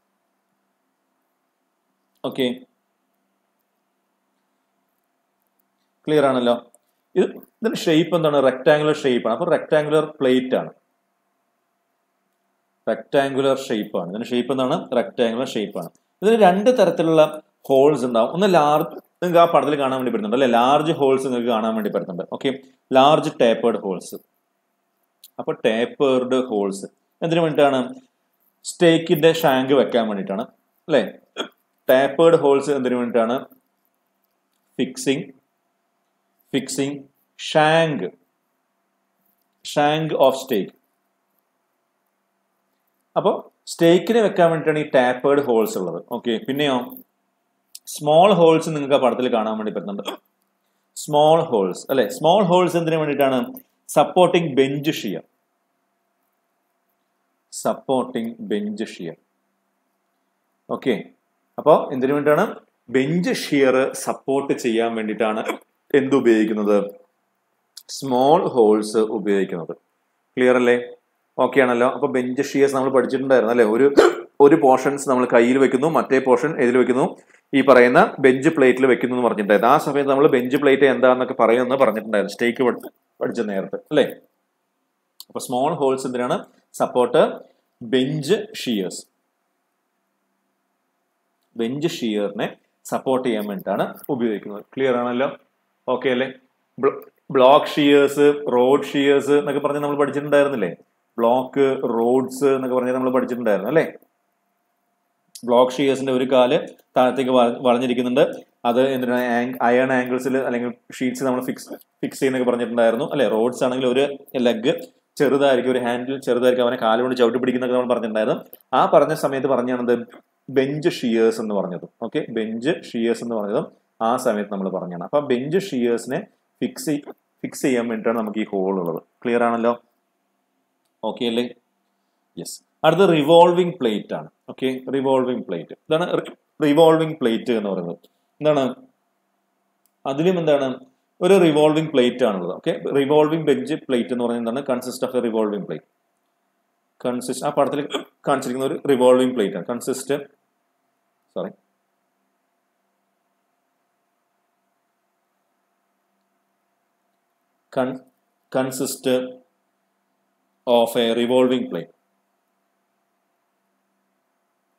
ഓക്കെ ക്ലിയർ ആണല്ലോ ഇത് ഇതിന്റെ ഷേപ്പ് എന്താണ് റെക്ടാങ്കുലർ ഷേപ്പ് ആണ് അപ്പൊ റെക്ടാങ്കുലർ പ്ലേറ്റ് ആണ് റെക്ടാങ്കുലർ ഷേപ്പ് ആണ് ഇതിന്റെ ഷേപ്പ് എന്താണ് റെക്ടാങ്കുലർ ഷേപ്പ് ആണ് ഇതിന് രണ്ട് തരത്തിലുള്ള ഹോൾസ് ഉണ്ടാവും ഒന്ന് ലാർജ് നിങ്ങൾക്ക് ആ പടത്തിൽ കാണാൻ വേണ്ടി പറ്റുന്നുണ്ട് അല്ലെ ലാർജ് ഹോൾസ് നിങ്ങൾക്ക് കാണാൻ വേണ്ടി പറ്റുന്നുണ്ട് ഓക്കെ ലാർജ് ടേപ്പേർഡ് ഹോൾസ് അപ്പൊ ടേപ്പേർഡ് ഹോൾസ് എന്തിനു വേണ്ടിയിട്ടാണ് സ്റ്റേക്കിന്റെ ഷാങ്ക് വെക്കാൻ വേണ്ടിയിട്ടാണ് അല്ലെ ടാപ്പേർഡ് ഹോൾസ് എന്തിനു വേണ്ടിയിട്ടാണ് fixing fixing shank shank of stake അപ്പോൾ സ്റ്റേക്കിന് വെക്കാൻ വേണ്ടിയിട്ടാണ് ഈ ടാപ്പേർഡ് ഹോൾസ് ഉള്ളത് ഓക്കെ പിന്നെയോ സ്മോൾ ഹോൾസ് നിങ്ങൾക്ക് ആ പടത്തിൽ കാണാൻ വേണ്ടി പറ്റുന്നുണ്ട് സ്മോൾ ഹോൾസ് അല്ലെ സ്മോൾ ഹോൾസ് എന്തിനു വേണ്ടിയിട്ടാണ് supporting bench shear supporting bench shear okay അപ്പോൾ എന്തിനു വേണ്ടിയിട്ടാണ് ബെഞ്ച് ഷിയർ സപ്പോർട്ട് ചെയ്യാൻ വേണ്ടിയിട്ടാണ് എന്തുപയോഗിക്കുന്നത് സ്മോൾ ഹോൾസ് ഉപയോഗിക്കുന്നത് ക്ലിയർ അല്ലേ ഓക്കെ ആണല്ലോ അപ്പൊ ബെഞ്ച് ഷിയേഴ്സ് നമ്മൾ പഠിച്ചിട്ടുണ്ടായിരുന്നു അല്ലെ ഒരു ഒരു പോർഷൻസ് നമ്മൾ കയ്യിൽ വെക്കുന്നു മറ്റേ പോർഷൻ ഏതിൽ വെക്കുന്നു ഈ പറയുന്ന ബെഞ്ച് പ്ലേറ്റിൽ വെക്കുന്നു എന്ന് പറഞ്ഞിട്ടുണ്ടായിരുന്നു ആ സമയത്ത് നമ്മൾ ബെഞ്ച് പ്ലേറ്റ് എന്താണെന്നൊക്കെ പറയുമെന്ന് പറഞ്ഞിട്ടുണ്ടായിരുന്നു സ്റ്റേക്ക് പഠിച്ച നേരത്തെ അല്ലേ അപ്പൊ സ്മോൾ ഹോൾസ് എന്തിനാണ് സപ്പോർട്ട് ബെഞ്ച് ഷിയേഴ്സ് ബെഞ്ച് ഷിയറിനെ സപ്പോർട്ട് ചെയ്യാൻ വേണ്ടിയിട്ടാണ് ഉപയോഗിക്കുന്നത് ക്ലിയർ ആണല്ലോ ഓക്കെ അല്ലേ ബ്ലോക്ക് ഷിയേഴ്സ് റോഡ് ഷിയേഴ്സ് എന്നൊക്കെ പറഞ്ഞ് നമ്മൾ പഠിച്ചിട്ടുണ്ടായിരുന്നില്ലേ ബ്ലോക്ക് റോഡ്സ് എന്നൊക്കെ പറഞ്ഞ് നമ്മൾ പഠിച്ചിട്ടുണ്ടായിരുന്നു അല്ലേ ബ്ലോക്ക് ഷിയേഴ്സിന്റെ ഒരു കാല് താഴത്തേക്ക് വളഞ്ഞിരിക്കുന്നുണ്ട് അത് എന്തിനാണ് അയൺ ആംഗിൾസിൽ അല്ലെങ്കിൽ ഷീറ്റ്സ് നമ്മൾ ഫിക്സ് ഫിക്സ് ചെയ്യുന്നൊക്കെ പറഞ്ഞിട്ടുണ്ടായിരുന്നു അല്ലെ റോഡ്സ് ആണെങ്കിൽ ഒരു ലെഗ് ചെറുതായിരിക്കും ഒരു ഹാൻഡിൽ ചെറുതായിരിക്കും അവനെ കാലുകൊണ്ട് ചവിട്ടി പിടിക്കുന്നൊക്കെ നമ്മൾ പറഞ്ഞിട്ടുണ്ടായിരുന്നു ആ പറഞ്ഞ സമയത്ത് പറഞ്ഞാണത് ബെഞ്ച് ഷിയേഴ്സ് എന്ന് പറഞ്ഞത് ഓക്കെ ബെഞ്ച് ഷിയേഴ്സ് എന്ന് പറഞ്ഞതും ആ സമയത്ത് നമ്മൾ പറഞ്ഞാണ് അപ്പൊ ബെഞ്ച് ഷിയേഴ്സിനെ ഫിക്സ് ഫിക്സ് ചെയ്യാൻ വേണ്ടിയിട്ടാണ് നമുക്ക് ഈ ഹോൾ ഉള്ളത് ക്ലിയർ ആണല്ലോ ഓക്കെ അല്ലേ യെസ് അടുത്ത റിവോൾവിംഗ് പ്ലേറ്റ് ആണ് ഓക്കെ റിവോൾവിംഗ് പ്ലേറ്റ് ഇതാണ് റിവോൾവിംഗ് പ്ലേറ്റ് എന്ന് പറയുന്നത് എന്താണ് അതിലും എന്താണ് ഒരു റിവോൾവിംഗ് പ്ലേറ്റ് ആണുള്ളത് ഓക്കെ റിവോൾവിംഗ് ബെഞ്ച് പ്ലേറ്റ് എന്ന് പറയുന്നത് എന്താണ് consist of a revolving plate consist ആ പടത്തിൽ കാണിച്ചിരിക്കുന്ന ഒരു റിവോൾവിംഗ് പ്ലേറ്റ് ആണ് consist sorry consist of a revolving plate.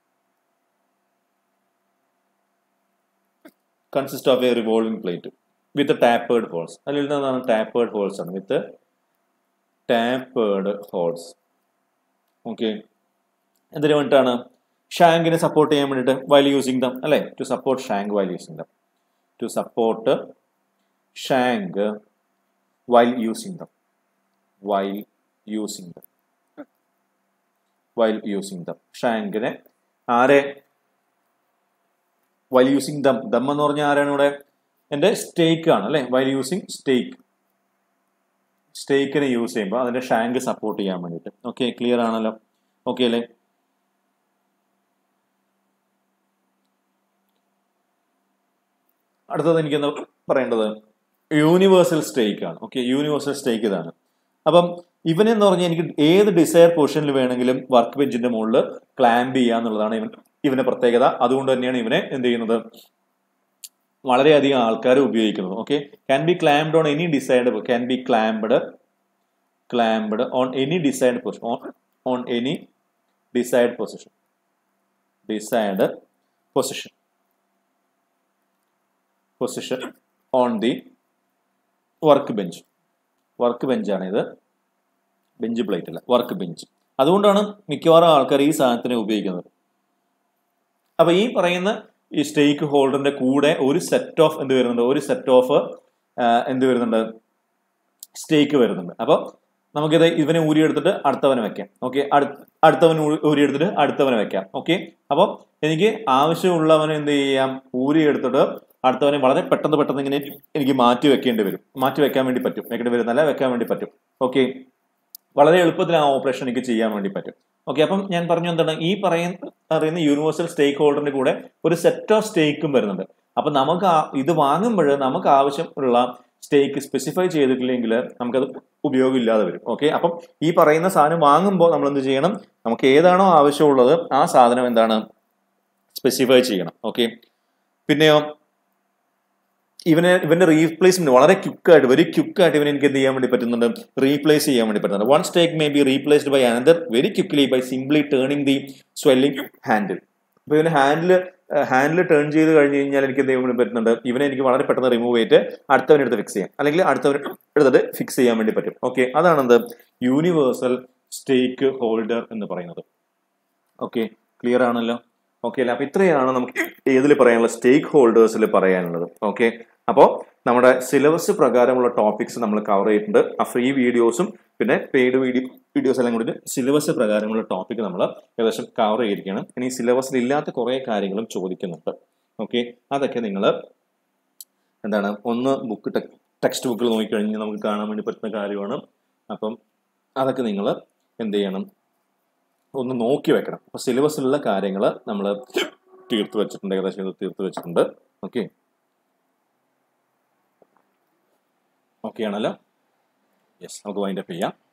Consist of a revolving plate. With tapered holes അതിൽ നിന്നാണ് ടാപ്പേർഡ് ഹോൾസ് ആണ് വിത്ത് ടാപ്പേർഡ് ഹോൾസ് ഓക്കെ എന്തിനു വേണ്ടിയിട്ടാണ് ഷാങ്കിനെ സപ്പോർട്ട് ചെയ്യാൻ വേണ്ടിയിട്ട് വൈൽ യൂസിങ് ദം അല്ലേ to support shank while using them to support shank while using them while using them while using them ഷാങ്കിനെ ആരെ വൈൽ യൂസിങ് ദം ദം എന്ന് പറഞ്ഞാൽ ആരാണ് ഇവിടെ എൻ്റെ സ്റ്റേക്ക് ആണ് അല്ലേ വൈൽ യൂസിങ് സ്റ്റേക്ക് സ്റ്റേക്കിനെ യൂസ് ചെയ്യുമ്പോൾ അതിന്റെ ഷാങ്ക് സപ്പോർട്ട് ചെയ്യാൻ വേണ്ടിയിട്ട് ഓക്കെ ക്ലിയർ ആണല്ലോ ഓക്കെ അല്ലേ അടുത്തത് എനിക്ക് എന്താ പറയേണ്ടത് യൂണിവേഴ്സൽ സ്റ്റേക്ക് ആണ് ഓക്കെ യൂണിവേഴ്സൽ സ്റ്റേക്ക് ഇതാണ് അപ്പം ഇവനെന്ന് പറഞ്ഞാൽ എനിക്ക് ഏത് ഡിസയർ പൊസിഷനിൽ വേണമെങ്കിലും വർക്ക് ബെഞ്ചിന്റെ മുകളിൽ ക്ലാമ്പ് ചെയ്യുക എന്നുള്ളതാണ് ഇവൻ ഇവന്റെ പ്രത്യേകത അതുകൊണ്ട് തന്നെയാണ് ഇവനെ എന്ത് ചെയ്യുന്നത് വളരെയധികം ആൾക്കാർ ഉപയോഗിക്കുന്നത് okay can be clamped on any desired can be clamped clamped on any desired position on any desired position desired position position on the work bench work ബെഞ്ചാണ് ഇത് ബെഞ്ച് പ്ലേറ്റ് അല്ല വർക്ക് ബെഞ്ച് അതുകൊണ്ടാണ് മിക്കവാറും ആൾക്കാർ ഈ സാധനത്തിനെ ഉപയോഗിക്കുന്നത് അപ്പൊ ഈ പറയുന്ന ഈ സ്റ്റേക്ക് ഹോൾഡറിന്റെ കൂടെ ഒരു സെറ്റ് ഓഫ് എന്ത് വരുന്നുണ്ട് ഒരു സെറ്റ് ഓഫ് എന്ത് വരുന്നുണ്ട് സ്റ്റേക്ക് വരുന്നുണ്ട് അപ്പോൾ നമുക്കിത് ഇവനെ ഊരിയെടുത്തിട്ട് അടുത്തവനെ വെക്കാം ഓക്കെ അടുത്തവൻ ഊരിയെടുത്തിട്ട് അടുത്തവനെ വെക്കാം ഓക്കെ അപ്പോൾ എനിക്ക് ആവശ്യമുള്ളവനെ എന്ത് ചെയ്യാം ഊരിയെടുത്തിട്ട് അടുത്തവനെ വളരെ പെട്ടെന്ന് പെട്ടെന്ന് ഇങ്ങനെ എനിക്ക് മാറ്റി വെക്കേണ്ടി വരും മാറ്റി വെക്കാൻ വേണ്ടി പറ്റും വെക്കേണ്ടി വരും നല്ല വെക്കാൻ വേണ്ടി പറ്റും ഓക്കെ വളരെ എളുപ്പത്തിൽ ആ ഓപ്പറേഷൻ എനിക്ക് ചെയ്യാൻ വേണ്ടി പറ്റും ഓക്കെ അപ്പം ഞാൻ പറഞ്ഞു എന്താണ് ഈ പറയുന്ന അറിയുന്ന യൂണിവേഴ്സൽ സ്റ്റേക്ക് ഹോൾഡറിന്റെ കൂടെ ഒരു സെറ്റ് ഓഫ് സ്റ്റേക്കും വരുന്നുണ്ട് അപ്പൊ നമുക്ക് ഇത് വാങ്ങുമ്പോൾ നമുക്ക് ആവശ്യമുള്ള സ്റ്റേക്ക് സ്പെസിഫൈ ചെയ്തിട്ടില്ലെങ്കിൽ നമുക്കത് ഉപയോഗമില്ലാതെ വരും ഓക്കെ അപ്പം ഈ പറയുന്ന സാധനം വാങ്ങുമ്പോൾ നമ്മൾ എന്ത് ചെയ്യണം നമുക്ക് ഏതാണോ ആവശ്യമുള്ളത് ആ സാധനം എന്താണ് സ്പെസിഫൈ ചെയ്യണം ഓക്കെ പിന്നെയോ ഇവനെ ഇവന്റെ റീപ്ലേസ്മെന്റ് വളരെ ക്വിക്കായിട്ട് വെരി ക്വിക്കായിട്ട് ഇവനെ എനിക്ക് എന്ത് ചെയ്യാൻ വേണ്ടി പറ്റുന്നുണ്ട് റീപ്ലേസ് ചെയ്യാൻ വേണ്ടി പറ്റുന്നുണ്ട് one stake may be replaced by another very quickly by simply turning the swelling handle അപ്പൊ ഇവന് ഹാൻഡിൽ ഹാൻഡിൽ ടേൺ ചെയ്ത് കഴിഞ്ഞ് കഴിഞ്ഞാൽ എനിക്ക് എന്ത് ചെയ്യാൻ വേണ്ടി പറ്റുന്നുണ്ട് ഇവനെ എനിക്ക് വളരെ പെട്ടെന്ന് റിമൂവ് ചെയ്തിട്ട് അടുത്തവനെ എടുത്ത് ഫിക്സ് ചെയ്യാം അല്ലെങ്കിൽ അടുത്തവൻ എടുത്തിട്ട് ഫിക്സ് ചെയ്യാൻ വേണ്ടി പറ്റും ഓക്കെ അതാണ് എന്ത് യൂണിവേഴ്സൽ സ്റ്റേക്ക് ഹോൾഡർ എന്ന് പറയുന്നത് ഓക്കെ ക്ലിയർ ആണല്ലോ ഓക്കെ അല്ലേ അപ്പൊ ഇത്രയാണ് നമുക്ക് ഏതിൽ പറയാനുള്ള സ്റ്റേക്ക് ഹോൾഡേഴ്സിൽ പറയാനുള്ളത് ഓക്കെ അപ്പോൾ നമ്മുടെ സിലബസ് പ്രകാരമുള്ള ടോപ്പിക്സ് നമ്മൾ കവർ ചെയ്തിട്ടുണ്ട് ആ ഫ്രീ വീഡിയോസും പിന്നെ പെയ്ഡ് വീഡിയോ വീഡിയോസ് എല്ലാം കൂടി സിലബസ് പ്രകാരമുള്ള ടോപ്പിക് നമ്മൾ ഏകദേശം കവർ ചെയ്തിരിക്കുകയാണ് ഇനി സിലബസിൽ ഇല്ലാത്ത കുറേ കാര്യങ്ങളും ചോദിക്കുന്നുണ്ട് ഓക്കെ അതൊക്കെ നിങ്ങൾ എന്താണ് ഒന്ന് ബുക്ക് ടെക്സ്റ്റ് ബുക്കിൽ നോക്കിക്കഴിഞ്ഞാൽ നമുക്ക് കാണാൻ വേണ്ടി പറ്റുന്ന കാര്യമാണ് അപ്പം അതൊക്കെ നിങ്ങൾ എന്ത് ചെയ്യണം ഒന്ന് നോക്കി വെക്കണം അപ്പൊ സിലബസിലുള്ള കാര്യങ്ങൾ നമ്മൾ തീർത്ത് വെച്ചിട്ടുണ്ട് ഏകദേശം ഇത് തീർത്ത് വെച്ചിട്ടുണ്ട് ഓക്കെ ഓക്കെ ആണല്ലോ യെസ് നമുക്ക് വൈൻഡപ്പ് ചെയ്യാം